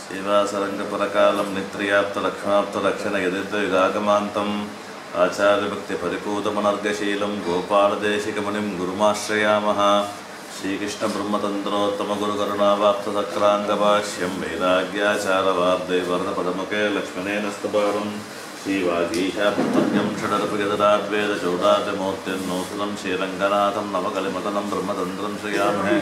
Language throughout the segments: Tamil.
శ్రీవాసరంగపరకాలం నిత్ర్యాప్తలక్ష్మాప్తలక్షణయదిద్వయుగాగమాन्तम् ఆచార్యభక్తిపరిపూతమనర్గశీలం గోపాలదేశికమునిం గురుమాశ్రయామः శ్రీకృష్ణబ్రహ్మతంత్రోత్తమగురుకరుణావాప్తసక్రాङ्गभाष्यं वैराग्याचारवार्दे वरदपदमुखे लक्ष्मणेन स्तुपारम् श्रीवागीशापुण्यं षडर्पयदराद्वेदचौडाद्यमूर्तिर्नूतनं श्रीरङ्गनाथं नवकलिमतनं ब्रह्मतन्त्रं श्रियामहे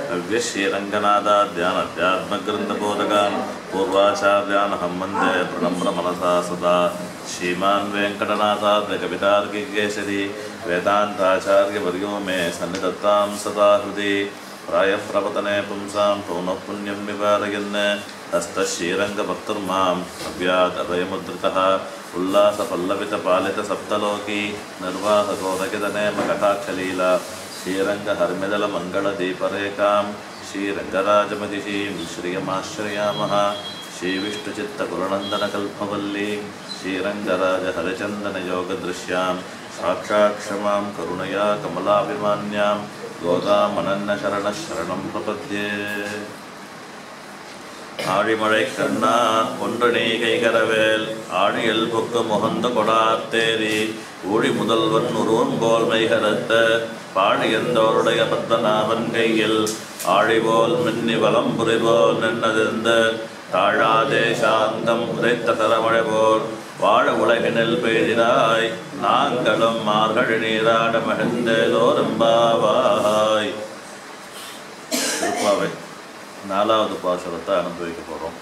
नव्यश्रीरङ्गनाथाद्यानध्यात्मग्रन्थबोधकान् पूर्वाचार्यानहं वन्दे प्रणम्र मनसा सदा श्रीमान् वेङ्कटनाथाद्यकवितार्किकेसरी वेदान्ताचार्यवर्यो मे सन्निधत्तां सदा हृदि प्रायः प्रवतने पुंसां पौनः पुण्यं निवारयन् हस्तश्रीरङ्गभक्तर्माम् अव्यादभयमुद्रितः उल्लासपल्लवितपालितसप्तलोकी निर्वाहकोदकितनेमकटाक्षलीला श्रीरङ्गहर्मिदलमङ्गलदीपरेखां श्रीरङ्गराजमहिषीं श्रियमाश्रयामः श्रीविष्णुचित्तगुरुनन्दनकल्पवल्ली श्रीरङ्गराजहरिचन्दनयोगदृश्यां साक्षात् क्षमां करुणया कमलाभिमान्यां गोदामनन्नशरणः शरणं प्रपद्ये ஆழிமழை கண்ணா ஒன்று நீ கைகரவேல் ஆழியல் புக்கு முகந்த கொடாத்தேரி ஊழி முதல்வன் உருவம்போல் மைகரத்த பாழியந்தோருடைய பத்மநாபன் கையில் ஆழிபோல் மின்னி வலம் புரிபோல் நின்னதிருந்த தாழாதே சாந்தம் உதைத்த தரமழை போல் வாழ உலகினில் பெய்தினாய் நாங்களும் மார்கழி நீராட மகிழ்ந்தேலோரம்பாவாய் திருப்பாவை நாலாவது பாசுரத்தை அனுபவிக்க போகிறோம்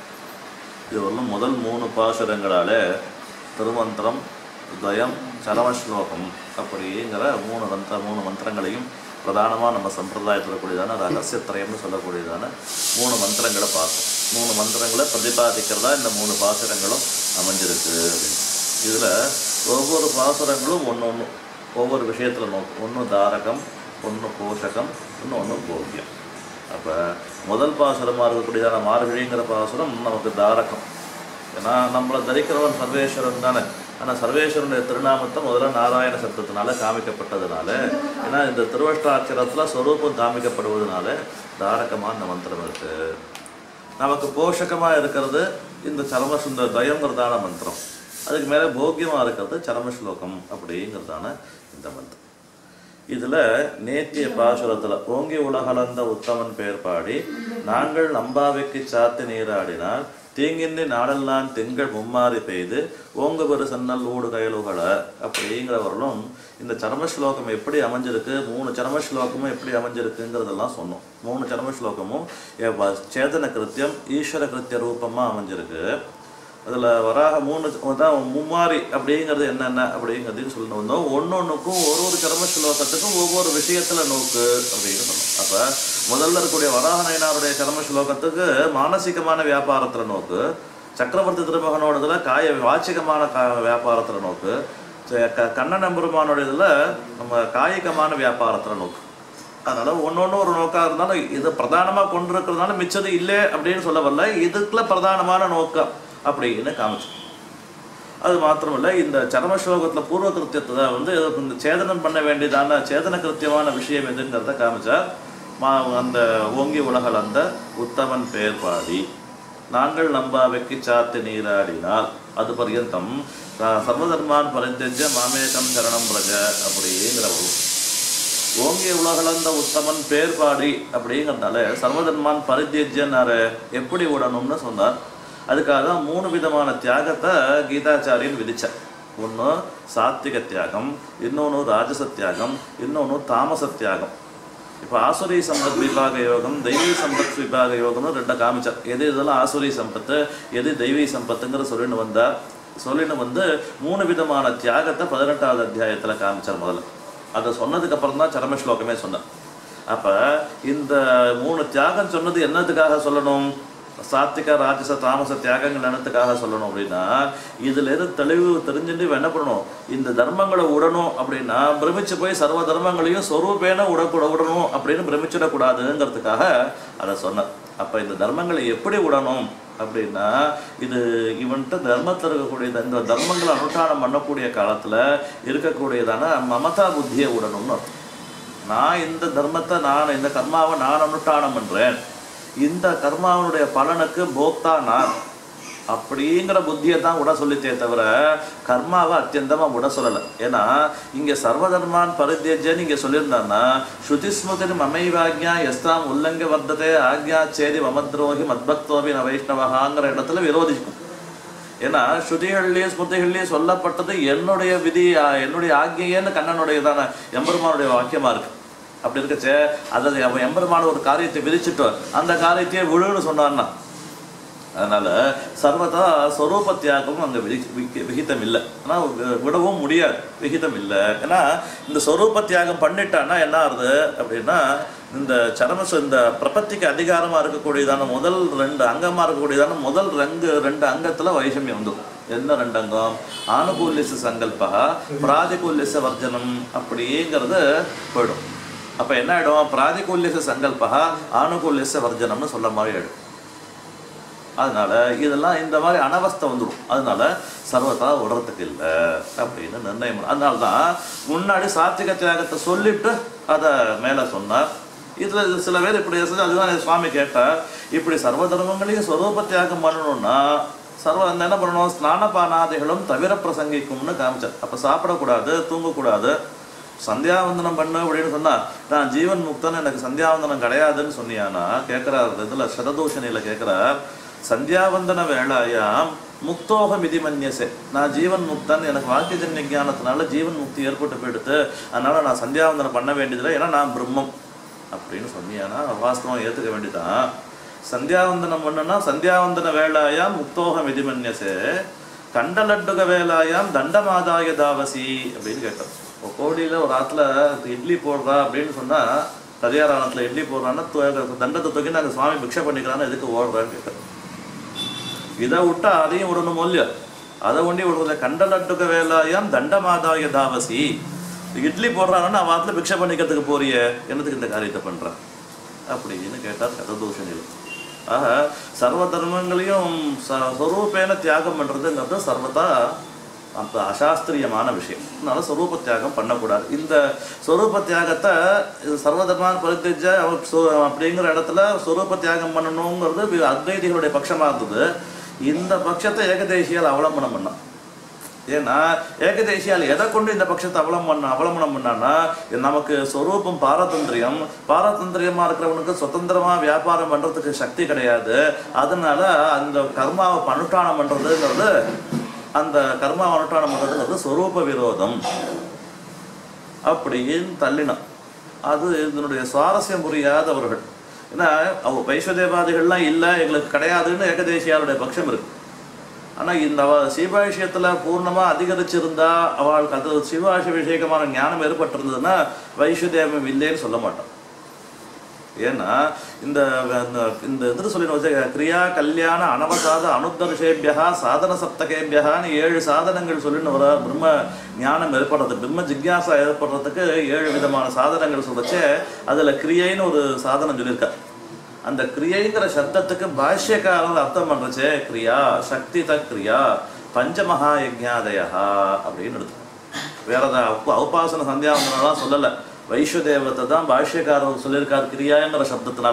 இது வரலும் முதல் மூணு பாசுரங்களாலே திருமந்திரம் துவயம் சரமஸ்லோகம் அப்படிங்கிற மூணு மந்திர மூணு மந்திரங்களையும் பிரதானமாக நம்ம சம்பிரதாயத்தில் கூடியதான ரகசியத்திரயம்னு சொல்லக்கூடியதான மூணு மந்திரங்களை பார்த்தோம் மூணு மந்திரங்களை பிரதிபாதிக்கிறதா இந்த மூணு பாசுரங்களும் அமைஞ்சிருக்கு இதில் ஒவ்வொரு பாசுரங்களும் ஒன்று ஒன்று ஒவ்வொரு விஷயத்தில் நோக்கும் ஒன்று தாரகம் ஒன்று போஷகம் இன்னும் ஒன்று போக்கியம் அப்போ முதல் பாசுரமாக இருக்கக்கூடியதான மார்கழிங்கிற பாசுரம் நமக்கு தாரகம் ஏன்னா நம்மளை தரிக்கிறவன் சர்வேஸ்வரன் தானே ஆனால் சர்வேஸ்வரனுடைய திருநாமத்தை முதல்ல நாராயண சப்தத்தினால காமிக்கப்பட்டதுனால ஏன்னா இந்த திருவஷ்டாட்சரத்தில் ஸ்வரூபம் காமிக்கப்படுவதனால தாரகமாக இந்த மந்திரம் இருக்கு நமக்கு போஷகமாக இருக்கிறது இந்த சரமசுந்தர தயங்கிறதான மந்திரம் அதுக்கு மேலே போக்கியமாக இருக்கிறது சரமஸ்லோகம் அப்படிங்கிறதான இந்த மந்திரம் இதில் நேத்திய பாசுரத்தில் ஓங்கி உலகளந்த உத்தமன் பெயர் பாடி நாங்கள் நம்பாவைக்கு சாத்து நீராடினால் தீங்கின்றி நாளெல்லாம் திங்கள் மும்மாறி பெய்து ஓங்க பெரு சன்னல் ஊடு கயலுகள அப்படிங்கிறவர்களும் இந்த சரமஸ்லோகம் எப்படி அமைஞ்சிருக்கு மூணு சரமஸ்லோகமும் எப்படி அமைஞ்சிருக்குங்கிறதெல்லாம் சொன்னோம் மூணு சரமஸ்லோகமும் எவ்வ- சேதன கிருத்தியம் ஈஸ்வர கிருத்திய ரூபமாக அமைஞ்சிருக்கு அதில் வராக மூணு தான் மும்மாரி அப்படிங்கிறது என்னென்ன அப்படிங்கிறதையும் சொல்லணும் வந்தோம் ஒன்று ஒன்றுக்கும் ஒரு ஒரு கர்ம ஸ்லோகத்துக்கும் ஒவ்வொரு விஷயத்தில் நோக்கு அப்படின்னு சொன்னோம் அப்போ முதல்ல இருக்கக்கூடிய வராக நயனாருடைய கர்ம ஸ்லோகத்துக்கு மானசீகமான வியாபாரத்தில் நோக்கு சக்கரவர்த்தி திருமகனோடதுல காய வாச்சிகமான கா வியாபாரத்தில் நோக்கு ச- க கண்ணன் பெருமானோட இதில் நம்ம காயிகமான வியாபாரத்தில் நோக்கு அதனால ஒன்னொன்று ஒரு நோக்கா இருந்தாலும் இது பிரதானமா கொண்டிருக்கிறதுனால மிச்சது இல்லை அப்படின்னு சொல்ல வரல இதுக்குள்ள பிரதானமான நோக்கம் அப்படின்னு காமிச்சு அது மாத்திரமல்ல இந்த சரம ஸ்லோகத்துல பூர்வ கிருத்தியத்தை தான் வந்து இதுக்கு இந்த சேதனம் பண்ண வேண்டியதான சேதன கிருத்தியமான விஷயம் எதுங்கிறத காமிச்சார் மா அந்த ஓங்கி உலகல் அந்த உத்தமன் பேர் பாடி நாங்கள் நம்பாவைக்கு சாத்து நீராடினால் அது பர்யந்தம் ச- சர்வதர்மான் பரிந்தெஞ்ச மாமேகம் சரணம் பிரஜ அப்படிங்கிற ஒரு ஓங்கிய உலகளந்த உத்தமன் பேர் பாடி அப்படிங்கிறதுனால சர்வதன்மான் பரித்தியஜன்னாரு எப்படி விடணும்னு சொன்னார் அதுக்காக தான் மூணு விதமான தியாகத்தை கீதாச்சாரியன் விதிச்சார் ஒன்று சாத்விக தியாகம் இன்னொன்று ராஜச தியாகம் இன்னொன்று தாமச தியாகம் இப்போ ஆசுரி சம்பத் விபாக யோகம் தெய்வீ சம்பத் விபாக யோகம்னு ரெண்டை காமிச்சார் எது இதெல்லாம் ஆசுரி சம்பத்து எது தெய்வீ சம்பத்துங்கிற சொல்லின்னு வந்தார் சொல்லின்னு வந்து மூணு விதமான தியாகத்தை பதினெட்டாவது அத்தியாயத்தில் காமிச்சார் முதல்ல அதை சொன்னதுக்கு அப்புறம் தான் சரம ஸ்லோகமே சொன்னார் அப்போ இந்த மூணு தியாகம் சொன்னது என்னத்துக்காக சொல்லணும் சாத்திக ராஜச தாமச தியாகங்கள் என்னத்துக்காக சொல்லணும் அப்படின்னா இதுல இருந்து தெளிவு தெரிஞ்சுட்டு இவன் என்ன பண்ணணும் இந்த தர்மங்களை விடணும் அப்படின்னா பிரமிச்சு போய் சர்வ தர்மங்களையும் சொரூபேன விடக்கூட விடணும் அப்படின்னு பிரமிச்சிடக்கூடாதுங்கிறதுக்காக அதை சொன்னார் அப்ப இந்த தர்மங்களை எப்படி விடணும் அப்படின்னா இது இவன்கிட்ட தர்மத்தில் இருக்கக்கூடிய இந்த தர்மங்களை அனுஷ்டானம் பண்ணக்கூடிய காலத்துல இருக்கக்கூடியதான மமதா புத்தியை விடணும்னு அர்த்தம் நான் இந்த தர்மத்தை நான் இந்த கர்மாவை நான் அனுஷ்டானம் பண்றேன் இந்த கர்மாவனுடைய பலனுக்கு போக்தா நான் அப்படிங்கிற புத்தியை தான் விட சொல்லித்தே தவிர கர்மாவை அத்தியந்தமாக விட சொல்லலை ஏன்னா இங்கே சர்வதர்மான் பரித்தியஜன்னு இங்கே சொல்லியிருந்தான்னா ஸ்ருதிஸ்மிருதி மமைவாக்யா எஸ்தாம் உல்லங்க வர்த்ததே ஆக்யா சேதி மமத்ரோகி மத்பக்தோபி ந வைஷ்ணவகாங்கிற இடத்துல விரோதிக்கும் ஏன்னா ஸ்ருதிகள்லேயும் ஸ்மிருதிகள்லேயும் சொல்லப்பட்டது என்னுடைய விதி ஆ- என்னுடைய ஆக்ஞையேன்னு கண்ணனுடையதான எம்பெருமானுடைய வாக்கியமா இருக்கு அப்படி இருக்கச்சே அதாவது அவன் எம்பெருமான ஒரு காரியத்தை விதிச்சுட்டு அந்த காரியத்தையே விழுன்னு சொன்னான்னா அதனால சர்வதா ஸ்வரூப தியாகம் அங்கே விதி விகி- விகிதம் இல்லை ஆனால் விடவும் முடியாது விகிதம் இல்லை ஏன்னா இந்த ஸ்வரூப தியாகம் பண்ணிட்டான்னா என்ன ஆகுது அப்படின்னா இந்த சரமச இந்த பிரபத்திக்கு அதிகாரமாக இருக்கக்கூடியதான முதல் ரெண்டு அங்கமாக இருக்கக்கூடியதான முதல் ரெண்டு ரெண்டு அங்கத்தில் வைஷமியம் வந்துடும் என்ன ரெண்டு அங்கம் ஆனுகூல்யச சங்கல்பா பிராதிகூல்யச வர்ஜனம் அப்படிங்கிறது போயிடும் அப்போ என்ன ஆகிடும் பிராதிகூல்யச சங்கல்பா ஆனுகூல்யச வர்ஜனம்னு சொல்ல மாதிரி ஆயிடும் அதனால இதெல்லாம் இந்த மாதிரி அனவஸ்தை வந்துடும் அதனால சர்வதா விடுறதுக்கு இல்லை அப்படின்னு நிர்ணயம் பண்ண- அதனால தான் முன்னாடி சாத்விக தியாகத்தை சொல்லிட்டு அதை மேலே சொன்னார் இதில் சில பேர் இப்படி செஞ்சு அதுதான் சுவாமி கேட்டார் இப்படி சர்வ தர்மங்களையும் ஸ்வரூப தியாகம் பண்ணணும்னா சர்வ அந்த என்ன பண்ணணும் ஸ்நானபானாதிகளும் தவிர பிரசங்கிக்கும்னு காமிச்சார் அப்போ சாப்பிடக்கூடாது தூங்கக்கூடாது சந்தியாவந்தனம் பண்ணு அப்படின்னு சொன்னா நான் ஜீவன் முக்தன் எனக்கு சந்தியாவந்தனம் கிடையாதுன்னு சொன்னியானா கேட்கிறார் இதுல சததூஷணியில கேட்கிறார் சந்தியாவந்தன வேளாயாம் முக்தோக மிதிமன்யசே நான் ஜீவன் முக்தன் எனக்கு வாக்கியஜன்ய ஞானத்தினால ஜீவன் முக்தி ஏற்பட்டு போயிடுத்து அதனால நான் சந்தியாவந்தனம் பண்ண வேண்டியதில்லை ஏன்னா நான் பிரம்மம் அப்படின்னு சொன்னியானா வாஸ்தவம் ஏத்துக்க வேண்டியதான் சந்தியாவந்தனம் பண்ணுனா சந்தியாவந்தன வேளாயாம் முக்தோக மிதிமன்யசே கண்டலட்டுக வேலாயாம் தண்டமாதாய தாவசி அப்படின்னு கேட்டார் ஒரு கோடியில் ஒரு ஆற்றுல இட்லி போடுறா அப்படின்னு சொன்னால் கரியாராணத்தில் இட்லி போடுறான்னா து- தண்டத்தை தூக்கி நாங்கள் சுவாமி பிக்ஷை பண்ணிக்கிறான்னு எதுக்கு ஓடுறான்னு கேட்டார் இதை விட்டா அதையும் விடணும் இல்லையா அதை ஒண்டி விடுறத கண்டலட்டுக வேலாயாம் தண்டமாதாய தாவசி இட்லி போடுறாங்கன்னா அவன் ஆற்றுல பிக்ஷை பண்ணிக்கிறதுக்கு போறிய என்னத்துக்கு இந்த காரியத்தை பண்ற அப்படின்னு கேட்டார் கததூஷணியில் ஆக சர்வ தர்மங்களையும் ச- சொரூபேன தியாகம் பண்றதுங்கிறது சர்வதா அந்த அசாஸ்திரியமான விஷயம் அதனால சொரூப தியாகம் பண்ணக்கூடாது இந்த சொரூப தியாகத்தை இது சர்வதர்மான பரித்தஜ அவர் சொ- அப்படிங்கிற இடத்துல சொரூப தியாகம் பண்ணணுங்கிறது வி- அத்வைதிகளுடைய பட்சமா இருந்தது இந்த பட்சத்தை ஏகதேசியால் அவலம்பனம் பண்ணான் ஏன்னா ஏகதேசியால் எதை கொண்டு இந்த பட்சத்தை அவலம் பண்ண அவலம்பனம் பண்ணான்னா இது நமக்கு சொரூபம் பாரதந்திரியம் பாரதந்திரியமா இருக்கிறவனுக்கு சுதந்திரமா வியாபாரம் பண்றதுக்கு சக்தி கிடையாது அதனால அந்த கர்மாவை அனுஷ்டானம் பண்றதுங்கிறது அந்த கர்மா அனுஷ்டானம் பண்றதுங்கிறது சொரூப விரோதம் அப்படின்னு தள்ளினான் அது இதனுடைய சுவாரஸ்யம் புரியாதவர்கள் ஏன்னா அவ வைஸ்வதேவாதிகள்லாம் இல்லை எங்களுக்கு கிடையாதுன்னு ஏகதேசியாருடைய பட்சம் இருக்கு ஆனால் இந்த அவ சிவாஷயத்தில் பூர்ணமாக அதிகரிச்சிருந்தா அவளுக்கு அது சிவாஷ விஷயகமான ஞானம் ஏற்பட்டிருந்ததுன்னா வைஸ்வதேவம் இல்லைன்னு சொல்ல மாட்டான் ஏன்னா இந்த இந்த இந்த இது சொல்லி வச்ச கிரியா கல்யாண அனவசாத அனுத்தர்ஷேபியா சாதன சப்தகேபியகான்னு ஏழு சாதனங்கள் சொல்லின்னு வர பிரம்ம ஞானம் ஏற்படுறது பிரம்ம ஜிக்யாசா ஏற்படுறதுக்கு ஏழு விதமான சாதனங்கள் சொல்லச்சே அதில் கிரியைன்னு ஒரு சாதனம் சொல்லியிருக்கார் அந்த கிரியைங்கிற சப்தத்துக்கு பாஷ்யக்காரர் அர்த்தம் பண்ணுறச்சே கிரியா சக்தி த கிரியா பஞ்சமகா யஜ்ஞாதயா அப்படின்னு எடுத்து வேற ஏதாவது உப- உபாசன சந்தியாவந்தனம்லாம் சொல்லலை வைஸ்வதேவத்தை தான் பாஷ்யக்காரர் சொல்லியிருக்கார் கிரியாங்கிற சப்தத்தினால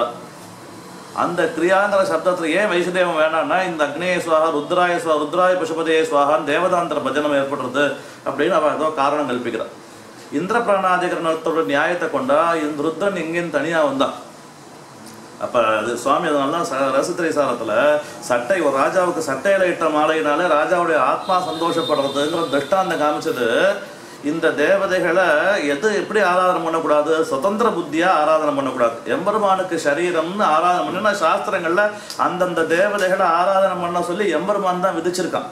அந்த கிரியாங்கிற சப்தத்துல ஏன் வைஷ்ணதேவம் வேணாம்னா இந்த அக்னேய சுவாகா ருத்ராய சுவா ருத்ராய பசுபதே சுவாகான்னு தேவதாந்திர பஜனம் ஏற்படுறது அப்படின்னு அவன் ஏதோ காரணம் கல்பிக்கிறான் இந்திர பிராணாதிகரணத்தோட நியாயத்தை கொண்டா இந்த ருத்ரன் எங்கேன்னு தனியா வந்தான் அப்ப அது சுவாமி அதனால தான் ச- ரசத்திரை சாரத்துல சட்டை ஒரு ராஜாவுக்கு சட்டையில இட்ட மாலையினாலே ராஜாவுடைய ஆத்மா சந்தோஷப்படுறதுங்கிற திருஷ்டாந்தம் காமிச்சது இந்த தேவதைகளை எது எப்படி ஆராதனை பண்ணக்கூடாது சுதந்திர புத்தியா ஆராதனை பண்ணக்கூடாது எம்பெருமானுக்கு சரீரம்னு ஆராதனை பண்ணினா சாஸ்திரங்கள்ல அந்தந்த தேவதைகளை ஆராதனை பண்ண சொல்லி எம்பெருமான் தான் விதிச்சிருக்கான்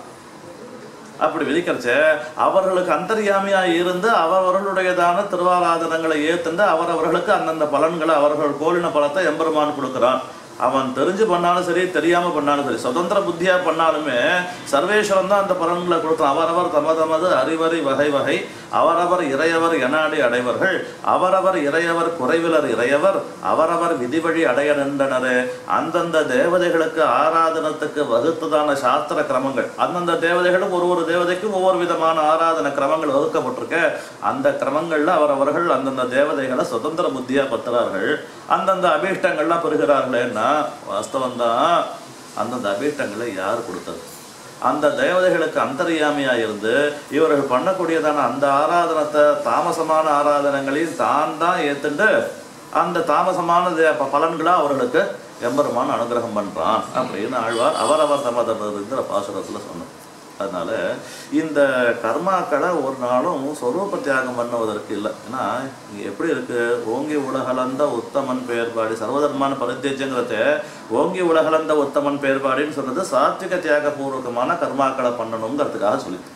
அப்படி விதிக்கிறச்ச அவர்களுக்கு அந்தர்யாமியா இருந்து அவரவர்களுடையதான திருவாராதனங்களை ஏத்துண்டு அவரவர்களுக்கு அந்தந்த பலன்களை அவர்கள் கோலின பலத்தை எம்பெருமான் கொடுக்குறான் அவன் தெரிஞ்சு பண்ணாலும் சரி தெரியாம பண்ணாலும் சரி சுதந்திர புத்தியா பண்ணாலுமே சர்வேஸ்வரன் தான் அந்த பலன்களை கொடுத்தான் அவரவர் தம தமது அறிவறி வகை வகை அவரவர் இறையவர் எனாடி அடைவர்கள் அவரவர் இறையவர் குறைவிலர் இறையவர் அவரவர் விதிவழி அடைய நின்றனரே அந்தந்த தேவதைகளுக்கு ஆராதனத்துக்கு வகுத்ததான சாஸ்திர கிரமங்கள் அந்தந்த தேவதைகளும் ஒரு ஒரு தேவதைக்கும் ஒவ்வொரு விதமான ஆராதன கிரமங்கள் வகுக்கப்பட்டிருக்க அந்த கிரமங்கள்ல அவரவர்கள் அந்தந்த தேவதைகளை சுதந்திர புத்தியா பத்துறார்கள் அந்தந்த அபீஷ்டங்கள்லாம் பெறுகிறார்களேன்னா வாஸ்தவம் தான் அந்தந்த அபீட்டங்களை யார் கொடுத்தது அந்த தேவதைகளுக்கு அந்தர்யாமியா இருந்து இவர்கள் பண்ணக்கூடியதான அந்த ஆராதனத்தை தாமசமான ஆராதனங்களையும் தான் தான் ஏத்துண்டு அந்த தாமசமான தே- ப- பலன்களா அவர்களுக்கு எம்பெருமான் அனுகிரகம் பண்றான் அப்படின்னு ஆழ்வார் அவரவர் தமதங்கிற பாசுரத்துல சொன்னார் அதனால இந்த கர்மாக்களை ஒரு நாளும் சொரூப தியாகம் பண்ணுவதற்கு இல்லை ஏன்னா இங்க எப்படி இருக்கு ஓங்கி உலகளந்த உத்தமன் பெயர்பாடி சர்வதர்மான பரித்தேஜங்கிறத ஓங்கி உலகளந்த உத்தமன் பெயர்பாடின்னு சொன்னது சாத்விக தியாக பூர்வகமான கர்மாக்களை பண்ணணுங்கிறதுக்காக சொல்லிட்டு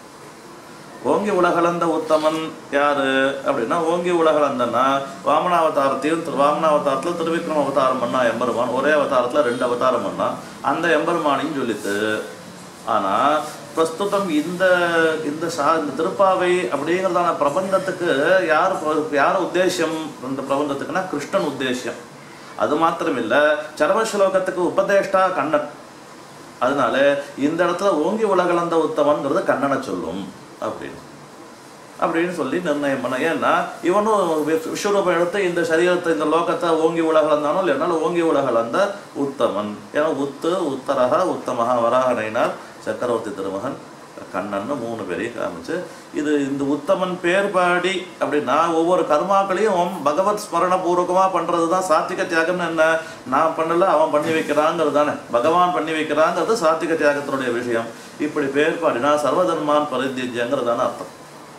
ஓங்கி உலகளந்த உத்தமன் யாரு அப்படின்னா ஓங்கி உலகளந்தன்னா வாமனாவதாரத்தையும் திரு வாமனாவதாரத்தில் திருவிக்ரம அவதாரம் பண்ணா எம்பெருமான் ஒரே அவதாரத்துல ரெண்டு அவதாரம் பண்ணா அந்த எம்பெருமானையும் சொல்லித்து ஆனா பிரஸ்துதம் இந்த இந்த சா இந்த திருப்பாவை அப்படிங்கிறதான பிரபந்தத்துக்கு யார் ப- யார் உத்தேசியம் இந்த பிரபந்தத்துக்குன்னா கிருஷ்ணன் உத்தேசியம் அது மாத்திரம் இல்ல சரம ஸ்லோகத்துக்கு உபதேஷ்டா கண்ணன் அதனால இந்த இடத்துல ஓங்கி உலகளந்த உத்தமன்கிறது கண்ணனை சொல்லும் அப்படின்னு அப்படின்னு சொல்லி நிர்ணயம் பண்ண ஏன்னா இவனும் வி- விஸ்வரூபம் எடுத்து இந்த சரீரத்தை இந்த லோகத்தை ஓங்கி உலகளந்தானோ இல்லைனாலும் ஓங்கி உலகளந்த உத்தமன் ஏன்னா உத்து உத்தரக உத்தமஹா வராகனைனார் சக்கரவர்த்தி திருமகன் கண்ணன்னு மூணு பேரையும் காமிச்சு இது இந்த உத்தமன் பேர் பாடி அப்படின்னா ஒவ்வொரு கர்மாக்களையும் பகவத் ஸ்மரண பூர்வகமா பண்றது தான் சாத்விக தியாகம்னு என்ன நான் பண்ணல அவன் பண்ணி வைக்கிறாங்கிறது தானே பகவான் பண்ணி வைக்கிறாங்கிறது சாத்விக தியாகத்தினுடைய விஷயம் இப்படி பேர் பாடினா சர்வதர்மான் பரித்தியங்கிறதான அர்த்தம்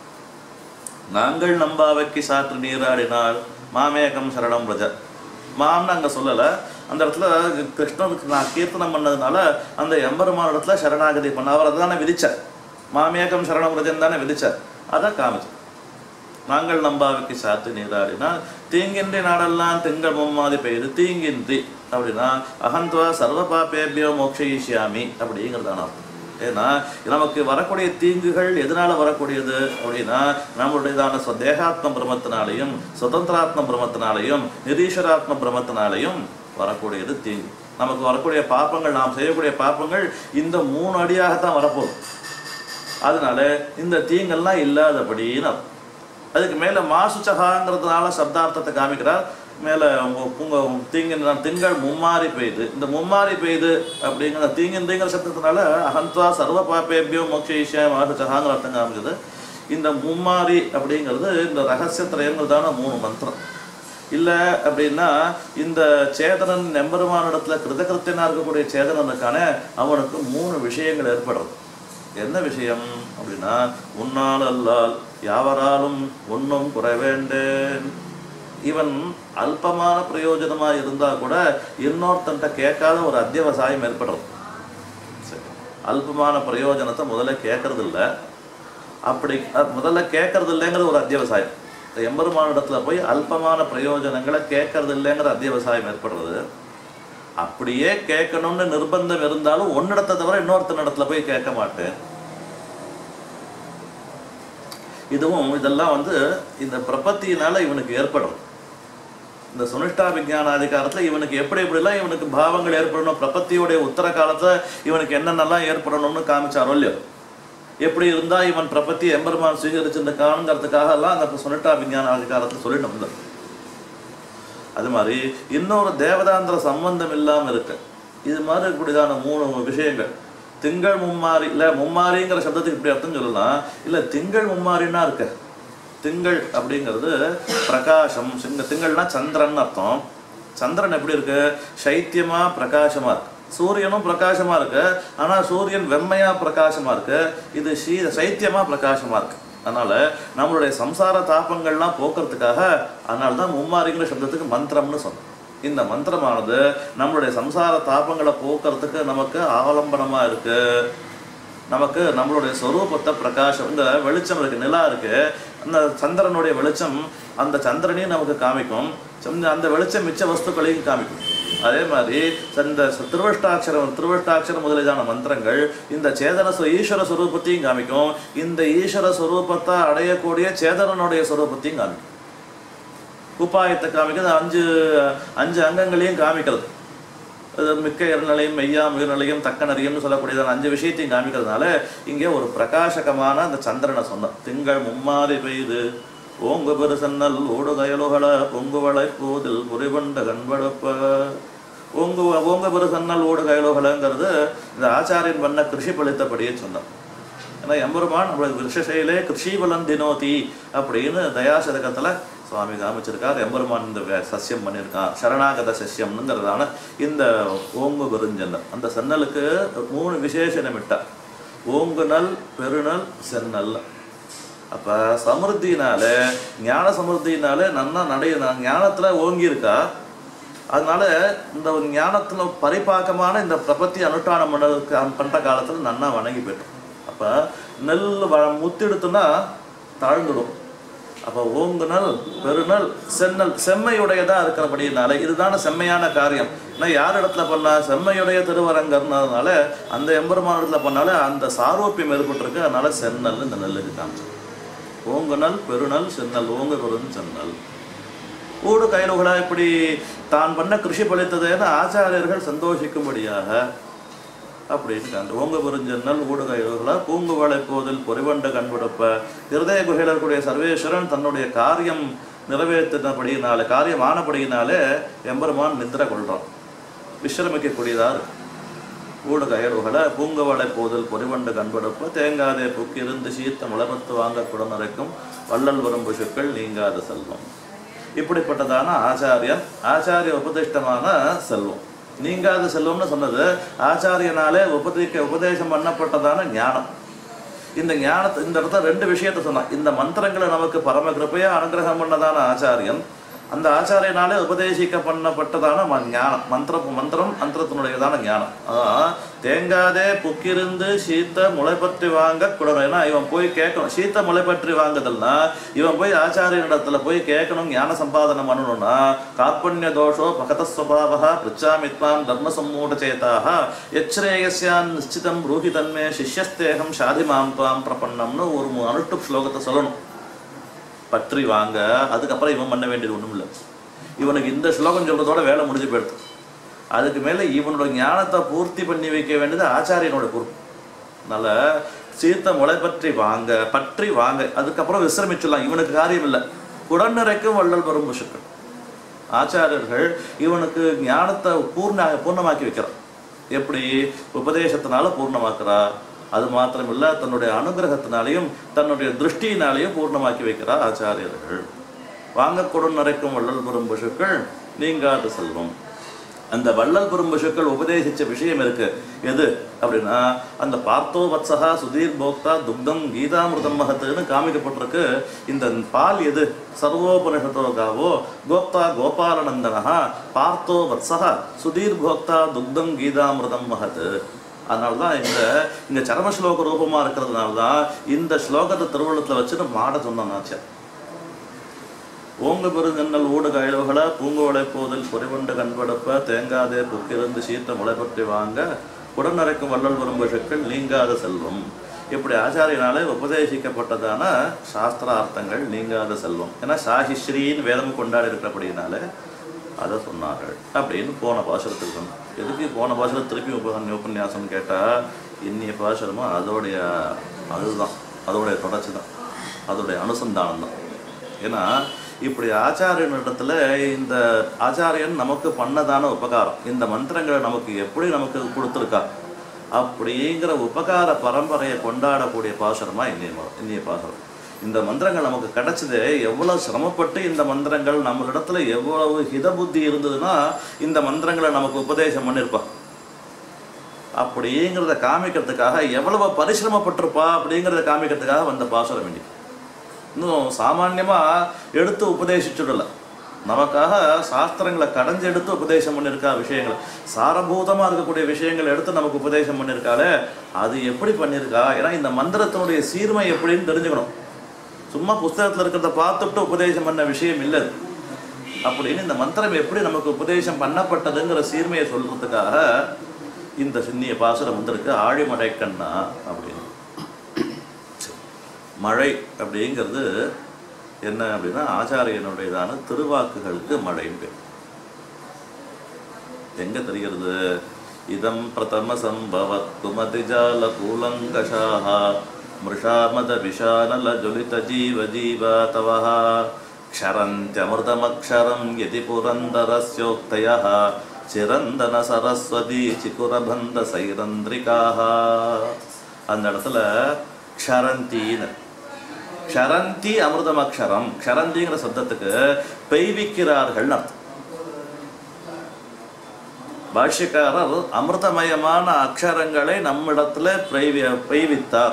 நாங்கள் நம்பாவைக்கு சாற்று நீராடினால் மாமேகம் சரணம் பிரஜ மாம்னு அங்கே சொல்லலை அந்த இடத்துல கிருஷ்ணனுக்கு நான் கீர்த்தனம் பண்ணதுனால அந்த எம்பெருமான இடத்துல சரணாகதி பண்ண அவர் தானே விதிச்சார் மாமேகம் சரணம் பிரஜன் தானே விதிச்சார் அதை காமிச்சு நாங்கள் நம்பாவுக்கு சாத்து நீராடினால் தீங்கின்றி நாடெல்லாம் திங்கள் மும்மாதி பெய்து தீங்கின்றி அப்படின்னா அகந்த்வா சர்வ பாப்பேபியோ மோக்ஷயிஷ்யாமி அப்படிங்கிறதான அர்த்தம் ஏன்னா நமக்கு வரக்கூடிய தீங்குகள் எதனால வரக்கூடியது அப்படின்னா நம்மளுடையதான ஸ்வ- தேகாத்ம பிரமத்தினாலையும் சுதந்திராத்ம பிரமத்தினாலையும் நிரீஸ்வராத்ம பிரமத்தினாலையும் வரக்கூடியது தீங்கு நமக்கு வரக்கூடிய பாப்பங்கள் நாம் செய்யக்கூடிய பாப்பங்கள் இந்த மூணு அடியாகத்தான் வரப்போகுது அதனால இந்த தீங்கெல்லாம் இல்லாதபடின்னு அர்த்தம். அதுக்கு மேல மாசுச்சகாங்கிறதுனால சப்தார்த்தத்தை காமிக்கிறார் மேல உங்க உங்க தீங்கின்ற திங்கள் மும்மாறி பெய்து இந்த மும்மாறி பெய்து அப்படிங்கிற தீங்கின்ற சப்தத்தினால அகந்த்வா சர்வ பாப்பேபியோ மோக்ஷயிஷா மாசுச்சகாங்கிற அர்த்தம் காமிக்குது இந்த மும்மாரி அப்படிங்கிறது இந்த ரகசிய திரயங்கிறதான மூணு மந்திரம் இல்லை அப்படின்னா இந்த சேதனன் நெம்பெருமானிடத்துல கிருதகிருத்தியனா இருக்கக்கூடிய சேதனனுக்கான அவனுக்கு மூணு விஷயங்கள் ஏற்படுறது என்ன விஷயம் அப்படின்னா உன்னால் அல்லால் யாவராலும் ஒன்றும் குறைவேண்டேன் இவன் அல்பமான பிரயோஜனமா இருந்தா கூட இன்னொருத்தன்ட்ட கேட்காத ஒரு அத்தியவசாயம் ஏற்படுறது சரி. அல்பமான பிரயோஜனத்தை முதல்ல கேட்கறது இல்ல அப்படி அஹ், முதல்ல கேட்கறது இல்லைங்கிறது ஒரு அத்தியவசாயம் இந்த எம்பெருமான இடத்துல போய் அல்பமான பிரயோஜனங்களை கேட்கறது இல்லைங்கிற அத்தியவசாயம் ஏற்படுறது அப்படியே கேட்கணும்னு நிர்பந்தம் இருந்தாலும் ஒன்னிடத்தை தவிர இன்னொருத்தன் இடத்துல போய் கேட்க மாட்டேன் இதுவும் இதெல்லாம் வந்து இந்த பிரபத்தியினால இவனுக்கு ஏற்படும் இந்த சுனிஷ்டா விஞ்ஞான அதிகாரத்துல இவனுக்கு எப்படி எப்படிலாம் இவனுக்கு பாவங்கள் ஏற்படணும் பிரபத்தியோடைய உத்தர காலத்துல இவனுக்கு என்னென்னலாம் ஏற்படணும்னு காமிச்சாரோ இல்லையோ எப்படி இருந்தா இவன் பிரபத்தி எம்பெருமான் சுவீகரிச்சிருக்கானுங்கிறதுக்காக எல்லாம் அந்த சுனிஷ்டா விஞ்ஞான அதிகாரத்தை சொல்லிட்டோம்ல அது மாதிரி இன்னொரு தேவதாந்திர சம்பந்தம் இல்லாம இருக்கு இது மாதிரி இருக்கக்கூடியதான மூணு விஷயங்கள் திங்கள் மும்மாரி இல்ல மும்மாரிங்கிற சப்தத்துக்கு இப்படி அர்த்தம் சொல்லலாம் இல்ல திங்கள் மும்மாரின்னா இருக்கு திங்கள் அப்படிங்கிறது பிரகாசம் சிங்க திங்கள்னா சந்திரன் அர்த்தம் சந்திரன் எப்படி இருக்கு சைத்தியமா பிரகாசமா இருக்கு சூரியனும் பிரகாசமா இருக்கு ஆனா சூரியன் வெம்மையா பிரகாசமா இருக்கு இது சீ சைத்தியமா பிரகாசமா இருக்கு அதனால நம்மளுடைய சம்சார தாபங்கள்லாம் போக்குறதுக்காக அதனால தான் மும்மாரிங்கிற சப்தத்துக்கு மந்திரம்னு சொன்னோம் இந்த மந்திரமானது நம்மளுடைய சம்சார தாபங்களை போக்குறதுக்கு நமக்கு ஆலம்பனமா இருக்கு நமக்கு நம்மளுடைய சொரூபத்தை பிரகாசம் இந்த வெளிச்சம் இருக்கு நிலா இருக்கு அந்த சந்திரனுடைய வெளிச்சம் அந்த சந்திரனையும் நமக்கு காமிக்கும் சந்த- அந்த வெளிச்சம் மிச்ச வஸ்துக்களையும் காமிக்கும் அதே மாதிரி இந்த திருவஷ்டாட்சரம் திருவஷ்டாட்சரம் முதலியதான மந்திரங்கள் இந்த சேதன ஸ்வ- ஈஸ்வர ஸ்வரூபத்தையும் காமிக்கும் இந்த ஈஸ்வர ஸ்வரூபத்தை அடையக்கூடிய சேதனனுடைய ஸ்வரூபத்தையும் காமிக்கும் உபாயத்தை காமிக்கிறது அஞ்சு அஞ்சு அங்கங்களையும் காமிக்கிறது அது மிக்க இருநிலையும் மெய்யாம் உயிர்நிலையும் தக்க நரியும்னு சொல்லக்கூடியதான அஞ்சு விஷயத்தையும் காமிக்கிறதுனால இங்கே ஒரு பிரகாசகமான அந்த சந்திரனை சொன்னோம் திங்கள் மும்மாறி பெய்து ஓங்கு பெருசன்னல் ஓடு கயலுகள பொங்குவளை போதில் புரிவண்ட கண்படப்ப ஓங்கு ஓங்க பெரு சன்னல் ஓடு கைலோகலங்கிறது இந்த ஆச்சாரியன் பண்ண கிருஷி பலித்தபடியே சொன்னான் ஏன்னா எம்பெருமான் நம்மளுக்கு விருஷசையிலே கிருஷி பலன் தினோதி அப்படின்னு தயாசதகத்தில் சுவாமி காமிச்சிருக்கார் எம்பெருமான் இந்த வே- சஸ்யம் பண்ணியிருக்கான் சரணாகத சஸ்யம்னுங்கிறதான இந்த ஓங்கு பெருஞ்சன்னல் அந்த சன்னலுக்கு மூணு விசேஷனமிட்டார் ஓங்குநல் பெருநல் சென்னல் அப்போ சமிருத்தினால ஞான சமிருத்தினால நன்னா நடைய ஞானத்தில் ஓங்கி இருக்கா அதனால இந்த ஒரு ஞானத்துல பரிபாக்கமான இந்த பிரபத்தி அனுஷ்டானம் பண்ணதுக்கு பண்ணுற காலத்தில் நன்னா வணங்கி போயிட்டோம் அப்போ நெல் வ முத்தெடுத்துனா தாழ்ந்துடும் அப்போ ஓங்குநல் பெருநல் சென்னல் செம்மையுடையதாக இருக்கிறபடினால இதுதான செம்மையான காரியம் ஏன்னா யார் இடத்துல பண்ணா செம்மையுடைய திருவரங்கர்னதுனால அந்த எம்பெருமான இடத்துல பண்ணாலே அந்த சாரோப்பியம் ஏற்பட்டிருக்கு அதனால சென்னல் இந்த நெல்லுக்கு காமிச்சு ஓங்குநல் பெருநல் சென்னல் ஓங்கு பெருந் சென்னல் ஊடு கைலுகளா இப்படி தான் பண்ண கிருஷி பலித்ததேன்னு ஆச்சாரியர்கள் சந்தோஷிக்கும்படியாக அப்படின்னு அந்த ஓங்க பெருஞ்சன்னல் ஊடு கைலுகளா பூங்கு போதில் பொறிவண்ட கண்படுப்ப இருதய குகையிலக்கூடிய சர்வேஸ்வரன் தன்னுடைய காரியம் நிறைவேற்றினபடியினாலே காரியம் ஆனபடியினாலே எம்பெருமான் நிந்திர கொள்றான் விஸ்ரமிக்கக்கூடியதா இருக்கு ஊடு கயறுகளை பூங்கவளை போதல் பொறிவண்டு கண்படுப்ப தேங்காதே புக்கிருந்து சீத்த முளபத்து வாங்க குடமறைக்கும் வள்ளல் வரும் புஷுக்கள் நீங்காத செல்வம் இப்படிப்பட்டதான ஆச்சாரியன் ஆச்சாரிய உபதிஷ்டமான செல்வம் நீங்காத செல்வம்னு சொன்னது ஆச்சாரியனாலே உபதிக்க உபதேசம் பண்ணப்பட்டதான ஞானம் இந்த ஞானத்தை இந்த இடத்துல ரெண்டு விஷயத்தை சொன்னான் இந்த மந்திரங்களை நமக்கு பரம கிருபையா அனுகிரகம் பண்ணதான ஆச்சாரியன் அந்த ஆச்சாரியனாலே உபதேசிக்க பண்ணப்பட்டதான ம- ஞானம் மந்திரம் மந்திரம் மந்திரத்தினுடையதான ஞானம் அதான் தேங்காதே புக்கிருந்து சீத்த முளைப்பற்றி வாங்க குடணும் ஏன்னா இவன் போய் கேட்கணும் சீத்த முளைப்பற்றி வாங்குதல்னா இவன் போய் ஆச்சாரியனிடத்துல போய் கேட்கணும் ஞான சம்பாதனம் பண்ணணும்னா கார்பண்ய தோஷோ பகதஸ்வபாவா பிரிச்சாமித்வான் தர்ம சம்மூட சேதாக எச்ரேயஸ்யான் நிச்சிதம் ரூஹி தன்மே சிஷ்யஸ்தேகம் ஷாதிமாம் துவாம் பிரபன்னம்னு ஒரு மு- அனுஷ்டுப் ஸ்லோகத்தை சொல்லணும் பற்றி வாங்க அதுக்கப்புறம் இவன் பண்ண வேண்டியது ஒன்றும் இல்லை இவனுக்கு இந்த ஸ்லோகம் சொல்றதோட வேலை முடிஞ்சு போயிடுது அதுக்கு மேலே இவனோட ஞானத்தை பூர்த்தி பண்ணி வைக்க வேண்டியது ஆச்சாரியனோட பொறுப்பு அதனால சீத்த முளை பற்றி வாங்க பற்றி வாங்க அதுக்கப்புறம் விசிரமிச்சிடலாம் இவனுக்கு காரியம் இல்லை குடநிறைக்கும் வள்ளல் வரும் புஷுக்கள் ஆச்சாரியர்கள் இவனுக்கு ஞானத்தை பூர்ண பூர்ணமாக்கி வைக்கிறான் எப்படி உபதேசத்தினால பூர்ணமாக்குறா அது மாத்திரமில்ல தன்னுடைய அனுகிரகத்தினாலையும் தன்னுடைய திருஷ்டியினாலையும் பூர்ணமாக்கி வைக்கிறா ஆச்சாரியர்கள் வாங்கக்கூடும் நிறைக்கும் வள்ளல் பெரும் பசுக்கள் நீங்காத செல்வம் அந்த வள்ளல் பெரும் பசுக்கள் உபதேசிச்ச விஷயம் இருக்கு எது அப்படின்னா அந்த பார்த்தோ வத்சகா சுதீர் போக்தா துக்தம் கீதாமிருதம் மகத்துன்னு காமிக்கப்பட்டிருக்கு இந்த பால் எது சர்வோபனிஷத்தோ காவோ கோப்தா கோபாலநந்தனஹா பார்த்தோ வத்சகா சுதீர் போக்தா துக்தம் கீதாமிருதம் மகத் அதனால தான் இந்த இந்த சரம ஸ்லோக ரூபமாக இருக்கிறதுனால தான் இந்த ஸ்லோகத்தை திருவள்ளத்தில் வச்சுட்டு மாட சொன்னான் ஆச்சார் ஓங்க பெருங்கண்ணல் ஊடு கயலுகள பூங்கோலை போதில் பொறிவண்டு கண்படுப்ப தேங்காதே புக்கிருந்து சீத்த முளைப்பற்றி வாங்க உடனரைக்கும் வள்ளல் வரும் விஷக்கள் நீங்காத செல்வம் இப்படி ஆச்சாரியனாலே உபதேசிக்கப்பட்டதான சாஸ்திரார்த்தங்கள் நீங்காத செல்வம் ஏன்னா சாஹிஸ்ரீன்னு வேதம் கொண்டாடி இருக்கிறபடினால அதை சொன்னார்கள் அப்படின்னு போன பாசுரத்துக்கு சொன்னோம் எதுக்கு போன பாசுரம் திருப்பி உப உபன்யாசம்னு கேட்டால் இன்னிய பாசுரமும் அதோடைய அதுதான் அதோடைய தொடர்ச்சி தான் அதோடைய அனுசந்தானம் தான் ஏன்னா இப்படி ஆச்சாரியனிடத்துல இந்த ஆச்சாரியன் நமக்கு பண்ணதான உபகாரம் இந்த மந்திரங்களை நமக்கு எப்படி நமக்கு கொடுத்துருக்கா அப்படிங்கிற உபகார பரம்பரையை கொண்டாடக்கூடிய பாசுரமா இன்னிய ம- இன்னிய பாசுரம் இந்த மந்திரங்கள் நமக்கு கிடைச்சது எவ்வளவு சிரமப்பட்டு இந்த மந்திரங்கள் நம்மளிடத்துல எவ்வளவு ஹிதபுத்தி இருந்ததுன்னா இந்த மந்திரங்களை நமக்கு உபதேசம் பண்ணியிருப்பா அப்படிங்கிறத காமிக்கிறதுக்காக எவ்வளவு பரிசிரமப்பட்டிருப்பா அப்படிங்கிறத காமிக்கிறதுக்காக வந்த பாசுரம் வேண்டி இன்னும் சாமான்யமாக எடுத்து உபதேசிச்சுடல நமக்காக சாஸ்திரங்களை கடைஞ்செடுத்து உபதேசம் பண்ணியிருக்கா விஷயங்களை சாரபூதமாக இருக்கக்கூடிய விஷயங்களை எடுத்து நமக்கு உபதேசம் பண்ணியிருக்காளே அது எப்படி பண்ணியிருக்கா ஏன்னா இந்த மந்திரத்தினுடைய சீர்மை எப்படின்னு தெரிஞ்சுக்கணும் சும்மா புஸ்தகத்தில் இருக்கிறத பார்த்துட்டு உபதேசம் பண்ண விஷயம் இல்லை அது. அப்படின்னு இந்த மந்திரம் எப்படி நமக்கு உபதேசம் பண்ணப்பட்டதுங்கிற சீர்மையை சொல்றதுக்காக இந்த சின்னிய பாசுரம் வந்திருக்கு ஆழிமடை கண்ணா அப்படின்னு மழை அப்படிங்கிறது என்ன அப்படின்னா ஆச்சாரியனுடையதான திருவாக்குகளுக்கு மழைன்னு பேர் எங்க தெரிகிறது இதம் பிரதம சம்பவத் குமதிஜால கூலங்கஷாக மிருஷாமத விஷானல ஜுலித ஜீவ ஜீவாதவः क्षरन्त्यमृतमक्षरं यदि पुरन्दरस्योक्तयः சிரந்தன சரஸ்வதி சிகுரபந்த சைரந்திரிகாக அந்த இடத்துல க்ஷரந்தின்னு க்ஷரந்தி அமிர்தம் அக்ஷரம் க்ஷரந்திங்கிற சப்தத்துக்கு பெய்விக்கிறார்கள் அர்த்தம் பாஷ்யக்காரர் அமிர்தமயமான அக்ஷரங்களை நம்மிடத்துல பெய்வி பெய்வித்தார்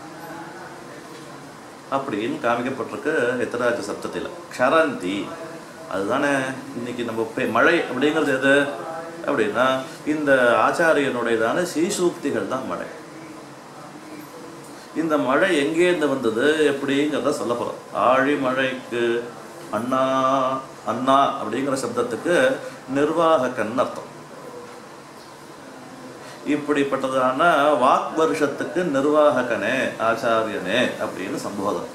அப்படின்னு காமிக்கப்பட்டிருக்கு எத்தராஜ சப்தத்தில் க்ஷரந்தி அதுதானே இன்னைக்கு நம்ம பெ- மழை அப்படிங்கிறது எது அப்படின்னா இந்த ஆச்சாரியனுடையதான சீசூக்திகள் தான் மழை இந்த மழை எங்கேருந்து வந்தது எப்படிங்கிறத சொல்ல போகிறோம் ஆழி மழைக்கு அண்ணா அண்ணா அப்படிங்கிற சப்தத்துக்கு நிர்வாகக்கன் அர்த்தம் இப்படிப்பட்டதான வாக் வருஷத்துக்கு நிர்வாககனே ஆச்சாரியனே அப்படின்னு சம்போதம்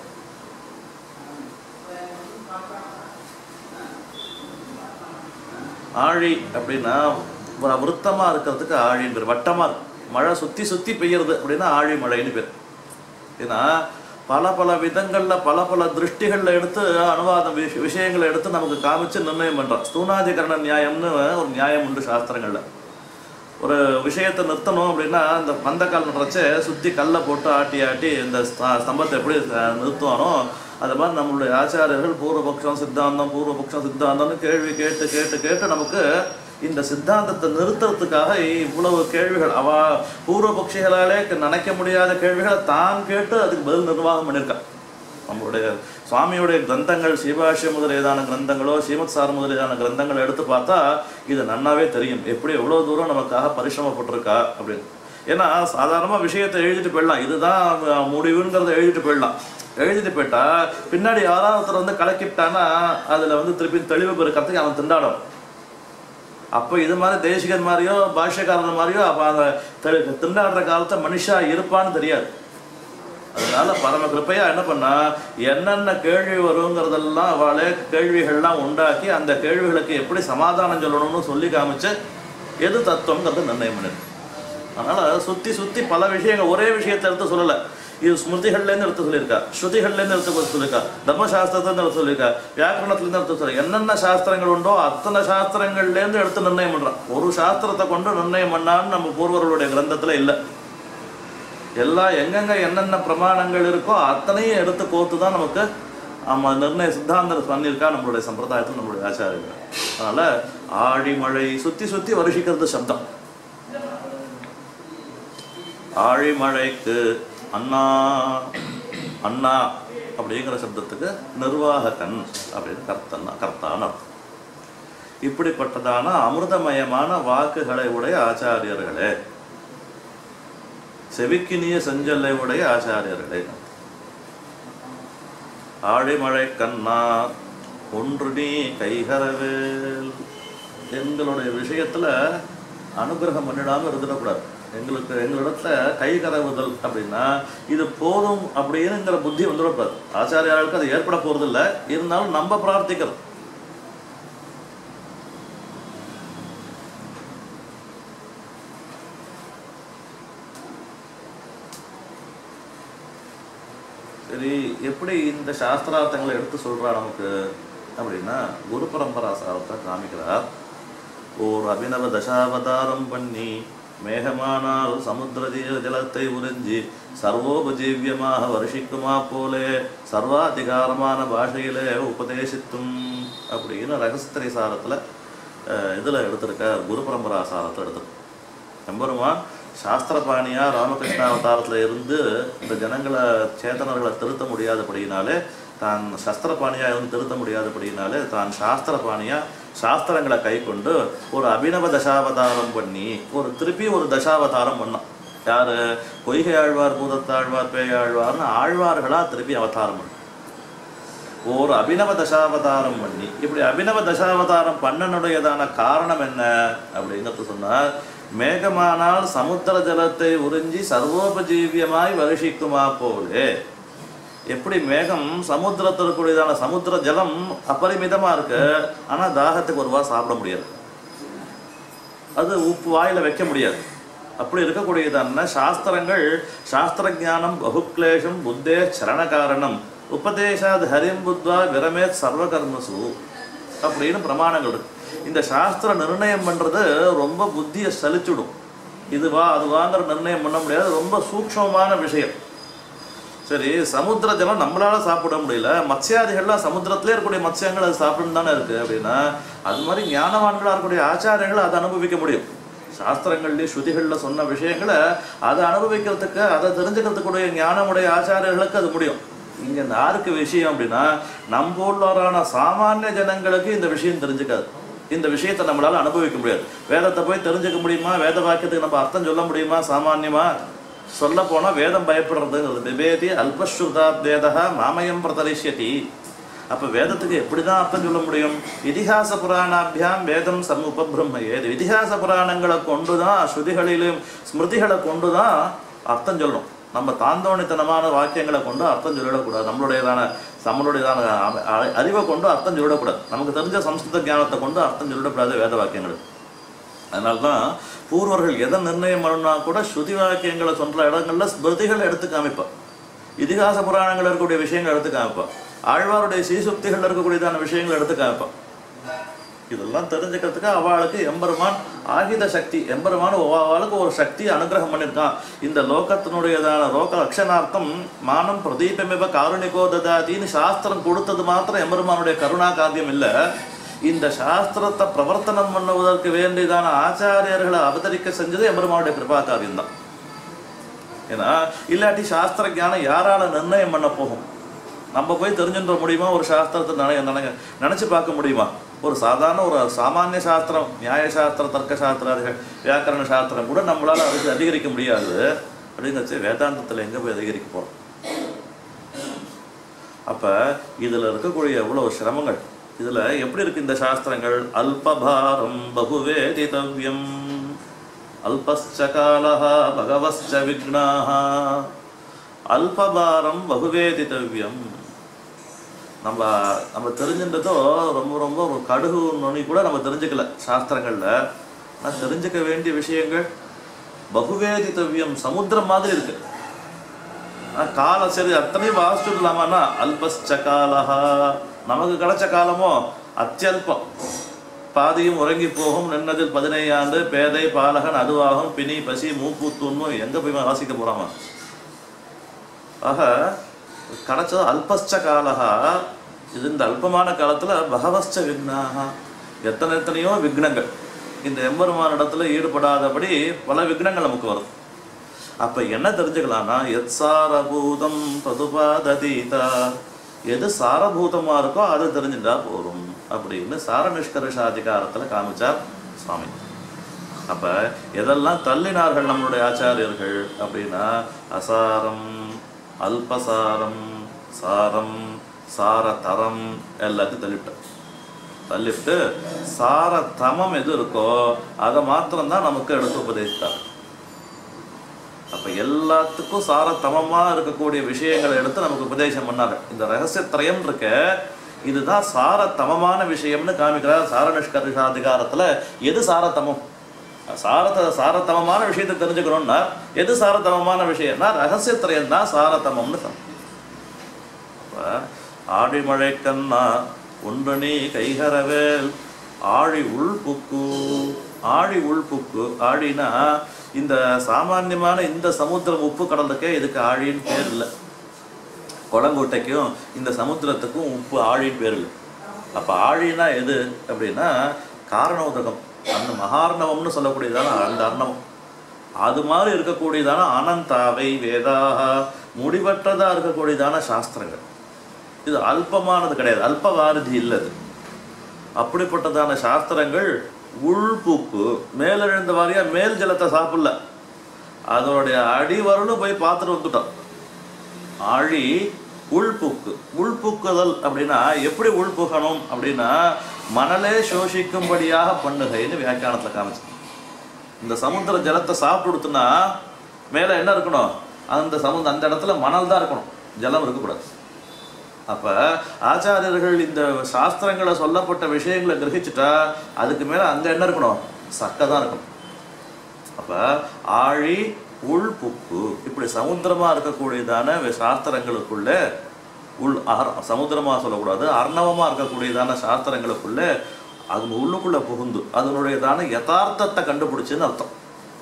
ஆழி அப்படின்னா ஒரு விருத்தமா இருக்கிறதுக்கு ஆழின்னு பேர் வட்டமா இருக்கு. மழை சுத்தி சுத்தி பெய்யறது அப்படின்னா ஆழி மழைன்னு பேர் ஏன்னா பல பல விதங்கள்ல பல பல திருஷ்டிகள்ல எடுத்து அனுவாதம் விஷ- விஷயங்களை எடுத்து நமக்கு காமிச்சு நிர்ணயம் பண்றான் ஸ்தூனாதிகரண நியாயம்னு ஒரு நியாயம் உண்டு சாஸ்திரங்கள்ல ஒரு விஷயத்தை நிறுத்தணும் அப்படின்னா இந்த பந்தக்கால் நடுறச்ச சுற்றி கல்லை போட்டு ஆட்டி ஆட்டி இந்த ஸ்த- ஸ்தம்பத்தை எப்படி அஹ், நிறுத்துவானோ அது மாதிரி நம்மளுடைய ஆச்சாரியர்கள் பூர்வபக்ஷம் சித்தாந்தம் பூர்வபக்ஷம் சித்தாந்தம்னு கேள்வி கேட்டு கேட்டு கேட்டு நமக்கு இந்த சித்தாந்தத்தை நிறுத்துறதுக்காக இவ்வளவு கேள்விகள் அவ பூர்வபக்ஷிகளாலே நினைக்க முடியாத கேள்விகளை தான் கேட்டு அதுக்கு பதில் நிர்வாகம் பண்ணியிருக்கான் நம்மளுடைய சுவாமியுடைய கிரந்தங்கள் சிவபாஷ்யம் முதலியதான கிரந்தங்களோ ஸ்ரீமத் சார் முதலியதான கிரந்தங்களை எடுத்து பார்த்தா இது நன்னாவே தெரியும் எப்படி எவ்வளோ தூரம் நமக்காக பரிசிரமப்பட்டிருக்கா அப்படின்னு ஏன்னா சாதாரணமாக விஷயத்தை எழுதிட்டு போயிடலாம் இதுதான் அஹ், முடிவுங்கிறத எழுதிட்டு போயிடலாம் எழுதிட்டு போயிட்டா பின்னாடி யாராவது ஒருத்தர் வந்து கலக்கிட்டான்னா அதில் வந்து திருப்பி தெளிவு பெருக்கிறதுக்கு அவன் திண்டாடும் அப்போ இது மாதிரி தேசிகன் மாதிரியோ பாஷ்யக்காரன் மாதிரியோ அப்போ அந்த தெ- திண்டாடுற காலத்தை மனுஷா இருப்பான்னு தெரியாது அதனால பரம கிருப்பையா என்ன பண்ணா என்னென்ன கேள்வி வருங்கிறதெல்லாம் அவளே கேள்விகள்லாம் உண்டாக்கி அந்த கேள்விகளுக்கு எப்படி சமாதானம் சொல்லணும்னு சொல்லி காமிச்சு எது தத்துவங்கிறது நிர்ணயம் பண்ணிருக்கு அதனால சுத்தி சுத்தி பல விஷயங்கள் ஒரே விஷயத்தை எடுத்து சொல்லல இது ஸ்மிருதிகள்லேருந்து எடுத்து சொல்லியிருக்கா ஸ்ருதிகள்லேருந்து எடுத்து சொல்லியிருக்கா தர்மசாஸ்திரத்துலேருந்து எடுத்து சொல்லியிருக்கா வியாக்கரணத்துலேருந்து எடுத்து சொல்லி என்னென்ன சாஸ்திரங்கள் உண்டோ அத்தனை சாஸ்திரங்கள்லேருந்து எடுத்து நிர்ணயம் பண்றான் ஒரு சாஸ்திரத்தை கொண்டு நிர்ணயம் பண்ணான்னு நம்ம பூர்வர்களுடைய கிரந்தத்துல இல்லை எல்லாம் எங்கெங்க என்னென்ன பிரமாணங்கள் இருக்கோ அத்தனையும் எடுத்து கோர்த்து தான் நமக்கு ஆமா நிர்ணய சித்தாந்தம் பண்ணியிருக்கா நம்மளுடைய சம்பிரதாயத்தில் நம்மளுடைய ஆச்சாரியர்கள் அதனால ஆழிமழை சுத்தி சுத்தி வருஷிக்கிறது சப்தம் ஆழிமழைக்கு அண்ணா அண்ணா அப்படிங்கிற சப்தத்துக்கு நிர்வாககன் அப்படின்னு கர்த்தன்னா கர்த்தான்னு அர்த்தம் இப்படிப்பட்டதான அமிர்தமயமான வாக்குகளை உடைய ஆச்சாரியர்களே செவிக்கினிய செஞ்சொல்லை உடைய ஆச்சாரியர்களே ஆழிமழை கண்ணா ஒன்று நீ கைகரவேல் எங்களுடைய விஷயத்துல அனுகிரகம் பண்ணிடாம இருந்துடக்கூடாது எங்களுக்கு எங்களிடத்துல கை கரவுதல் அப்படின்னா இது போதும் அப்படிங்கிற புத்தி வந்துடக்கூடாது ஆச்சாரியாளுக்கு அது ஏற்பட போறதில்லை இருந்தாலும் நம்ம பிரார்த்திக்கிறது சரி எப்படி இந்த சாஸ்திரார்த்தங்களை எடுத்து சொல்றா நமக்கு அப்படின்னா குரு பரம்பரா சாரத்தை காமிக்கிறார் ஓர் அபிநவ தசாவதாரம் பண்ணி மேகமானால் சமுத்திர ஜீ- ஜலத்தை உறிஞ்சி சர்வோபஜீவியமாக வருஷிக்குமா போலே சர்வாதிகாரமான பாஷையிலே உபதேசித்தும் அப்படின்னு ரகசியத்திரை சாரத்தில் இதில் எடுத்திருக்க குரு பரம்பரா சாரத்தை எடுத்திருக்க எம்பெருமான் சாஸ்திரபாணியா ராமகிருஷ்ண அவதாரத்துல இருந்து இந்த ஜனங்களை சேத்தனர்களை திருத்த முடியாதபடியினாலே தான் சஸ்திரபாணியா இருந்து திருத்த முடியாதபடியினாலே தான் சாஸ்திரபாணியா சாஸ்திரங்களை கை கொண்டு ஒரு அபிநவ தசாவதாரம் பண்ணி ஒரு திருப்பி ஒரு தசாவதாரம் பண்ணான் யாரு பொய்கை ஆழ்வார் பூதத்தாழ்வார் பேயாழ்வார்னு ஆழ்வார்களா திருப்பி அவதாரம் பண்ணான் ஒரு அபிநவ தசாவதாரம் பண்ணி இப்படி அபிநவ தசாவதாரம் பண்ணனுடையதான காரணம் என்ன அப்படிங்கிறது சொன்னார் மேகமானால் சமுத்திர ஜலத்தை உறிஞ்சி சர்வோபஜீவியமாய் வருஷிக்குமா போலே எப்படி மேகம் சமுத்திரத்திற்குரியதான சமுத்திர ஜலம் அபரிமிதமா இருக்கு ஆனா தாகத்துக்கு ஒருவா சாப்பிட முடியாது அது உப்பு வாயில வைக்க முடியாது அப்படி இருக்கக்கூடியதான சாஸ்திரங்கள் சாஸ்திர ஞானம் பகுக்லேஷம் புத்தே சரண காரணம் உபதேசாத் ஹரிம் புத்வா விரமேத் சர்வகர்மசு அப்படின்னு பிரமாணங்கள் இருக்கு இந்த சாஸ்திர நிர்ணயம் பண்றது ரொம்ப புத்தியை சலிச்சுடும் இதுவா அதுவாங்கிற நிர்ணயம் பண்ண முடியாது ரொம்ப சூக்ஷ்மமான விஷயம் சரி சமுத்திர ஜலம் நம்மளால சாப்பிட முடியல மத்ஸ்யாதிகள்லாம் சமுத்திரத்திலே இருக்கக்கூடிய மத்ஸ்யங்கள் அது சாப்பிடணும் தானே இருக்கு அப்படின்னா அது மாதிரி ஞானவான்களா இருக்கக்கூடிய ஆச்சாரியர்கள் அதை அனுபவிக்க முடியும் சாஸ்திரங்கள்லேயும் ஸ்ருதிகளில் சொன்ன விஷயங்களை அதை அனுபவிக்கிறதுக்கு அதை தெரிஞ்சுக்கிறதுக்குடைய ஞானமுடைய ஆச்சாரியர்களுக்கு அது முடியும் இங்க யாருக்கு விஷயம் அப்படின்னா நம்ம உள்ளவரான சாமானிய ஜனங்களுக்கு இந்த விஷயம் தெரிஞ்சுக்காது இந்த விஷயத்தை நம்மளால அனுபவிக்க முடியாது வேதத்தை போய் தெரிஞ்சுக்க முடியுமா வேத வாக்கியத்துக்கு நம்ம அர்த்தம் சொல்ல முடியுமா சாமான்யமா சொல்ல போனா வேதம் பயப்படுறதுங்கிறது விவேதி அல்பஸ்ருதா வேதா மாமயம் பிரதரிஷ்யதி அப்ப வேதத்துக்கு எப்படிதான் அர்த்தம் சொல்ல முடியும் இதிகாச புராணாபியாம் வேதம் சமுபபிரம்மயேது இதிகாச புராணங்களை கொண்டுதான் ஸ்ருதிகளிலும் ஸ்மிருதிகளை கொண்டுதான் அர்த்தம் சொல்லணும் நம்ம தாந்தோணித்தனமான வாக்கியங்களை கொண்டு அர்த்தம் சொல்லிடக்கூடாது நம்மளுடையதான நம்மளுடையதான அ- அ- அறிவை கொண்டு அர்த்தம் சொல்லிடக்கூடாது நமக்கு தெரிஞ்ச சம்ஸ்கிருத ஞானத்தை கொண்டு அர்த்தம் சொல்லிடக்கூடாது வேத வாக்கியங்களுக்கு அதனால தான் பூர்வர்கள் எதை நிர்ணயம் பண்ணா கூட ஸ்ருதி வாக்கியங்களை சொல்ற இடங்கள்ல ஸ்மிருதிகளை எடுத்து காமிப்பா இதிகாச புராணங்கள் இருக்கக்கூடிய விஷயங்களை எடுத்து காமிப்பா ஆழ்வாருடைய சீசுக்திகள் இருக்கக்கூடியதான விஷயங்களை எடுத்து காமிப்பா இதெல்லாம் தெரிஞ்சுக்கிறதுக்கு அவளுக்கு எம்பெருமான் ஆகித சக்தி எம்பெருமான் அவளுக்கு ஒரு சக்தி அனுகிரகம் பண்ணியிருக்கான் இந்த லோகத்தினுடையதான லோக லட்சணார்த்தம் மானம் பிரதீபமிவ காருணிகோ ததாதின்னு சாஸ்திரம் கொடுத்தது மாத்திரம் எம்பெருமானுடைய கருணா காரியம் இல்லை இந்த சாஸ்திரத்தை பிரவர்த்தனம் பண்ணுவதற்கு வேண்டியதான ஆச்சாரியர்களை அவதரிக்க செஞ்சது எம்பெருமானுடைய கிருபா காரியம் தான் ஏன்னா இல்லாட்டி சாஸ்திர ஞானம் யாரால நிர்ணயம் பண்ண போகும் நம்ம போய் தெரிஞ்சுன்ற முடியுமா ஒரு சாஸ்திரத்தை நினை நினை நினச்சி பார்க்க முடியுமா ஒரு சாதாரண ஒரு சாமானிய சாஸ்திரம் நியாய சாஸ்திரம் தர்க்க சாஸ்திராதிகள் வியாக்கரண சாஸ்திரம் கூட நம்மளால அதுக்கு அதிகரிக்க முடியாது அப்படிங்கிறச்சு வேதாந்தத்தில் எங்கே போய் அதிகரிக்க போகிறோம் அப்போ இதில் இருக்கக்கூடிய எவ்வளவு சிரமங்கள் இதில் எப்படி இருக்கு இந்த சாஸ்திரங்கள் அல்பபாரம் பகுவேதிதவ்யம் அல்பஸ்ச காலः பகவஸ்ச விக்னாः அல்பபாரம் பகுவேதிதவ்யம் நம்ம நம்ம தெரிஞ்சின்றதோ ரொம்ப ரொம்ப ஒரு கடுகு நுனி கூட நம்ம தெரிஞ்சுக்கல சாஸ்திரங்கள்ல ஆனால் தெரிஞ்சுக்க வேண்டிய விஷயங்கள் பகுவேதிதவ்யம் சமுத்திரம் மாதிரி இருக்கு ஆனா, கால சரி அத்தனையும் வாசிச்சுடலாமான்னா அல்பஸ்ச காலஹா நமக்கு கிடைச்ச காலமோ அத்தியல்பம் பாதியும் உறங்கி போகும் நின்னதில் பதினையாண்டு பேதை பாலகன் அதுவாகும் பிணி பசி மூக்கூத்துண்ணும் எங்க போய் வாசிக்க போறாமா ஆக கிடைச்சது அல்பஸ்ச காலஹா இது இந்த அல்பமான காலத்துல பகவஸ்ச விக்னாக எத்தனை எத்தனையோ விக்னங்கள் இந்த எம்பெருமான இடத்துல ஈடுபடாதபடி பல விக்னங்கள் நமக்கு வரும் அப்ப என்ன தெரிஞ்சுக்கலாம்னா எத் சாரபூதம் பிரதுபாததீதா எது சாரபூதமா இருக்கோ அதை தெரிஞ்சுட்டா போதும் அப்படின்னு சார நிஷ்கர்ஷாதிகாரத்துல காமிச்சார் சுவாமி அப்ப எதெல்லாம் தள்ளினார்கள் நம்மளுடைய ஆச்சாரியர்கள் அப்படின்னா அசாரம் அல்பசாரம் சாரம் சாரதரம் எல்லாத்தையும் தள்ளிவிட்டார் தள்ளிவிட்டு சாரதமம் எது இருக்கோ அதை மாத்திரம்தான் நமக்கு எடுத்து உபதேசித்தார் அப்ப எல்லாத்துக்கும் சாரதமமா இருக்கக்கூடிய விஷயங்களை எடுத்து நமக்கு உபதேசம் பண்ணாங்க இந்த ரகசியத்திரயம் இருக்க இதுதான் சாரதமமான விஷயம்னு காமிக்கிறார் சார நிஷ்கர்ஷாதிகாரத்துல எது சாரதமம் சாரத சாரதமமான விஷயத்தை தெரிஞ்சுக்கணும்னா எது சாரதமமான விஷயம்னா ரகசியத்திரயம் தான் சாரதமம்னு சொன்னோம் அப்ப ஆடிமழை கண்ணா ஒன்றணி கைகரவேல் ஆழி உள்புக்கு ஆழி உள்புக்கு ஆழினா இந்த சாமான்யமான இந்த சமுத்திரம் உப்பு கடலுக்கே இதுக்கு ஆழின்னு பேர் இல்லை குளங்கோட்டைக்கும் இந்த சமுத்திரத்துக்கும் உப்பு ஆழின்னு பேர் இல்லை அப்போ ஆழினா எது அப்படின்னா காரண உதகம் அந்த மகார்ணவம்னு சொல்லக்கூடியதான அந்த அர்ணவம் அது மாதிரி இருக்கக்கூடியதான அனந்தாவை வேதாக முடிவற்றதா இருக்கக்கூடியதான சாஸ்திரங்கள் இது அல்பமானது கிடையாது அல்பவாரதி இல்லை அது அப்படிப்பட்டதான சாஸ்திரங்கள் உள்பூக்கு மேலெழுந்த வாரியா மேல் ஜலத்தை சாப்பிடல அதனுடைய அடிவரலும் போய் பார்த்துட்டு வந்துட்டோம் ஆழி உள்புக்கு உள்புக்குதல் அப்படின்னா எப்படி உள்புகணும் அப்படின்னா மணலே சோஷிக்கும்படியாக பண்ணுகைன்னு வியாக்கியானத்தில் காமிச்சு இந்த சமுத்திர ஜலத்தை சாப்பிட்டு கொடுத்தோன்னா மேலே என்ன இருக்கணும் அந்த சமுந்த அந்த இடத்துல மணல் தான் இருக்கணும் ஜலம் இருக்கக்கூடாது அப்ப ஆச்சாரியர்கள் இந்த சாஸ்திரங்களை சொல்லப்பட்ட விஷயங்களை கிரகிச்சுட்டா அதுக்கு மேல அங்க என்ன இருக்கணும் சக்கை தான் இருக்கணும் அப்ப ஆழி உள்புக்கு இப்படி சமுத்திரமா இருக்கக்கூடியதான வி- சாஸ்திரங்களுக்குள்ள உள் அர் சமுத்திரமா சொல்லக்கூடாது அர்ணவமா இருக்கக்கூடியதான சாஸ்திரங்களுக்குள்ள அது உள்ளுக்குள்ள புகுந்து அதனுடையதான யதார்த்தத்தை கண்டுபிடிச்சுன்னு அர்த்தம்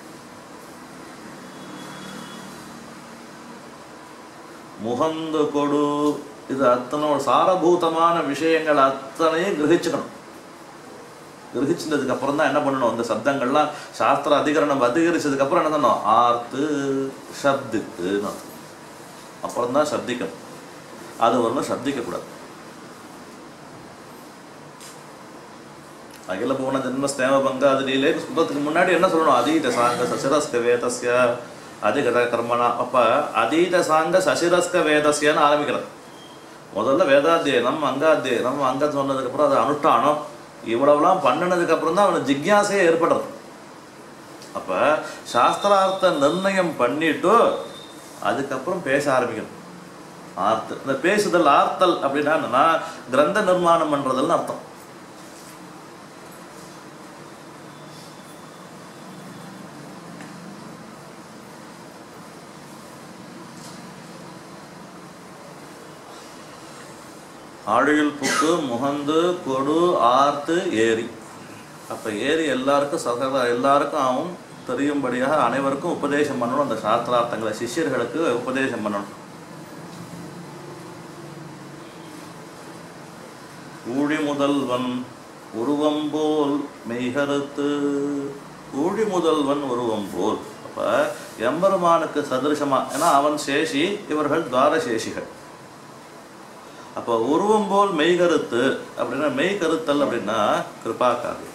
முகந்து கொடு இது அத்தனை சாரபூதமான விஷயங்கள் அத்தனையும் கிரகிச்சுக்கணும் கிரகிச்சதுக்கு அப்புறம் தான் என்ன பண்ணணும் இந்த சப்தங்கள்லாம் சாஸ்திர அதிகரணம் அதிகரிச்சதுக்கு அப்புறம் என்ன பண்ணணும் ஆர்த்து சப்தித்துன்னு அர்த்தம் அப்புறம் தான் சப்திக்கணும் அது வரணும் சப்திக்கக்கூடாது அகில பூர்ண ஜென்ம ஸ்தேம பங்காதிரியிலே சொல்றதுக்கு முன்னாடி என்ன சொல்லணும் அதீத சாங்க சசிரஸ்க வேதஸ்ய அதிகத கர்மனா அப்ப அதீத சாங்க சசிரஸ்க வேதஸ்யன்னு ஆரம்பிக்கிறது முதல்ல வேதாத்தியனம் அங்காத்தியனம் அங்க சொன்னதுக்கு அப்புறம் அது அனுஷ்டானம் இவ்வளவுலாம் பண்ணினதுக்கு அப்புறம் தான் அவனுக்கு ஜிக்யாசையே ஏற்படுறது அப்ப சாஸ்திரார்த்த நிர்ணயம் பண்ணிட்டு அதுக்கப்புறம் பேச ஆரம்பிக்கணும் ஆர்த்த இந்த பேசுதல் ஆர்த்தல் அப்படின்னா என்னன்னா கிரந்த நிர்மாணம் பண்றதுன்னு அர்த்தம் ஆழியில் புக்கு முகந்து கொடு ஆர்த்து ஏரி அப்போ ஏரி எல்லாருக்கும் சகல எல்லாருக்கும் ஆகும் தெரியும்படியாக அனைவருக்கும் உபதேசம் பண்ணணும் அந்த சாஸ்திரார்த்தங்களை சிஷ்யர்களுக்கு உபதேசம் பண்ணணும் ஊழி முதல்வன் உருவம் போல் மெய்கருத்து ஊழி முதல்வன் உருவம் போல் அப்ப எம்பெருமானுக்கு சதிருஷமா ஏன்னா அவன் சேஷி இவர்கள் துவாரசேஷிகள் அப்போ உருவம் போல் மெய்கருத்து அப்படின்னா மெய் கருத்தல் அப்படின்னா கிருபா காவியம்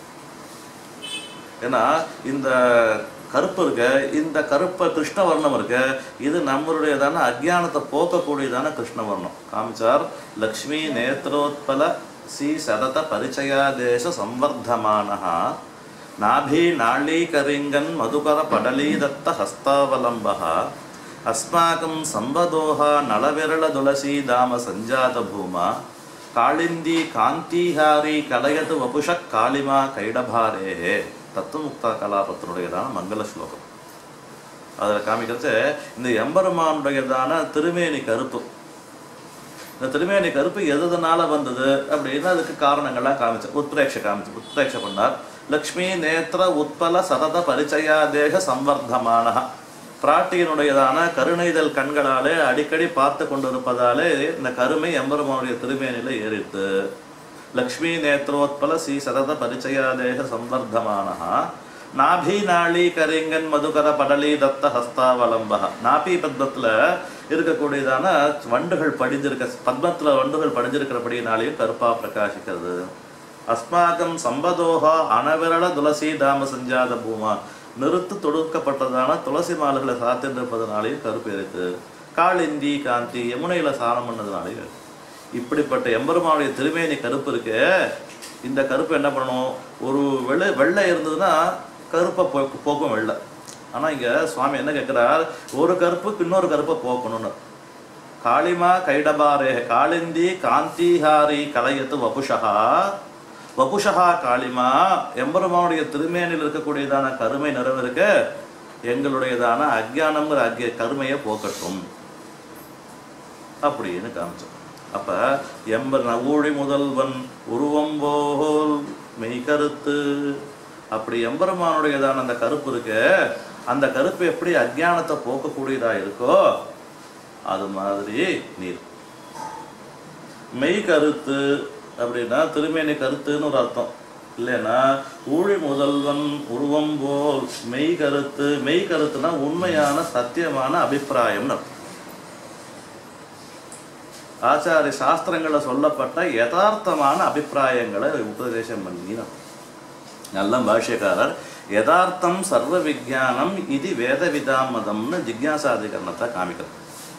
ஏன்னா இந்த கருப்பு இருக்க இந்த கருப்பை கிருஷ்ணவர்ணம் இருக்க இது நம்மளுடையதான அஜ்ஞானத்தை போக்கக்கூடியதான கிருஷ்ணவர்ணம் காமிச்சார் லக்ஷ்மி நேத்ரோத்பல சி சதத பரிச்சயாதேச சம்வர்தமானः நாபி நாளீகரிங்கன் மதுகர படலீதத்த ஹஸ்தாவலம்பः அஸ்மாக்கம் சம்பதோஹ நளவிரள துளசி தாம சஞ்சாத பூமா காளிந்தி காந்திஹாரி கலயது வபுஷ காளிமா கைடபாரே தத்துவமுக்தா கலாபத்தினுடையதான மங்கள ஸ்லோகம் அதில் காமிக்கிறது இந்த எம்பெருமானுடையதான திருமேனி கருப்பு இந்த திருமேனி கருப்பு எதனால வந்தது அப்படின்னா அதுக்கு காரணங்கள்லாம் காமிச்சு உத்ரேட்ச காமிச்சு உத்ரேட்ச பண்ணார் லக்ஷ்மி நேத்திர உத்பல சதத பரிச்சயாதேக சம்வர்தமான பிராட்டியினுடையதான கருணைதல் கண்களாலே அடிக்கடி பார்த்து கொண்டிருப்பதாலே இந்த கருமை எம்பெருமானுடைய திருமேனில ஏறித்து லக்ஷ்மி நேத்ரோத்பல ஸ்ரீ சதத பரிச்சயாதேக சம்வர்தமானஹா நாபி நாளி கரிங்கன் மதுகர படலி தத்த ஹஸ்தாவலம்பா நாபி பத்மத்துல இருக்கக்கூடியதான வண்டுகள் படிஞ்சிருக்க பத்மத்துல வண்டுகள் படிஞ்சிருக்கிறபடினாலேயும் கருப்பா பிரகாசிக்கிறது அஸ்மாகம் சம்பதோகா அனவிரள துளசி தாம சஞ்சாத பூமா நிறுத்து தொடுக்கப்பட்டதான துளசி மாலைகளை சாத்திருப்பதனாலேயும் கருப்பு இருக்கு காளிந்தி காந்தி யமுனையில சாரம் பண்ணதுனாலேயும் இப்படிப்பட்ட எம்பெருமானுடைய திருமேனி கருப்பு இருக்கு இந்த கருப்பு என்ன பண்ணணும் ஒரு வெள்ளை வெள்ளை இருந்ததுன்னா கருப்பை போ போக்கும் வெள்ளை ஆனால் இங்கே சுவாமி என்ன கேட்குறார் ஒரு கருப்புக்கு இன்னொரு கருப்பை போக்கணும்னு காளிமா கைடபாரே காளிந்தி காந்திஹாரி கலையத்து வபுஷா வபுஷா காளிமா எம்பெருமானுடைய திருமேனில் இருக்கக்கூடியதான கருமை நிறைவிருக்க எங்களுடையதான அஜ்ஞானம்ங்கிற அக்ய கருமையை போக்கட்டும் அப்படின்னு காமிச்சோம் அப்ப எம்பர் ஊழி முதல்வன் உருவம் போல் மெய் கருத்து அப்படி எம்பெருமானுடையதான அந்த கருப்பு இருக்கு அந்த கருப்பு எப்படி அஜ்ஞானத்தை போக்கக்கூடியதா இருக்கோ அது மாதிரி நீர் மெய் கருத்து அப்படின்னா திருமேனி கருத்துன்னு ஒரு அர்த்தம் இல்லைன்னா ஊழி முதல்வன் உருவம் போல் மெய் கருத்து மெய் கருத்துனா உண்மையான சத்தியமான அபிப்பிராயம்னு அர்த்தம் ஆச்சாரிய சாஸ்திரங்களில் சொல்லப்பட்ட யதார்த்தமான அபிப்பிராயங்களை உபதேசம் பண்ணினோம் நல்ல பாஷ்யக்காரர் யதார்த்தம் சர்வ விஜானம் இது வேத விதாமதம்னு ஜிக்யாசாதிகரணத்தை காமிக்கிறது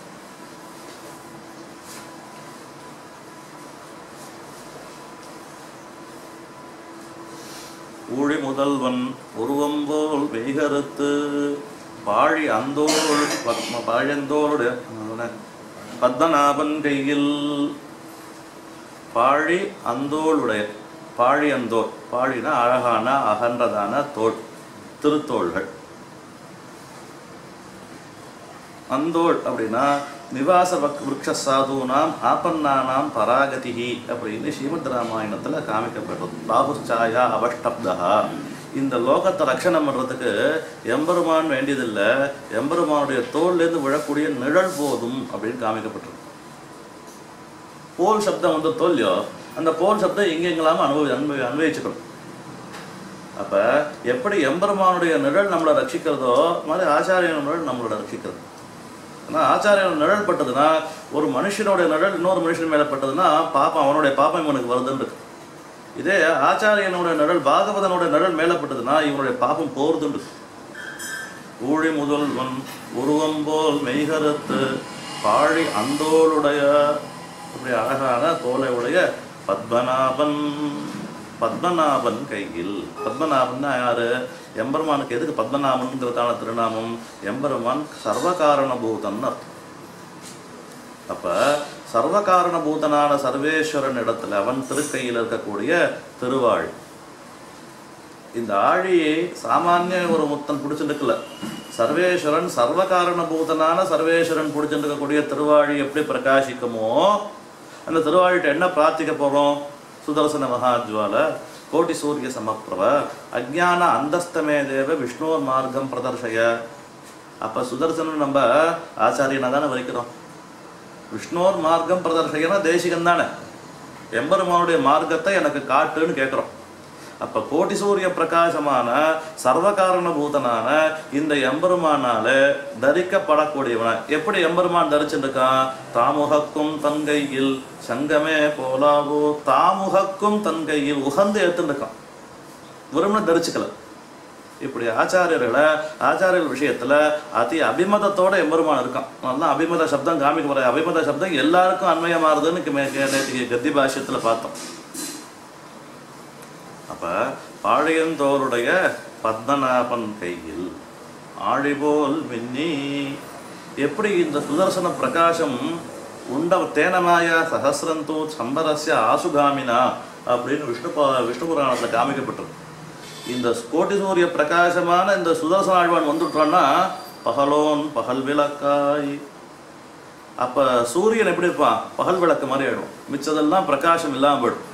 ஊழி முதல்வன் உருவம் போல் வெய்கருத்து பாழி அந்தோள் பத்ம பாழந்தோளுடைய பத்மநாபன் கையில் பாழி அந்தோளுடைய பாழி அந்தோள் பாழினா அழகான அகன்றதான தோள் திருத்தோள்கள் அந்தோள் அப்படின்னா நிவாச வக் விருட்ச சாதுனாம் ஆபன்னானாம் பராகதிஹி அப்படின்னு ஸ்ரீமத் ராமாயணத்துல காமிக்கப்பட்டது பாபுச்சாயா அவஷ்டப்தா இந்த லோகத்தை ரட்சணம் பண்றதுக்கு எம்பெருமான் வேண்டியதில்லை எம்பெருமானுடைய தோல்லேருந்து விழக்கூடிய நிழல் போதும் அப்படின்னு காமிக்கப்பட்டிருக்கு போல் சப்தம் வந்து தோல்லையோ அந்த போல் சப்தம் எங்கெங்கெல்லாம அனுபவி அனுபவி அன்வயிச்சுக்கணும் அப்ப எப்படி எம்பெருமானுடைய நிழல் நம்மளை ரட்சிக்கிறதோ அது மாதிரி ஆச்சாரியன் நிழல் நம்மளோட ரட்சிக்கிறது ஏன்னா ஆச்சாரியன் நிழல் பட்டதுன்னா ஒரு மனுஷனுடைய நிழல் இன்னொரு மனுஷன் மேல பட்டதுன்னா பாப்பம் அவனுடைய பாப்பம் இவனுக்கு வருதுன்னு இருக்கு இதே ஆச்சாரியனுடைய நிழல் பாகவதனுடைய நிழல் மேல பட்டதுன்னா இவனுடைய பாப்பம் போறதுன்னு இருக்கு ஊழி முதல்வன் உருவம் போல் மெய்கருத்து பாழி அந்தோளுடைய இப்படி அழகான தோலை உடைய பத்மநாபன் பத்மநாபன் கையில் பத்மநாபன்னா யாரு எம்பெருமானுக்கு எதுக்கு பத்மநாபன்கிறதான திருநாமம் எம்பெருமான் சர்வகாரணபூதன் அர்த்தம் அப்ப சர்வகாரணபூதனான சர்வேஸ்வரன் இடத்துல அவன் திருக்கையில் இருக்கக்கூடிய திருவாழ் இந்த ஆழியை சாமானிய ஒரு முத்தன் பிடிச்சிருக்கல சர்வேஸ்வரன் சர்வகாரணபூதனான சர்வேஸ்வரன் பிடிச்சிருக்கக்கூடிய திருவாழி எப்படி பிரகாசிக்குமோ அந்த திருவாழிட்ட என்ன பிரார்த்திக்க போறோம் சுதர்சன மகாஜ்வால கோட்டி சூரிய சமப்பிரப அஜ்ஞான அந்தஸ்தமே தேவ விஷ்ணுவர் மார்க்கம் பிரதர்ஷய அப்ப சுதர்சனன் நம்ம ஆச்சாரியனா தானே வரைக்கிறோம் விஷ்ணுவர் மார்க்கம் பிரதர்ஷகனா தேசிகன் தானே எம்பெருமானுடைய மார்க்கத்தை எனக்கு காட்டுன்னு கேட்குறோம் அப்ப கோட்டி சூரிய பிரகாசமான சர்வகாரண பூதனான இந்த எம்பெருமானால தரிக்கப்படக்கூடியவன எப்படி எம்பெருமான் தரிச்சுருக்கான் தாமுகக்கும் தன்கையில் சங்கமே போலாவோ தாமுகக்கும் தன்கையில் உகந்து எடுத்துருக்கான் வெறும்னு தரிச்சுக்கல இப்படி ஆச்சாரியர்களை ஆச்சாரியர் விஷயத்துல அதி அபிமதத்தோட எம்பெருமான் இருக்கான் நல்லா அபிமத சப்தம் காமிக்க போற அபிமத சப்தம் எல்லாருக்கும் அண்மையமாறுதுன்னு மே- நேற்றுக்கு கத்தி பாஷ்யத்துல பார்த்தோம் அப்ப பாழையந்தோருடைய பத்மநாபன் கையில் ஆழிபோல் மின்னி எப்படி இந்த சுதர்சன பிரகாசம் உண்ட தேனமாய சஹசிரந்தூ சம்பரஸ்ய ஆசுகாமினா அப்படின்னு விஷ்ணு பா- விஷ்ணு புராணத்துல காமிக்கப்பட்டிருக்கு இந்த கோட்டி சூரிய பிரகாசமான இந்த சுதர்சன ஆழ்வான் வந்துட்டான்னா பகலோன் பகல் விளக்காய் அப்ப சூரியன் எப்படி இருப்பான் பகல் விளக்கு மாதிரி ஆயிடும் மிச்சதெல்லாம் பிரகாசம் இல்லாம போயிடும்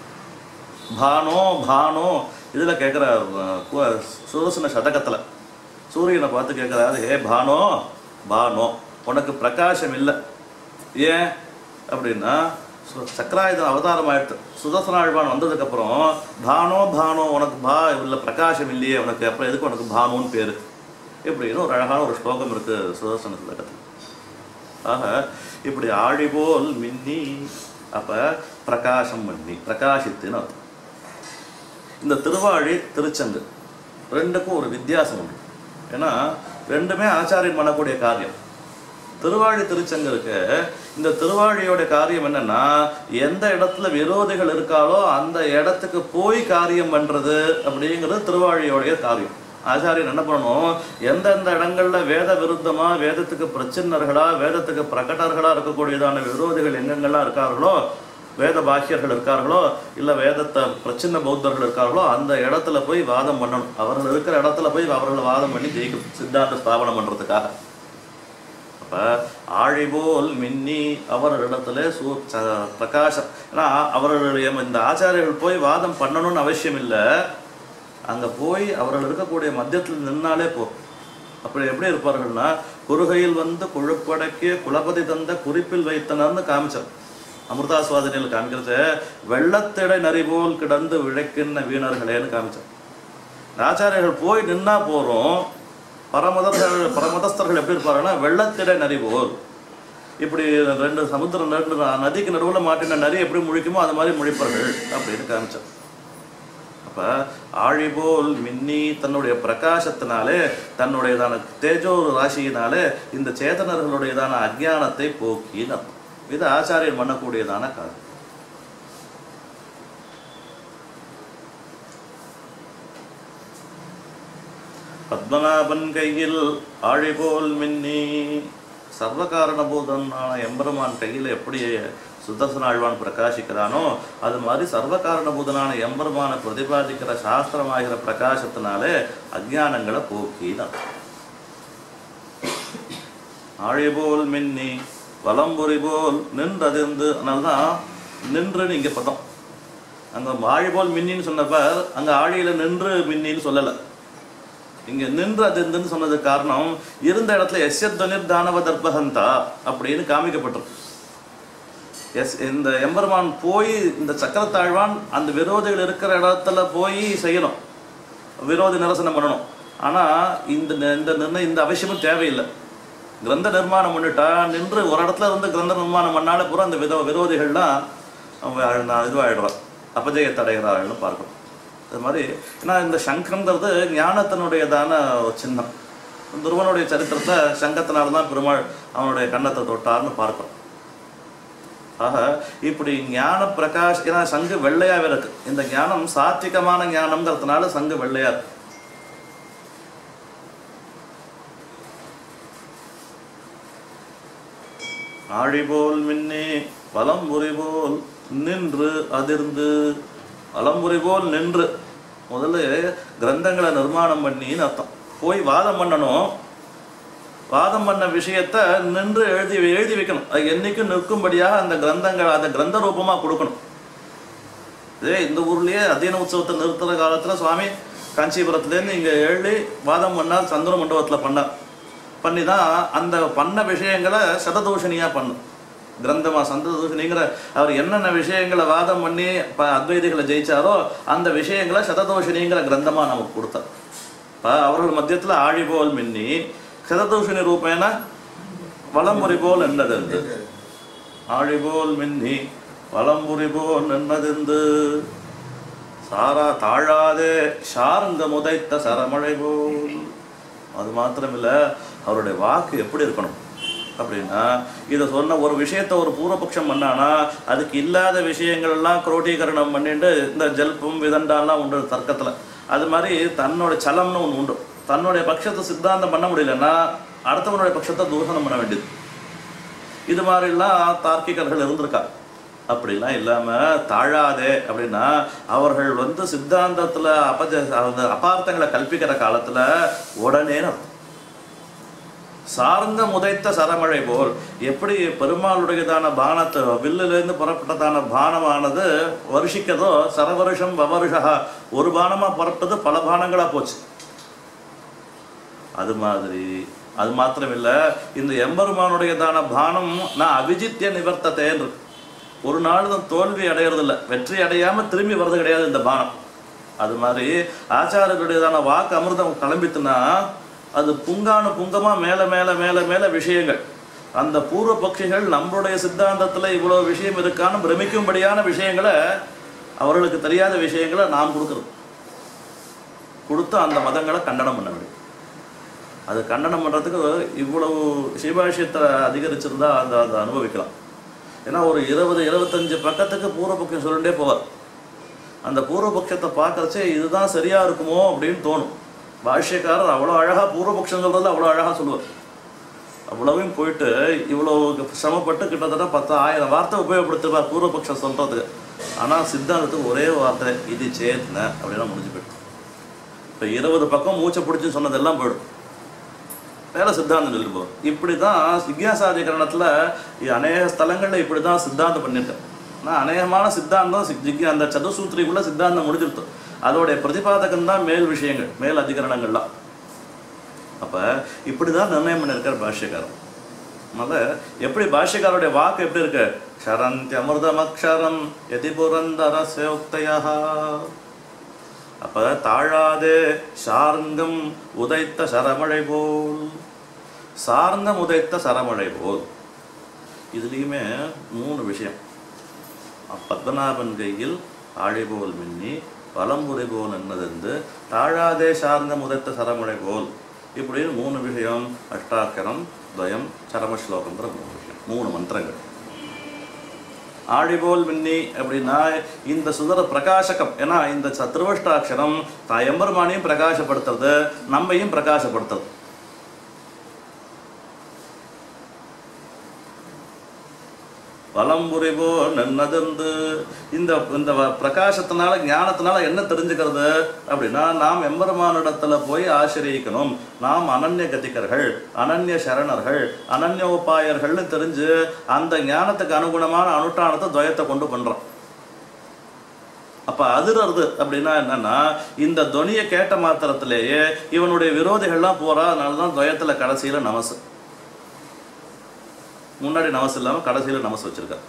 பானோ பானோ இதுல கேட்குற சுதர்சன சதகத்துல சூரியனை பார்த்து கேட்குறாரு ஹே பானோ பானோ உனக்கு பிரகாசம் இல்லை ஏன் அப்படின்னா சு- சக்கராயுதம் அவதாரம் ஆயிடுத்து சுதர்சனாழ்வான் வந்ததுக்கப்புறம் பானோ பானோ உனக்கு பா இல்லை பிரகாசம் இல்லையே உனக்கு அப்புறம் எதுக்கு உனக்கு பானோன்னு பேர் இப்படின்னு ஒரு அழகான ஒரு ஸ்லோகம் இருக்கு சுதர்சன சதகத்தில் ஆக இப்படி ஆழி போல் மின்னி அப்ப பிரகாசம் பண்ணி பிரகாசித்துன்னு அர்த்தம் இந்த திருவாழி திருச்சங்கு ரெண்டுக்கும் ஒரு வித்தியாசம் உண்டு ஏன்னா ரெண்டுமே ஆச்சாரியன் பண்ணக்கூடிய காரியம் திருவாழி திருச்சங்கு இருக்கு இந்த திருவாழியோட காரியம் என்னன்னா எந்த இடத்துல விரோதிகள் இருக்காலோ அந்த இடத்துக்கு போய் காரியம் பண்றது அப்படிங்கிறது திருவாழியோடைய காரியம் ஆச்சாரியன் என்ன பண்ணணும் எந்தெந்த இடங்கள்ல வேத விருத்தமா வேதத்துக்கு பிரச்சின்னர்களா வேதத்துக்கு பிரகடர்களா இருக்கக்கூடியதான விரோதிகள் எங்கெங்கெல்லாம் இருக்கார்களோ வேத பாக்கியர்கள் இருக்கார்களோ இல்ல வேதத்தை பிரச்சின்ன பௌத்தர்கள் இருக்கார்களோ அந்த இடத்துல போய் வாதம் பண்ணணும் அவர்கள் இருக்கிற இடத்துல போய் அவர்கள் வாதம் பண்ணி ஜெயிக்கணும் சித்தாந்த ஸ்தாபனம் பண்றதுக்காக அப்ப ஆழிபோல் மின்னி அவர்களிடத்துல சூ ச- பிரகாசம் ஏன்னா அவர்களுடைய இந்த ஆச்சாரியர்கள் போய் வாதம் பண்ணணும்னு அவசியம் இல்லை அங்க போய் அவர்கள் இருக்கக்கூடிய மத்தியத்தில் நின்னாலே போதும் அப்படி எப்படி இருப்பார்கள்னா குறுகையில் வந்து குழுப்படக்கிய குலபதி தந்த குறிப்பில் வைத்தனர்னு காமிச்சார் அமிர்தாஸ்வாதனையில் காமிக்கிறது வெள்ளத்திடை நரி போல் கிடந்து விழைக்கின்ற வீணர்களேன்னு காமிச்சார் ஆச்சாரியர்கள் போய் நின்னா போறோம் பரமதர்கள் பரமதஸ்தர்கள் எப்படி இருப்பாங்கன்னா வெள்ளத்திடை நரி போல் இப்படி ரெண்டு சமுத்திரம் ரெண்டு ந- நதிக்கு நடுவுல மாட்டின நரி எப்படி முழிக்குமோ அது மாதிரி முழிப்பார்கள் அப்படின்னு காமிச்சார் அப்ப ஆழி போல் மின்னி தன்னுடைய பிரகாசத்தினாலே தன்னுடையதான தேஜோ ராசியினாலே இந்த சேதனர்களுடையதான அஜ்ஞானத்தை போக்கின்னு அர்த்தம். இது ஆச்சாரியர் பண்ணக்கூடியதான காரியம் பத்மநாபன் கையில் ஆழிபோல் மின்னி சர்வகாரணபூதனான எம்பெருமான் கையில் எப்படி சுதர்சன ஆழ்வான் பிரகாசிக்கிறானோ அது மாதிரி சர்வகாரணபூதனான எம்பெருமானை பிரதிபாதிக்கிற சாஸ்திரமாகிற பிரகாசத்தினாலே அஜ்ஞானங்களை போக்கிதான் ஆழிபோல் மின்னி வலம்புரி போல் நின்றதிர்ந்து அதனால தான் நின்றுன்னு இங்கே பதம் அங்கே ஆழிபோல் மின்னின்னு சொன்னப்ப அங்கே ஆழியில் நின்று மின்னின்னு சொல்லலை இங்க நின்று அதிர்ந்துன்னு சொன்னதுக்கு காரணம் இருந்த இடத்துல எஸ்யத்வனிர் தானவ தர்பகந்தா அப்படின்னு காமிக்கப்பட்டிருக்கு எஸ் இந்த எம்பெருமான் போய் இந்த சக்கரத்தாழ்வான் அந்த விரோதிகள் இருக்கிற இடத்துல போய் செய்யணும் விரோதி நிரசனம் பண்ணணும் ஆனா இந்த நி- இந்த நிர்ணயம் இந்த அவசியமும் தேவையில்லை கிரந்த நிர்மாணம் பண்ணிட்டா நின்று ஒரு இடத்துல இருந்து கிரந்த நிர்மாணம் பண்ணாலே பூரா அந்த விதோ விரோதிகள்லாம் அவன் நான் இதுவாகிடுறான் அபஜயத்தை அடைகிறாள்னு பார்க்கணும் அது மாதிரி ஏன்னா இந்த சங்கங்கிறது ஞானத்தினுடையதான ஒரு சின்னம் துருவனுடைய சரித்திரத்தை சங்கத்தினால தான் பெருமாள் அவனுடைய கன்னத்தை தொட்டார்னு பார்க்கிறோம் ஆக இப்படி ஞான பிரகாஷ் ஏன்னா சங்கு வெள்ளையாவே இருக்கு இந்த ஞானம் சாத்விகமான ஞானம்ங்கிறதுனால சங்கு வெள்ளையா இருக்கு ஆழிபோல் மின்னே பலம்புரி போல் நின்று அதிர்ந்து பலம்புரி போல் நின்று முதல்ல கிரந்தங்களை நிர்மாணம் பண்ணின்னு அர்த்தம் போய் வாதம் பண்ணணும் வாதம் பண்ண விஷயத்த நின்று எழுதி எழுதி வைக்கணும் அது என்னைக்கும் நிற்கும்படியாக அந்த கிரந்தங்கள் அந்த கிரந்த ரூபமா கொடுக்கணும் இதே இந்த ஊர்லயே அத்தியன உற்சவத்தை நிறுத்துற காலத்துல சுவாமி காஞ்சிபுரத்துலேருந்து இங்க எழுதி வாதம் பண்ணார் சந்திர மண்டபத்துல பண்ணார் பண்ணி தான் அந்த பண்ண விஷயங்களை சததூஷணியா பண்ணும் கிரந்தமா சந்ததூஷணிங்கிற அவர் என்னென்ன விஷயங்களை வாதம் பண்ணி ப அத்வைதிகளை ஜெயிச்சாரோ அந்த விஷயங்களை சததூஷணிங்கிற கிரந்தமா நமக்கு கொடுத்தார் இப்போ அவர்கள் மத்தியத்துல ஆழி போல் மின்னி சததூஷணி ரூபேன வலமுறை போல் என்னது ஆழிபோல் மின்னி வலம்புரி போல் நின்னதிந்து சாரா தாழாதே சார்ந்த முதைத்த சரமழை போல் அது மாத்திரமில்ல அவருடைய வாக்கு எப்படி இருக்கணும் அப்படின்னா இதை சொன்ன ஒரு விஷயத்த ஒரு பூர்வபக்ஷம் பண்ணானா அதுக்கு இல்லாத விஷயங்கள் எல்லாம் குரோட்டீகரணம் பண்ணிட்டு இந்த ஜல்பம் விதண்டாலாம் உண்டு தர்க்கத்துல அது மாதிரி தன்னோட சலம்னு ஒன்று உண்டு தன்னுடைய பட்சத்தை சித்தாந்தம் பண்ண முடியலன்னா அடுத்தவனுடைய பட்சத்தை தூஷணம் பண்ண வேண்டியது இது மாதிரிலாம் தார்க்கிகர்கள் இருந்திருக்கா அப்படிலாம் இல்லாம தாழாதே அப்படின்னா அவர்கள் வந்து சித்தாந்தத்துல அபஜ அந்த அபார்த்தங்களை கல்பிக்கிற காலத்துல உடனே அர்த்தம் சார்ந்த முதைத்த சரமழை போல் எப்படி பெருமாளுடையதான பானத்தை வில்லிலிருந்து புறப்பட்டதான பானமானது வருஷிக்கதோ சரவருஷம் வவருஷா ஒரு பானமா புறப்பட்டது பல பானங்களா போச்சு அது மாதிரி அது மாத்திரமில்ல இந்த எம்பெருமானுடையதான பானம் நான் அபிஜித்ய நிவர்த்தத்தேன்னு இருக்கு ஒரு நாள் தான் தோல்வி அடையறதில்ல வெற்றி அடையாம திரும்பி வர்றது கிடையாது இந்த பானம் அது மாதிரி ஆச்சாரியர்களுடையதான வாக்கு அமிர்தம் கிளம்பித்துனா அது புங்கானு புங்கமா மேல மேல மேல மேல விஷயங்கள் அந்த பூர்வ பட்சிகள் நம்மளுடைய சித்தாந்தத்துல இவ்வளவு விஷயம் இருக்கான்னு பிரமிக்கும்படியான விஷயங்களை அவர்களுக்கு தெரியாத விஷயங்களை நாம் கொடுக்கறது கொடுத்து அந்த மதங்களை கண்டனம் பண்ண வேண்டும் அது கண்டனம் பண்ணுறதுக்கு இவ்வளவு சிவபாஷ்யத்தை அதிகரிச்சிருந்தா அந்த அதை அனுபவிக்கலாம் ஏன்னா ஒரு இருபது இருபத்தஞ்சு பக்கத்துக்கு பூர்வபக்ஷம் சொல்லிட்டே போவார் அந்த பூர்வபக்ஷத்தை பார்க்கறச்சே இதுதான் சரியா இருக்குமோ அப்படின்னு தோணும் பாஷ்யக்காரர் அவ்வளோ அழகா பூர்வபக்ஷம் சொல்றது அவ்வளோ அழகா சொல்லுவார் அவ்வளவையும் போயிட்டு இவ்வளோ சிரமப்பட்டு கிட்டத்தட்ட பத்து ஆயிரம் வார்த்தை உபயோகப்படுத்துவார் பூர்வபக்ஷம் சொல்றதுக்கு ஆனால் சித்தாந்தத்துக்கு ஒரே வார்த்தை இது சேத்ன அப்படின்னா முடிஞ்சு போயிடும் இப்போ இருபது பக்கம் மூச்சை பிடிச்சி சொன்னதெல்லாம் போயிடும் வேற சித்தாந்தம் சொல்லி போகும் இப்படி தான் ஜிக்யாசாதிகரணத்தில் அநேக ஸ்தலங்களில் இப்படி தான் சித்தாந்தம் பண்ணியிருக்கேன் ஆனால் அநேகமான சித்தாந்தம் சி- ஜிக்யா அந்த சதுசூத்திரிக்குள்ள சித்தாந்தம் முடிஞ்சிருத்து அதோடைய பிரதிபாதகம் தான் மேல் விஷயங்கள் மேல் அதிகரணங்கள்லாம் அப்போ இப்படி தான் நிர்ணயம் பண்ணியிருக்கார் பாஷ்யக்காரன் அதனால எப்படி பாஷ்யக்காரருடைய வாக்கு எப்படி இருக்கு சரந்தி அமிர்தமக்ஷரம் எதி புரந்தர சேக்தையா அப்ப தாழாதே சார்ந்தம் உதைத்த சரமழை போல் சார்ந்தம் உதைத்த சரமழை போல் இதுலேயுமே மூணு விஷயம் பத்மநாபன் கையில் ஆழி போல் மின்னி பழம்புரை போல் என்னதென்று தாழாதே சார்ந்த உதைத்த சரமழை போல் இப்படின்னு மூணு விஷயம் அஷ்டாக்கரம் துவயம் சரம ஸ்லோகங்கிற மூணு விஷயம் மூணு மந்திரங்கள் ஆழிபோல் மின்னி அப்படின்னா இந்த சுதர பிரகாசகம் ஏன்னா இந்த ச- திருவஷ்டாட்சரம் தான் எம்பெருமானையும் பிரகாசப்படுத்துறது நம்மையும் பிரகாசப்படுத்துறது பலம்புரிவோ நின்னதிருந்து இந்த இந்த வ- பிரகாசத்தினால ஞானத்தினால என்ன தெரிஞ்சுக்கிறது அப்படின்னா நாம் எம்பெருமானிடத்துல போய் ஆசிரியக்கணும் நாம் அனன்ய கதிகர்கள் அனன்ய சரணர்கள் அனன்ய உபாயர்கள்னு தெரிஞ்சு அந்த ஞானத்துக்கு அனுகுணமான அனுஷ்டானத்தை துவயத்தை கொண்டு பண்றோம் அப்ப அதிரறது அப்படின்னா என்னன்னா இந்த துணியை கேட்ட மாத்திரத்திலேயே இவனுடைய விரோதிகள்லாம் போறா அதனால தான் துவயத்துல கடைசியில நமசு முன்னாடி நமசு இல்லாம கடைசியில நமசு வச்சிருக்கார்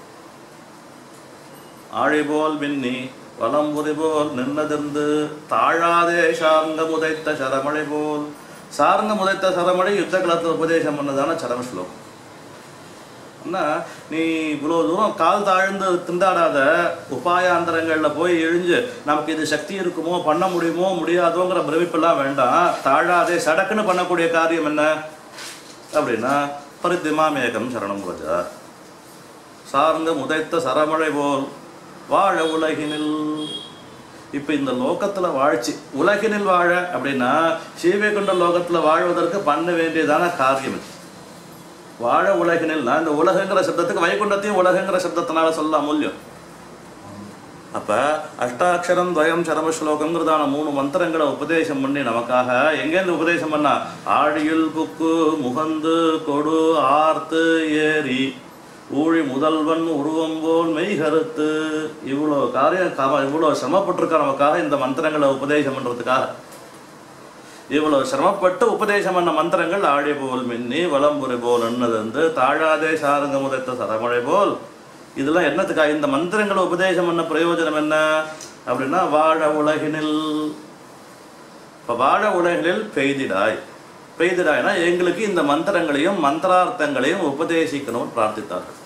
ஆழிபோல் மின்னி வலம்புரி போல் நின்னதிருந்து தாழாதே சார்ந்த முதைத்த சரமழை போல் சார்ந்த முதைத்த சரமழை யுத்த காலத்தில் உபதேசம் பண்ணதான சரம ஸ்லோகம் அண்ணா நீ இவ்வளோ தூரம் கால் தாழ்ந்து திண்டாடாத உபாயாந்தரங்களில் போய் எழுஞ்சு நமக்கு இது சக்தி இருக்குமோ பண்ண முடியுமோ முடியாதோங்கிற பிரமிப்பெல்லாம் வேண்டாம் தாழாதே சடக்குன்னு பண்ணக்கூடிய காரியம் என்ன அப்படின்னா பரித்திமாமேகம் சரணம் ரஜா சார்ந்த முதைத்த சரமழை போல் வாழ உலகினில் இப்போ இந்த லோகத்துல வாழ்ச்சி உலகினில் வாழ அப்படின்னா சீவைகுண்ட லோகத்துல வாழ்வதற்கு பண்ண வேண்டியதான காரியம் இது வாழ உலகினில் நான் இந்த உலகங்கிற சப்தத்துக்கு வைகுண்டத்தையும் உலகங்கிற சப்தத்தினால சொல்லலாம் மூல்யம் அப்ப அஷ்டாட்சரம் துவயம் சரம ஸ்லோகங்கிறதான மூணு மந்திரங்களை உபதேசம் பண்ணி நமக்காக எங்கேருந்து உபதேசம் பண்ணா ஆழியில் புக்கு முகந்து கொடு ஆர்த்து ஏரி ஊழி முதல்வன் உருவம் போல் மெய் கருத்து இவ்வளோ காரியம் கம இவ்வளோ சிரமப்பட்டிருக்க நமக்காக இந்த மந்திரங்களை உபதேசம் பண்றதுக்காக இவ்வளவு சிரமப்பட்டு உபதேசம் பண்ண மந்திரங்கள் ஆழி போல் மின்னி வலம்புரி போல் என்னது வந்து தாழாதே சாருங்க முதைத்த சரமழை போல் இதெல்லாம் என்னத்துக்காக இந்த மந்திரங்களை உபதேசம் பண்ண பிரயோஜனம் என்ன அப்படின்னா வாழ உலகினில் இப்போ வாழ உலகினில் பெய்திடாய் பெய்திடாய்னா எங்களுக்கு இந்த மந்திரங்களையும் மந்திரார்த்தங்களையும் உபதேசிக்கணும்னு பிரார்த்தித்தார்கள்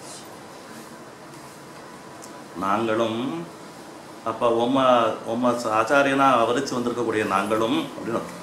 நாங்களும் அப்போ உம்ம உம்ம ஆச்சாரியனா அவரிச்சு வந்திருக்கக்கூடிய நாங்களும் அப்படின்னு அர்த்தம்.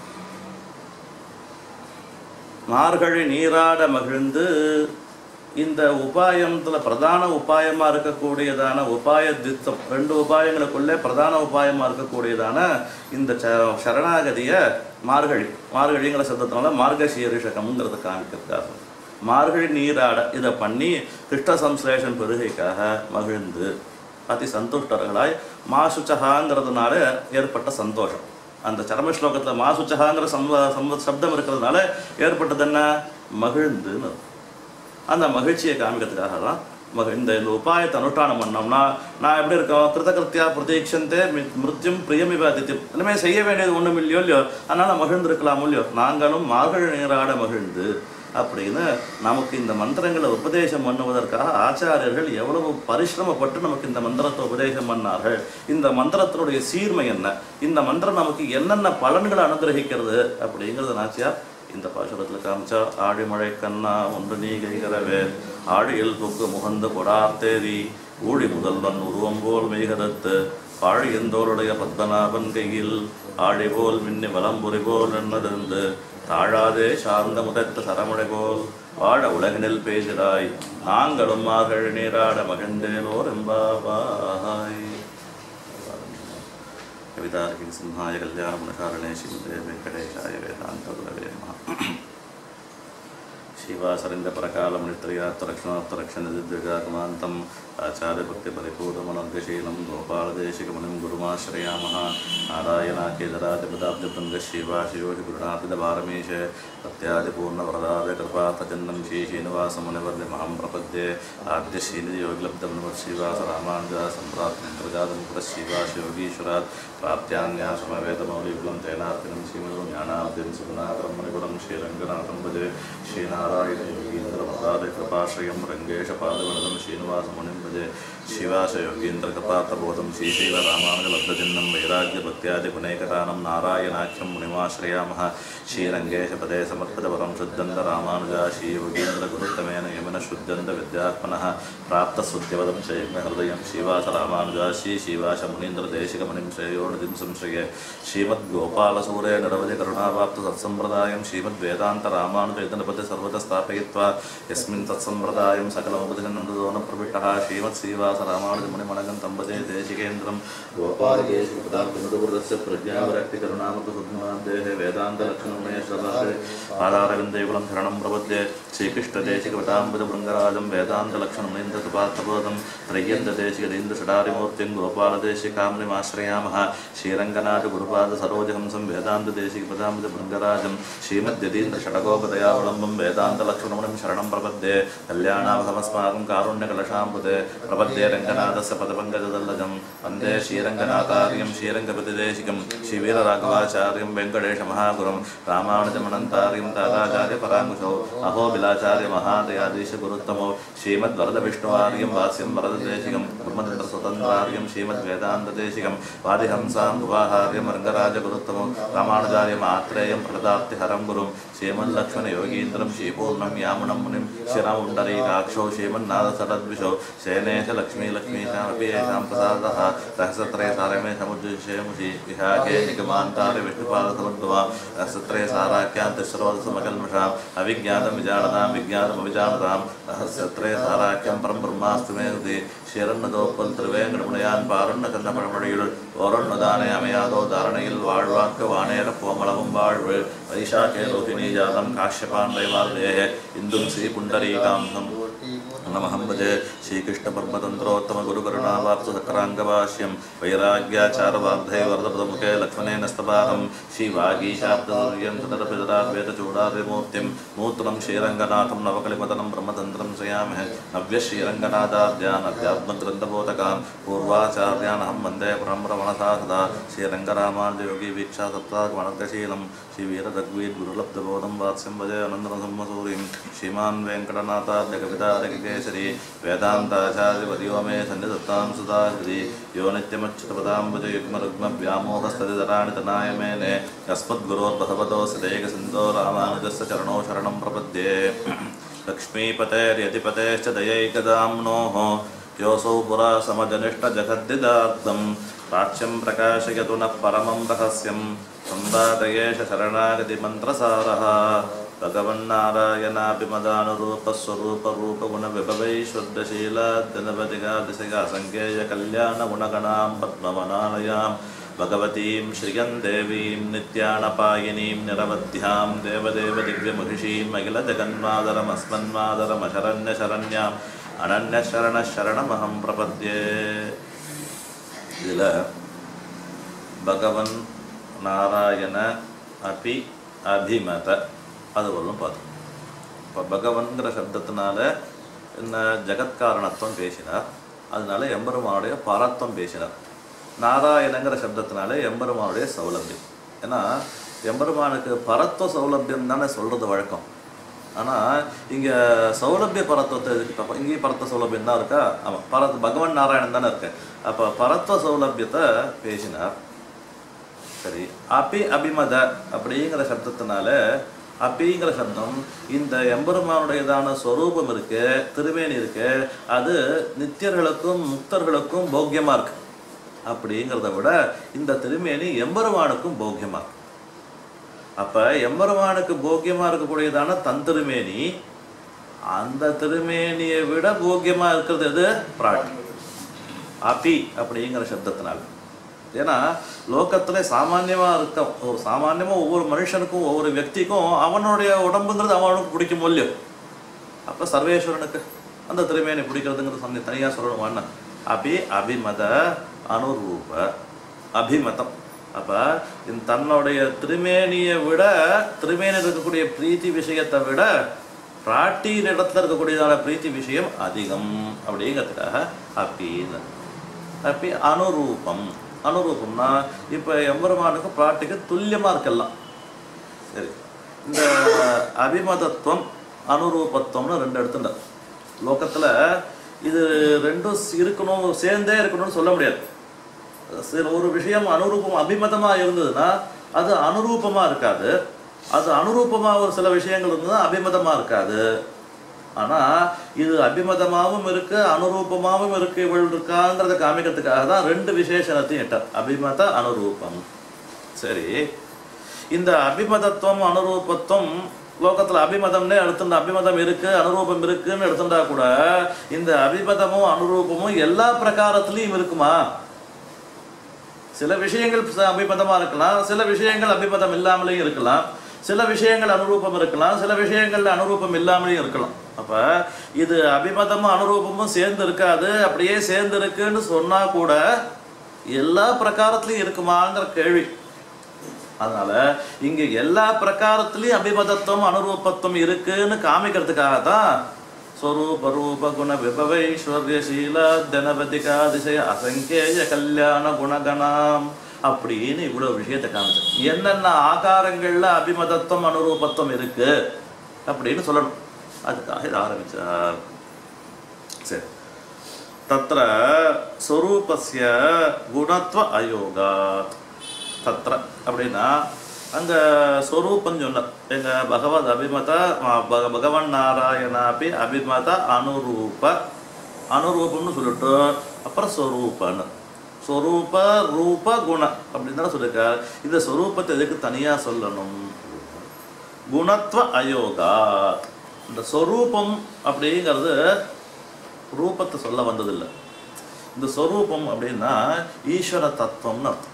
மார்கழி நீராட மகிழ்ந்து இந்த உபாயத்துல பிரதான உபாயமா இருக்கக்கூடியதான உபாய தித்தம் ரெண்டு உபாயங்களுக்குள்ளே பிரதான உபாயமா இருக்கக்கூடியதான இந்த ச- சரணாகதிய மார்கழி மார்கழிங்கிற சப்தத்தினால மார்கசீரிஷகம்ங்கிறத காமிக்கிறதுக்காக மார்கழி நீராட இதை பண்ணி கிருஷ்ண சம்ஸ்லேஷன் பெருகைக்காக மகிழ்ந்து அதி சந்துஷ்டர்களாய் மாசுச்சகாங்கிறதுனால ஏற்பட்ட சந்தோஷம் அந்த சரம ஸ்லோகத்தில் மாசுச்சகாங்கிற சம்ப சம்ப சப்தம் இருக்கிறதுனால ஏற்பட்டது என்ன மகிழ்ந்துன்னு அர்த்தம். அந்த மகிழ்ச்சியை காமிக்கிறதுக்காக தான் மக இந்த இந்த உபாயத்தை அனுஷ்டானம் பண்ணோம்னா நான் எப்படி இருக்கோம் கிருதகிருத்தியா பிரதீட்சந்தே மி- மிருத்யும் பிரியமிவ அதித்யம் இனிமேல் செய்ய வேண்டியது ஒன்றும் இல்லையோ இல்லையோ அதனால் மகிழ்ந்திருக்கலாம் இல்லையோ நாங்களும் மார்கழி நீராட மகிழ்ந்து அப்படின்னு நமக்கு இந்த மந்திரங்களை உபதேசம் பண்ணுவதற்காக ஆச்சாரியர்கள் எவ்வளவு பரிசிரமப்பட்டு நமக்கு இந்த மந்திரத்தை உபதேசம் பண்ணார்கள் இந்த மந்திரத்தினுடைய சீர்மை என்ன இந்த மந்திரம் நமக்கு என்னென்ன பலன்களை அனுகிரகிக்கிறது அப்படிங்கிறத நாச்சியார் இந்த பாசுரத்தில் காமிச்சா ஆழிமழை கண்ணா ஒன்று நீ கைகரவே ஆழியில் புக்கு முகந்து கொடார்த்தேரி ஊழி முதல்வன் உருவம் போல் மெய்கரத்து பாழியந்தோருடைய பத்மநாபன் கையில் ஆழி போல் மின்னி வலம்புரி போல் என்னதிருந்து தாழாதே சார்ந்த முதத்த சரமழை போல் வாழ உலகினில் பேசிடாய் நாங்களும் மார்கழி நீராட மகிழ்ந்தேனோர் எம்பாவாய் कवितार्किक सिंहाय कल्याणगुणकारिणे श्रीमते वेङ्कटेशाय वेदान्तगुरवे नमः शिवासरिन्दपरकालमणित्रयात्तरक्षणात्तरक्षणदिद्विगागमान्तम् आचार्यभक्तिपरिपूर्णमनर्गशीलं गोपालदेशिकमुनिं गुरुमाश्रयामः नारायणाख्यधरादिपदाब्जभृङ्गशिवाशियोहि गुरुणापिदभारमीश सत्यादिपूर्णवरदाय कृपार्थजन्नं श्रीश्रीनिवासमुनिवर्यमहं प्रपद्ये आद्य श्रीनिधियोगिलब्धमुनिवर्शिवास रामानुजा सम्प्राप्तं प्रजातं प्राप्त्यान्यासमवेदमौलिकुलं तेनार्पिनं श्रीमदो ज्ञानाब्धिं सुगुणाकरं मणिकुलं श्रीरङ्गनाथं भजे श्रीनारायणयोगीन्द्रपदादि कृपाश्रयं रङ्गेशपादवनदं श्रीनिवासमुनिं भजे शिवाशयोगीन्द्रकृपार्थबोधं श्रीशैलरामानुजलब्धजन्नं वैराग्यभक्त्यादिगुणैकतानं नारायणाख्यं मुनिमाश्रयामः श्रीरङ्गेशपदे समर्पितपरं शुद्धन्त रामानुजा श्रीयोगीन्द्रगुरुत्तमेन यमुन शुद्धन्त विद्यात्मनः प्राप्तश्रुत्यवदं च यज्ञहृदयं श्रीवास रामानुजा श्री श्रीवास मुनीन्द्रदेशिकमणिं श्रेयोनिधिं संश्रये श्रीमद्गोपालसूरे निरवधि करुणावाप्त सत्सम्प्रदायं श्रीमद्वेदा वेदान्त रामानुजैतनपति सर्वतः स्थापयित्वा यस्मिन् तत्सम्प्रदायं सकलमुपदिनन्दोनप्रविष्टः श्रीमत्श्रीवास रामानुजमुनिमणगं तम्बजे देशिकेन्द्रं गोपालकेशिपदार्थमृतपुरस्य प्रज्ञावरक्तिकरुणामृतसुद्मान्देः वेदान्तलक्ष्मणेश्वराः पादारविन्दयुगलं शरणं प्रपद्ये श्रीकृष्णदेशिकवटाम्बुजभृङ्गराजं वेदान्तलक्ष्मणमुनीन्द्रसुपार्थबोधं त्रय्यन्तदेशिकदीन्द्रषडारिमूर्तिं गोपालदेशिकाम्निमाश्रयामः श्रीरङ्गनाथगुरुपादसरोजहंसं वेदान्तदेशिकपदाम्बुजभृङ्गराजं श्रीमद्यतीन्द्रषडगोपदयावलम्बं वेदान्तलक्ष्मणमुनिं शरणं प्रपद्ये कल्याणावहमस्माकं कारुण्यकलशाम्बुदे प्रपद्ये रङ्गनाथस्य पदपङ्कजदल्लजं वन्दे श्रीरङ्गनाथार्यं श्रीरङ्गपतिदेशिकं श्रीवीरराघवाचार्यं वेङ्कटेशमहागुरुं रामानुजमनन्तार्यं ताराचार्यपराङ्कुशौ अहोबिलाचार्यमहादयाधीशगुरुत्तमौ श्रीमद्वरदविष्णुवार्यं वास्यं वरददेशिकं ब्रह्मतन्त्रस्वतन्त्रार्यं श्रीमद्वेदान्तदेशिकं वादिहंसां गुवाहार्यं रङ्गराजगुरुत्तमौ रामानुजार्यमात्रेयं प्रदाप्तिहरं गुरुं श्रीमल्लक्ष्मणयोगीन्द्रं श्रीपूर्णं यामुनं मुनिं शिरमुण्डरीकाक्षौ श्रीमन्नाथसरद्विषौ शयनेश लक्ष्मीलक्ष्मीशामपि येषां प्रसादः सहस्रत्रय सारमे समुद्दिशेमुषि विहागे निगमान्तारे विष्णुपादसमुद्भवा सहस्रत्रय साराख्यां तिस्रोदसमकल्मषाम् अविज्ञातं विजानतां विज्ञातमविजानतां सहस्रत्रय साराख्यं परं ब्रह्मास्तु मे हृदि ശിരണ്ണതോപ്പൽ തിരുവേങ്കടമുടയാൻ പാറണ്ണ കന്നപ്പഴമൊഴിയിൽ ഓറണ്ണദാനെ അമയാതോ ധാരണയിൽ വാഴ്വാക്ക് വാണേര കോമളവും വാഴ്വ് വൈശാഖേ രോഹിണി ജാതം കാശ്യപാൻ വൈവാർദേഹ ഇന്ദും ശ്രീ പുണ്ടരീകാന്തം നമഹം ഭജേ ശ്രീകൃഷ്ണപർമ്മതന്ത്രോത്തമ ഗുരുകരുണാവാപ്ത സക്രാംഗഭാഷ്യം വൈരാഗ്യാചാരവാർദ്ധേ വർദ്ധപദമുഖേ ലക്ഷ്മണേന സ്തപാഹം ശ്രീവാഗീശാബ്ദം തദർപിതരാദ്വേദചൂടാദ്യമൂർത്തിം മൂത്രം ശ്രീരംഗനാഥം നവകലിപതനം ബ്രഹ്മതന്ത്രം ശ്രയാമഹ നവ്യശ്രീരംഗനാഥാദ്യാൻ അധ്യാത്മഗ്രന്ഥബോധകാൻ പൂർവാചാര്യാനഹം വന്ദേ പരമ്രമണസാ സദാ ശ്രീരംഗരാമാനുജയോഗി വീക്ഷാ സപ്താകമണർഗശീലം ശ്രീവീരദഗ്വീർ ഗുരുലബ്ധബോധം വാത്സ്യം ഭജേ അനന്തരസംഹസൂരിം ശ്രീമാൻ വെങ്കടനാഥാർജകവിതാരകേസരി വേദാന്താചാര്യപതിയോ മേ സന്നിധത്താം സുധാഹൃതി യോ നിത്യമച്യുതപദാംബുജയുഗ്മരുഗ്മവ്യാമോഹസ്തതിതരാണി തനായ മേനെ യസ്മദ്ഗുരോർഭഗവതോസ്തേകസിന്ധോ രാമാനുജस्य ചരണോ ശരണം പ്രപദ്യേ लक्ष्मीपतेर्यतिपतेश्च दयैकदाम्नोः योऽसौ पुरा समजनिष्ठजगद्दिदार्थं प्राच्यं प्रकाशयतु नः परमं रहस्यं संवादयेष शरणागतिमन्त्रसारः भगवन्नारायणाभिमदानुरूपस्वरूपरूपगुणविभवैश्वद्दशीलाद्यनपतिगादिशगासङ्केयकल्याणगुणगणां पद्मवनालयां भगवतीं श्रियं देवीं नित्यानपायिनीं निरवध्यां देवदेव दिव्यमहिषीम् अखिलजगन्मादरमस्मन्मादरमशरण्यशरण्याम् अनन्यशरणशरणमहं प्रपद्ये இதில் பகவன் நாராயண அபி அபிமத அது வரலும் பார்த்தோம் இப்போ பகவன்கிற சப்தத்தினால என்ன ஜெகத்காரணத்துவம் பேசினார் அதனால எம்பெருமானுடைய பரத்துவம் பேசினார் நாராயணங்கிற சப்தத்தினால எம்பெருமானுடைய சௌலபியம் ஏன்னா எம்பெருமானுக்கு பரத்துவ சௌலபியம் தானே சொல்கிறது வழக்கம் ஆனால் இங்கே சௌலபிய பரத்துவத்தை இப்போ இங்கேயும் பரத்த சௌலபியம் தான் இருக்கா ஆமாம் பரத் பகவான் நாராயணன் தானே இருக்கு அப்போ பரத்துவ சௌலபியத்தை பேசினார் சரி அபி அபிமத அப்படிங்கிற சப்தத்தினால அப்பிங்கிற சப்தம் இந்த எம்பெருமானுடையதான ஸ்வரூபம் இருக்கு திருமேனி இருக்கு அது நித்தியர்களுக்கும் முக்தர்களுக்கும் போக்கியமா இருக்கு அப்படிங்கிறத விட இந்த திருமேனி எம்பெருமானுக்கும் போக்கியமா இருக்கு அப்ப எம்பெருமானுக்கு போக்கியமா இருக்கக்கூடியதான தன் திருமேனி அந்த திருமேனியை விட போக்கியமா இருக்கிறது எது பிராட்டி அபி அப்படிங்கிற சப்தத்தினால ஏன்னா லோகத்துல சாமான்யமா இருக்க ஒரு சாமான்யமா ஒவ்வொரு மனுஷனுக்கும் ஒவ்வொரு వ్యక్తిக்கும் அவனுடைய உடம்புங்கிறது அவனுக்கு பிடிக்கும் இல்லையோ அப்ப சர்வேஸ்வரனுக்கு அந்த திருமேனி பிடிக்கிறதுங்கிறது சொன்ன தனியா சொல்லணும் அண்ணன் அபி அபிமத அனுரூப அபிமதம் அப்ப இந்த தன்னுடைய திருமேனியை விட திருமேனியில் இருக்கக்கூடிய பிரீத்தி விஷயத்தை விட பிராட்டியின் இடத்துல இருக்கக்கூடியதான பிரீத்தி விஷயம் அதிகம் அப்படிங்கிறதுக்காக அப்படின்னு அப்படி அனுரூபம் அனுரூபம்னா இப்போ எம்பெருமானுக்கு பிராட்டிக்கு துல்லியமாக இருக்கலாம் சரி இந்த அபிமதத்துவம் அனுரூபத்துவம்னு ரெண்டு எடுத்துட்ட லோகத்தில் இது ரெண்டும் இருக்கணும் சேர்ந்தே இருக்கணும்னு சொல்ல முடியாது சரி ஒரு விஷயம் அனுரூபம் அபிமதமாக இருந்ததுன்னா அது அனுரூபமாக இருக்காது அது அனுரூபமாக ஒரு சில விஷயங்கள் இருந்ததுன்னா அபிமதமாக இருக்காது ஆனால் இது அபிமதமாகவும் இருக்கு அனுரூபமாகவும் இருக்கு இவள் இருக்காங்கிறத காமிக்கிறதுக்காக தான் ரெண்டு விசேஷணத்தையும் இட்டார் அபிமத அனுரூபம் சரி இந்த அபிமதத்துவம் அனுரூபத்துவம் லோகத்துல அபிமதம்னே எடுத்துட்டா அபிமதம் இருக்கு அனுரூபம் இருக்குன்னு எடுத்துட்டா கூட இந்த அபிமதமும் அனுரூபமும் எல்லா பிரகாரத்திலையும் இருக்குமா சில விஷயங்கள் ச- அபிமதமா இருக்கலாம் சில விஷயங்கள் அபிமதம் இல்லாமலேயும் இருக்கலாம் சில விஷயங்கள் அனுரூபம் இருக்கலாம் சில விஷயங்கள்ல அனுரூபம் இல்லாமலேயும் இருக்கலாம் அப்ப இது அபிமதமும் அனுரூபமும் சேர்ந்து இருக்காது அப்படியே சேர்ந்து இருக்குன்னு சொன்னா கூட எல்லா பிரகாரத்திலையும் இருக்குமாங்கிற கேள்வி அதனால இங்க எல்லா பிரகாரத்திலையும் அபிமதத்துவம் அனுரூபத்துவம் இருக்குன்னு காமிக்கிறதுக்காக தான் ஸ்வரூப ரூப குண விபவைஸ்வர்யசீல தனபதிகாதிசய அசங்கேய கல்யாண குணகணாம் அப்படின்னு இவ்வளவு விஷயத்தை காமிச்சேன் என்னென்ன ஆகாரங்கள்ல அபிமதத்துவம் அனுரூபத்துவம் இருக்கு அப்படின்னு சொல்லணும் அதுக்காக இதை ஆரம்பிச்சார் சரி தத்திர ஸ்வரூபஸ்ய குணத்வ அயோகாத் தத்ர அப்படின்னா அங்க ஸ்வரூபம் சொன்னார் எங்க பகவத் அபிமத ஆ, பக- பகவன் நாராயணாபி அபிமத அனுரூப அனுரூபம்னு சொல்லிட்டு அப்புறம் ஸ்வரூபன்னு ஸ்வரூப ரூப குண அப்படின்னு தானே சொல்லியிருக்கார் இந்த ஸ்வரூபத்தை எதுக்கு தனியா சொல்லணும் குணத்வ அயோகா இந்த ஸ்வரூபம் அப்படிங்கிறது ரூபத்தை சொல்ல வந்ததில்லை இந்த ஸ்வரூபம் அப்படின்னா ஈஸ்வர தத்துவம்னு அர்த்தம்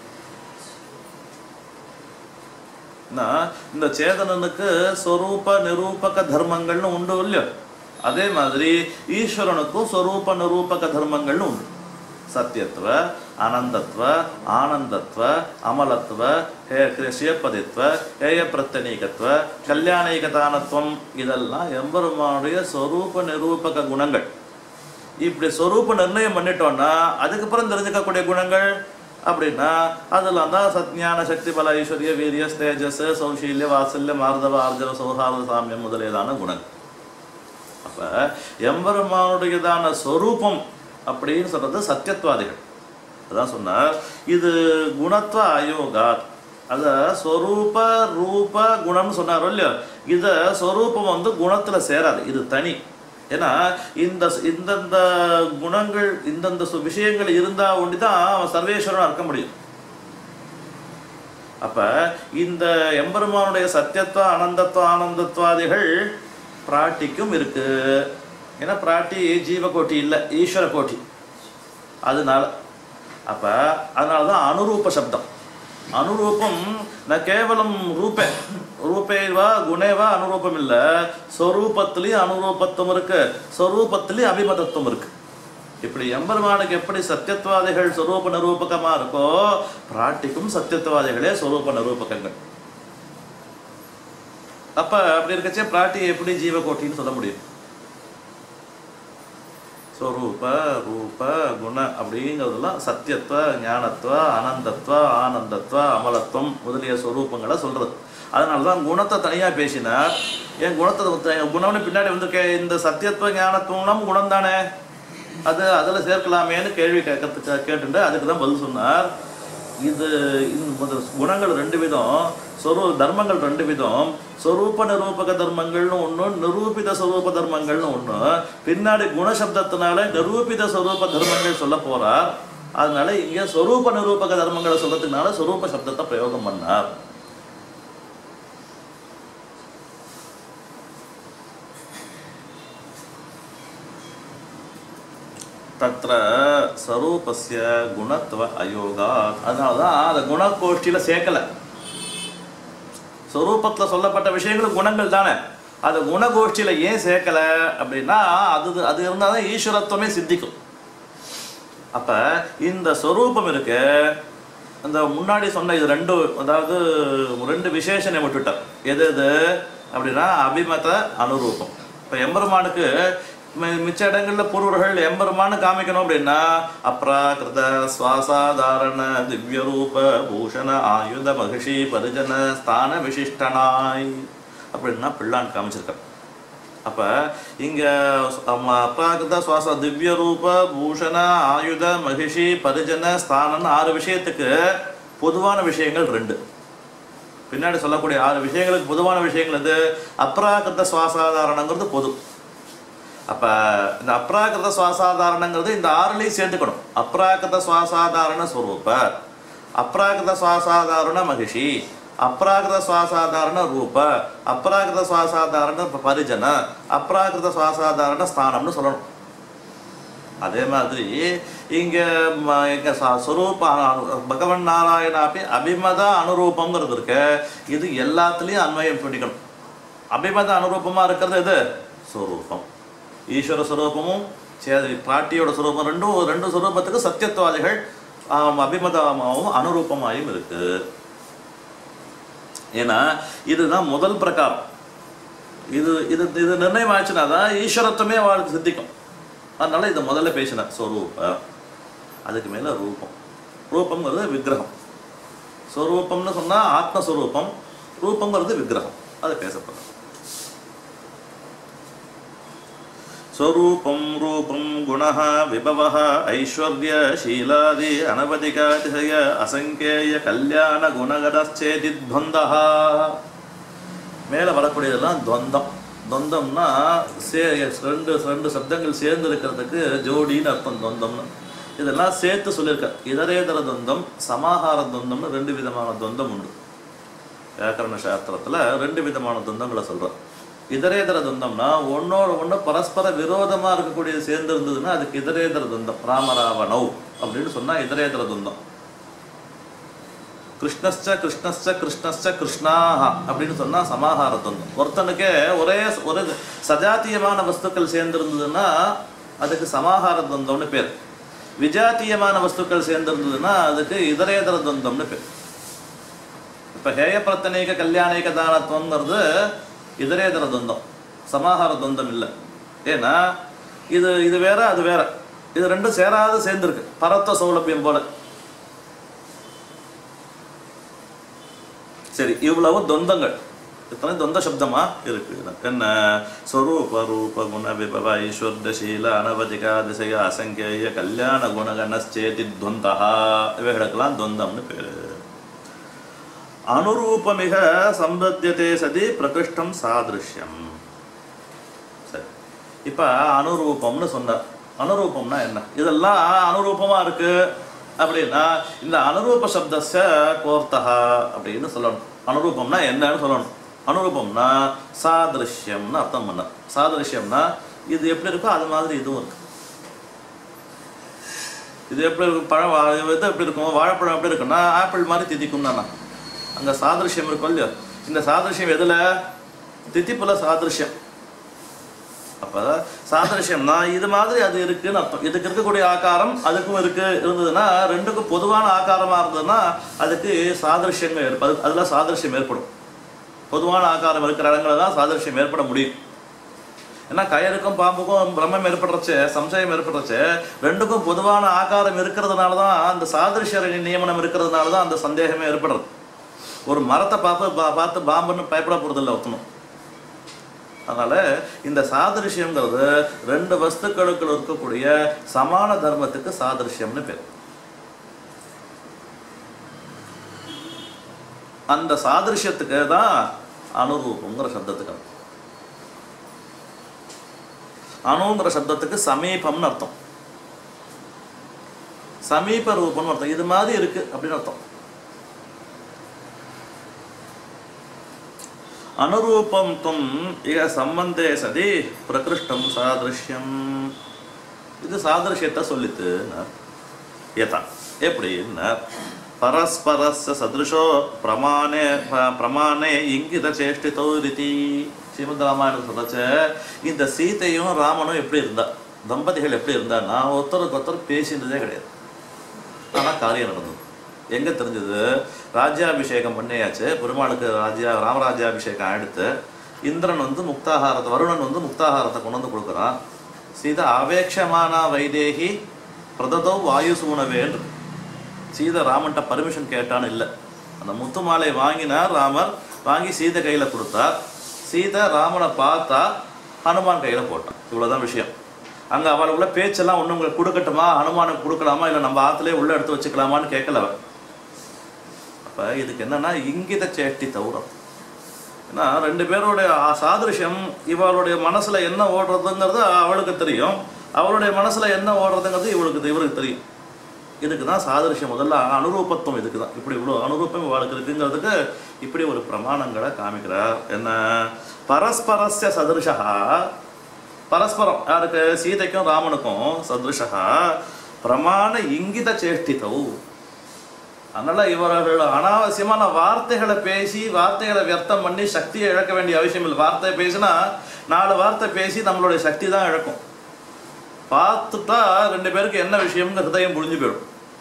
நா, இந்த சேதனனுக்கு ஸ்வரூப நிரூபக தர்மங்கள்னு உண்டு இல்லையோ அதே மாதிரி ஈஸ்வரனுக்கும் ஸ்வரூப நிரூபக தர்மங்கள்னு உண்டு சத்தியத்துவ அனந்தத்வ ஆனந்தத்வ அமலத்வ ஹே சிவப்பதித்வ ஹேய பிரத்தனீகத்துவ கல்யாணீகதானத்துவம் இதெல்லாம் எம்பெருமானுடைய ஸ்வரூப நிரூபக குணங்கள் இப்படி ஸ்வரூப நிர்ணயம் பண்ணிட்டோம்னா அதுக்கப்புறம் தெரிஞ்சுக்கக்கூடிய குணங்கள் அப்படின்னா அதெல்லாம் தான் சத்ஞான சக்தி பல ஐஸ்வர்ய வீரிய தேஜஸ் சௌஷீல்ய வாத்சல்ய மார்தவ ஆர்ஜவ சௌஹார்த சாமியம் முதலியதான குணங்கள் அப்ப எம்பெருமானுடையதான ஸ்வரூபம் அப்படின்னு சொல்றது சத்தியத்வாதிகள் அதான் சொன்னார் இது குணத்வ அயோகா அத ஸ்வரூப ரூப குணம்னு சொன்னாரோ இல்லையோ இத ஸ்வரூபம் வந்து குணத்துல சேராது இது தனி ஏன்னா இந்த இந்தந்த குணங்கள் இந்தந்த சு- விஷயங்கள் இருந்தா ஒண்டி தான் அவன் சர்வேஸ்வரனா இருக்க முடியும் அப்ப இந்த எம்பெருமானுடைய சத்தியத்துவ அனந்தத்துவ ஆனந்தத்வாதிகள் பிராட்டிக்கும் இருக்கு ஏன்னா பிராட்டி ஜீவகோட்டி இல்லை ஈஸ்வர கோட்டி அதனால அப்ப அதனால தான் அனுரூப சப்தம் அனுரூபம் ந கேவலம் ரூபே ரூபேவா குணேவா அனுரூபம் இல்ல ஸ்வரூபத்திலையும் அனுரூபத்துவம் இருக்கு ஸ்வரூபத்திலையும் அபிமதத்துவம் இருக்கு இப்படி எம்பெருமானுக்கு எப்படி சத்தியத்வாதிகள் ஸ்வரூப நிரூபகமா இருக்கோ பிராட்டிக்கும் சத்தியத்வாதிகளே ஸ்வரூப நிரூபகங்கள் அப்ப அப்படி இருக்கச்சே பிராட்டி எப்படி ஜீவகோட்டின்னு சொல்ல முடியும் ஸ்வரூப ரூப குண அப்படிங்கிறதெல்லாம் சத்தியத்துவ ஞானத்துவ அனந்தத்துவ ஆனந்தத்துவ அமலத்துவம் முதலிய ஸ்வரூபங்களை சொல்றது அதனால தான் குணத்தை தனியாக பேசினார் ஏன் குணத்தை த- குணம்னு பின்னாடி வந்திருக்க இந்த சத்தியத்துவ ஞானத்துவம்லாம் குணம் தானே அது அதில் சேர்க்கலாமேன்னு கேள்வி கேட்கறதுக்கு கேட்டுட்டு அதுக்கு தான் பதில் சொன்னார் இது இந்த முதல் குணங்கள் ரெண்டு விதம் சொரூ தர்மங்கள் ரெண்டு விதம் சொரூப நிரூபக தர்மங்கள்னு ஒன்று நிரூபித சொரூப தர்மங்கள்னு ஒன்று பின்னாடி குணசப்தத்தினால நிரூபித சொரூப தர்மங்கள் சொல்ல போறார் அதனால இங்கே சொரூப நிரூபக தர்மங்களை சொல்றதுனால சொரூப சப்தத்தை பிரயோகம் பண்ணார் தத்ர ஸ்வரூபஸ்ய குணத்துவ அயோகா அதனால தான் அந்த குணகோஷ்டியில் சேர்க்கலை ஸ்வரூபத்தில் சொல்லப்பட்ட விஷயங்களும் குணங்கள் தானே அது குணகோஷ்டியில் ஏன் சேர்க்கலை அப்படின்னா அது அது இருந்தால் தான் ஈஸ்வரத்துவமே சித்திக்கும் அப்போ இந்த ஸ்வரூபம் இருக்கு அந்த முன்னாடி சொன்ன இது ரெண்டு அதாவது ரெண்டு விசேஷனை விட்டுட்டார் எது எது அப்படின்னா அபிமத அனுரூபம் இப்போ எம்பெருமானுக்கு மி- மிச்ச இடங்களில் பூர்வர்கள் எம்பெருமானு காமிக்கணும் அப்படின்னா அப்ராகிருத சுவாசாதாரண திவ்யரூப பூஷண ஆயுத மகிஷி பரிஜன ஸ்தான விசிஷ்டனாய் அப்படின்னா பிள்ளான் காமிச்சிருக்கார் அப்ப இங்க அப்ராகிருத சுவாச திவ்ய ரூப பூஷண ஆயுத மகிஷி பரிஜன ஸ்தானம்னு ஆறு விஷயத்துக்கு பொதுவான விஷயங்கள் ரெண்டு பின்னாடி சொல்லக்கூடிய ஆறு விஷயங்களுக்கு பொதுவான விஷயங்கள் எது அப்ராகிருத சுவாசாதாரணங்கிறது பொது அப்ப இந்த அப்ராகிருத சுவாசாதாரணங்கிறது இந்த ஆறுலையும் சேர்த்துக்கணும் அப்ராகிருத சுவாசாதாரண ஸ்வரூப அப்ராகிருத சுவாசாதாரண மகிஷி ಅಪ್ರಾಕೃತ ಸ್ವಾಸಾಧಾರಣ ರೂಪ ಅಪ್ರಾಕೃತ ಸ್ವಾಸಾಧಾರಣ ಪರಿಜನ ಅಪ್ರಾಕೃತ ಸ್ವಾಸಾಧಾರಣ ಸ್ಥಾನம்னு சொல்லணும் அதே மாதிரி இங்கே இங்கே ஸ்வரூப பகவன் நாராயணாப்பி அபிமத அனுரூபங்கிறது இருக்கு இது எல்லாத்துலேயும் அன்வயம் பிடிக்கணும் அபிமத அனுரூபமாக இருக்கிறது எது ஸ்வரூபம் ஈஸ்வர ஸ்வரூபமும் சேதி பிராட்டியோட ஸ்வரூபம் ரெண்டும் ரெண்டு ஸ்வரூபத்துக்கு சத்தியத்துவாதிகள் ஆம், அபிமதமாகவும் அனுரூபமாயும் இருக்கு ஏன்னா இதுதான் முதல் பிரகாரம் இது இது இது நிர்ணயம் ஆச்சுன்னா தான் ஈஸ்வரத்துவமே அவளுக்கு சித்திக்கும் அதனால இதை முதல்ல பேசினேன் ஸ்வரூப அதுக்கு மேலே ரூபம் ரூபங்கிறது விக்கிரகம் ஸ்வரூபம்னு சொன்னால் ஆத்மஸ்வரூபம் ரூபங்கிறது விக்கிரகம் அது பேசப்படுறது स्वरूपं रूपं गुणः विभवः ऐश्वर्य शीलादि अनवधिकातिशय असङ्ख्येय कल्याणगुणगणश्चेदिद्वन्द्वः மேலே வரக்கூடியதெல்லாம் துவந்தம் துவந்தம்னா சே ரெண்டு ரெண்டு சப்தங்கள் சேர்ந்து இருக்கிறதுக்கு ஜோடின்னு அர்த்தம் துவந்தம்னு இதெல்லாம் சேர்த்து சொல்லியிருக்க இதரேதர துவந்தம் சமாஹார துவந்தம்னு ரெண்டு விதமான துவந்தம் உண்டு வியாக்கரண சாஸ்திரத்தில் ரெண்டு விதமான துவந்தங்களை சொல்கிறோம் இதரேதர துவந்தம்னா ஒன்னோட ஒன்று பரஸ்பர விரோதமாக இருக்கக்கூடியது சேர்ந்து இருந்ததுன்னா அதுக்கு இதரேதர துவந்தம் ராமராவணவ் அப்படின்னு சொன்னால் இதரேதர துவந்தம் கிருஷ்ணஸ்ச கிருஷ்ணஸ்ச கிருஷ்ணஸ்ச கிருஷ்ணாஹ அப்படின்னு சொன்னா சமாஹார துவந்தம் ஒருத்தனுக்கே ஒரே ஒரு சஜாத்தியமான வஸ்துக்கள் சேர்ந்திருந்ததுன்னா அதுக்கு சமாஹார துவந்தம்னு பேர் விஜாத்தியமான வஸ்துக்கள் சேர்ந்திருந்ததுன்னா அதுக்கு இதரேதர துவந்தம்னு பேர் இப்போ ஹேய பிரத்தனேக கல்யாணேக தானத்துவங்கிறது இதரேதர துவந்தம் சமாஹார துவந்தம் இல்லை ஏன்னா இது இது வேற அது வேற இது ரெண்டும் சேராது சேர்ந்துருக்கு பரத்த சௌலபியம் போல சரி இவ்வளவு தொந்தங்கள் இத்தனை தொந்த சப்தமா இருக்கு என்ன ஸ்வரூப ரூப குண விபவ ஈஸ்வர்த சீல அனவதிக அதிசய அசங்கேய கல்யாண குணகணச்சேதி துவந்தா இவைகளுக்கெல்லாம் துவந்தம்னு பேரு அனுரூபமிக சம்பத்தியதே சதி பிரகிருஷ்டம் சாதிருஷ்யம் சரி இப்போ அனுரூபம்னு சொன்னார் அனுரூபம்னா என்ன இதெல்லாம் அனுரூபமாக இருக்கு அப்படின்னா இந்த அனுரூப சப்தஸ்ய கோர்த்தகா அப்படின்னு சொல்லணும் அனுரூபம்னா என்னன்னு சொல்லணும் அனுரூபம்னா சாதிருஷ்யம்னு அர்த்தம் பண்ண சாதிருஷ்யம்னா இது எப்படி இருக்கோ அது மாதிரி இதுவும் இருக்கு இது எப்படி இருக்கும் பழம் வா- இது எப்படி இருக்கும் வாழைப்பழம் எப்படி இருக்குன்னா ஆப்பிள் மாதிரி திதிக்கும் தானே அங்கே சாதிருஷ்யம் இருக்கும் இல்லையோ இந்த சாதிருஷ்யம் எதில் திதிப்புல சாதிருஷ்யம் அப்போ சாதிருஷ்யம்னா இது மாதிரி அது இருக்குன்னு அர்த்தம் இதுக்கு இருக்கக்கூடிய ஆகாரம் அதுக்கும் இருக்கு இருந்ததுன்னா ரெண்டுக்கும் பொதுவான ஆகாரமாக இருந்ததுன்னா அதுக்கு சாதிருஷ்யங்கள் ஏற்பது அதில் சாதிருஷ்யம் ஏற்படும் பொதுவான ஆகாரம் இருக்கிற இடங்களில் தான் சாதிருஷ்யம் ஏற்பட முடியும் ஏன்னா கயருக்கும் பாம்புக்கும் பிரம்மம் ஏற்படுறச்சு சம்சயம் ஏற்படுறச்சு ரெண்டுக்கும் பொதுவான ஆகாரம் இருக்கிறதுனால தான் அந்த சாதிருஷ்ய நியமனம் இருக்கிறதுனால தான் அந்த சந்தேகமே ஏற்படுறது ஒரு மரத்தை பார்த்து பா- பார்த்து பாம்புன்னு பயப்பட போகிறதில்ல ஒத்தணும் அதனால இந்த சாதிருஷ்யங்கிறது ரெண்டு வஸ்துக்களுக்குள் இருக்கக்கூடிய சமான தர்மத்துக்கு சாதிருஷ்யம்னு பேர் அந்த சாதிருஷ்யத்துக்கு தான் அனுரூபங்கிற சப்தத்துக்கு அர்த்தம் அணுங்கிற சப்தத்துக்கு சமீபம்னு அர்த்தம் சமீப ரூபம்னு அர்த்தம் இது மாதிரி இருக்கு அப்படின்னு அர்த்தம் அனுரூபம் தும் இக சம்பந்தே சதி பிரகிருஷ்டம் சாதிருஷ்யம் இது சாதிருஷ்யத்தை சொல்லித்து ஏதா எப்படின்னா பரஸ்பரஸ்ய சதிருஷோ பிரமாணே ப- பிரமாணே இங்கித சேஷ்டிதோ ரிதி ஸ்ரீமத் ராமாயணம் சொல்லச்ச இந்த சீதையும் ராமனும் எப்படி இருந்தா தம்பதிகள் எப்படி இருந்தான்னா ஒருத்தருக்கு ஒருத்தர் பேசினதே கிடையாது ஆனால் காரியம் நடந்தது எங்கே தெரிஞ்சது ராஜ்யாபிஷேகம் பண்ணியாச்சு பெருமாளுக்கு ராஜ்யா ராமராஜ்யாபிஷேகம் எடுத்து இந்திரன் வந்து முக்தாகாரத்தை வருணன் வந்து முக்தாகாரத்தை கொண்டு வந்து கொடுக்குறான் சீதா அவேக்ஷமான வைதேகி பிரததோ வாயுசூனவேன்று சீதை ராமன்ட்ட பர்மிஷன் கேட்டான்னு இல்லை அந்த முத்து மாலை வாங்கினார் ராமர் வாங்கி சீதை கையில் கொடுத்தார் சீதை ராமனை பார்த்தா ஹனுமான் கையில் போட்டான் இவ்வளோதான் விஷயம் அங்கே அவளுக்குள்ள பேச்செல்லாம் ஒன்று உங்களுக்கு கொடுக்கட்டுமா ஹனுமானுக்கு கொடுக்கலாமா இல்லை நம்ம ஆற்றுலேயே உள்ள எடுத்து வச்சுக்கலாமான்னு கேட்கல அவன் அப்போ இதுக்கு என்னன்னா இங்கித சேஷ்டி தௌரம் ஏன்னா ரெண்டு பேருடைய ஆ- சாதிருஷ்யம் இவளுடைய மனசுல என்ன ஓடுறதுங்கிறது அவளுக்கு தெரியும் அவளுடைய மனசுல என்ன ஓடுறதுங்கிறது இவளுக்கு இவருக்கு தெரியும் இதுக்கு தான் சாதரிஷம் முதல்ல அனுரூபத்துவம் இதுக்கு தான் இப்படி இவ்வளோ அனுரூபம் வாழ்க்கை இருக்குங்கிறதுக்கு இப்படி ஒரு பிரமாணங்களை காமிக்கிறார் என்ன பரஸ்பரஸ்ய சதிருஷா பரஸ்பரம் யாருக்கு சீதைக்கும் ராமனுக்கும் சதிருஷா பிரமாண இங்கித சேஷ்டிதவு அதனால இவர்கள் அனாவசியமான வார்த்தைகளை பேசி வார்த்தைகளை வியர்த்தம் பண்ணி சக்தியை இழக்க வேண்டிய அவசியம் இல்லை வார்த்தை பேசினா நாலு வார்த்தை பேசி நம்மளுடைய சக்தி தான் இழக்கும் பார்த்துட்டா ரெண்டு பேருக்கு என்ன விஷயம்னு ஹிருதயம் புரிஞ்சு போயிடும்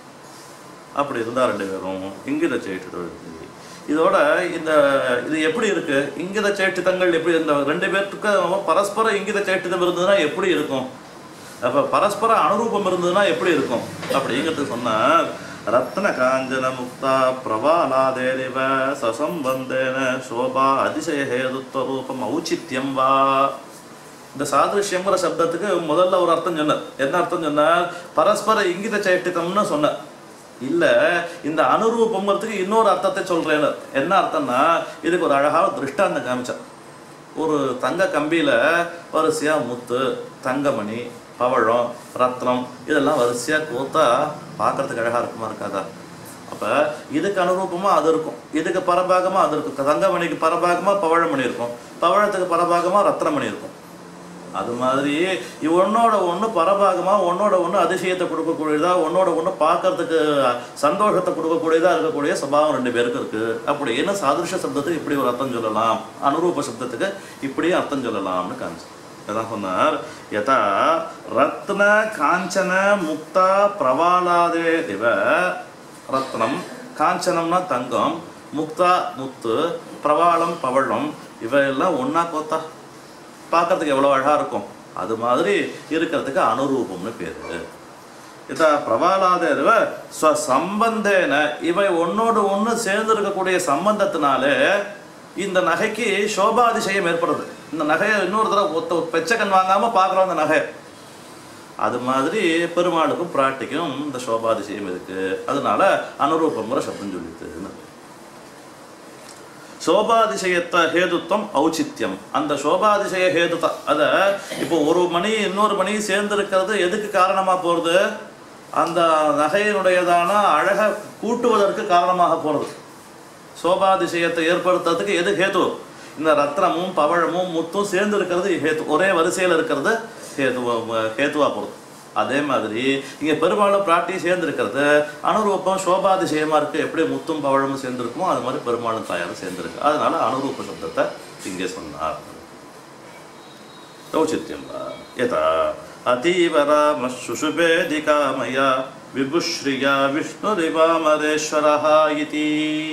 அப்படி இருந்தா ரெண்டு பேரும் இங்கித சேஷ்டிதம் இதோட இந்த இது எப்படி இருக்கு இங்கித சேஷ்டிதங்கள் எப்படி இந்த ரெண்டு பேர்த்துக்கும் பரஸ்பர இங்கித சேஷ்டிதம் இருந்ததுன்னா எப்படி இருக்கும் அப்ப பரஸ்பர அனுரூபம் இருந்ததுன்னா எப்படி இருக்கும் அப்படிங்கிறது சொன்னார் ரத்ன காஞ்சன முக்தா பிரபாலாதேரிவ சசம்பந்தேன சோபா அதிசய ஹேதுத்வ ரூபம் ஔச்சித்யம் வா இந்த சாதிருஷ்யங்கிற சப்தத்துக்கு முதல்ல ஒரு அர்த்தம் சொன்னார் என்ன அர்த்தம் சொன்னார் பரஸ்பர இங்கித சேஷ்டிதம்னு சொன்னார் இல்ல இந்த அனுரூபங்கிறதுக்கு இன்னொரு அர்த்தத்தை சொல்றேன்னு என்ன அர்த்தம்னா இதுக்கு ஒரு அழகான திருஷ்டாந்தம் காமிச்சார் ஒரு தங்க கம்பியில வரிசையா முத்து தங்கமணி பவழம் ரத்னம் இதெல்லாம் வரிசையா கோத்தா பார்க்கறதுக்கு அழகா இருக்குமா இருக்காதா அப்ப இதுக்கு அனுரூபமா அது இருக்கும் இதுக்கு பரபாகமா அது இருக்கும் தங்கமணிக்கு பரபாகமா பவழமணி இருக்கும் பவழத்துக்கு பரபாகமா ரத்னமணி இருக்கும் அது மாதிரி இவ் ஒன்னோட ஒன்று பரபாகமா ஒன்னோட ஒன்று அதிசயத்தை கொடுக்கக்கூடியதா ஒன்னோட ஒன்று பார்க்கறதுக்கு சந்தோஷத்தை கொடுக்கக்கூடியதா இருக்கக்கூடிய சபாவம் ரெண்டு பேருக்கு இருக்கு அப்படின்னு சாதிருஷ சப்தத்துக்கு இப்படி ஒரு அர்த்தம் சொல்லலாம் அனுரூப சப்தத்துக்கு இப்படி அர்த்தம் சொல்லலாம்னு காமிச்சு அதான் சொன்னார் யதா ரத்ன காஞ்சன முக்தா பிரவாலாதே இவ ரத்னம் காஞ்சனம்னா தங்கம் முக்தா முத்து பிரவாளம் பவழம் இவையெல்லாம் ஒண்ணா கோத்தா பார்க்கறதுக்கு எவ்வளோ அழகாக இருக்கும் அது மாதிரி இருக்கிறதுக்கு அனுரூபம்னு பேரு இதா பிரபாலாதேவ சம்பந்தேன இவை ஒன்னோடு ஒன்று சேர்ந்து இருக்கக்கூடிய சம்பந்தத்தினாலே இந்த நகைக்கு சோபாதிசயம் ஏற்படுது இந்த நகையை இன்னொரு தடவை ஒத்த பெச்சக்கன் வாங்காம பார்க்குறோம் அந்த நகை அது மாதிரி பெருமாளுக்கும் பிராட்டிக்கும் இந்த சோபாதிசயம் இருக்கு அதனால அனுரூபங்கிற சப்தம் சொல்லித்துன்னு சோபாதிசயத்த ஹேதுத்வம் ஔச்சித்யம் அந்த சோபாதிசய ஹேதுத அத இப்போ ஒரு மணி இன்னொரு மணி சேர்ந்து இருக்கிறது எதுக்கு காரணமா போறது அந்த நகையினுடையதான அழக கூட்டுவதற்கு காரணமாக போறது சோபாதிசயத்தை ஏற்படுத்துறதுக்கு எது ஹேது இந்த ரத்னமும் பவழமும் முத்தும் சேர்ந்து இருக்கிறது ஹேத்து ஒரே வரிசையில் இருக்கிறது ஹேது ஹேத்துவா போகிறது அதே மாதிரி இங்கே பெரும்பாலும் பிராட்டி சேர்ந்து இருக்கிறது அனுரூபம் சோபாதிசயமா இருக்கு எப்படி முத்தும் பவழமும் சேர்ந்துருக்குமோ அது மாதிரி பெருமாளும் தாயாரும் சேர்ந்துருக்கு அதனால அனுரூப சப்தத்தை இங்கே சொன்னார் औचित्यं वा यथा अतीव रामः शुशुभेदिकामया विभुश्रिया विष्णुरिवामरेश्वरः इति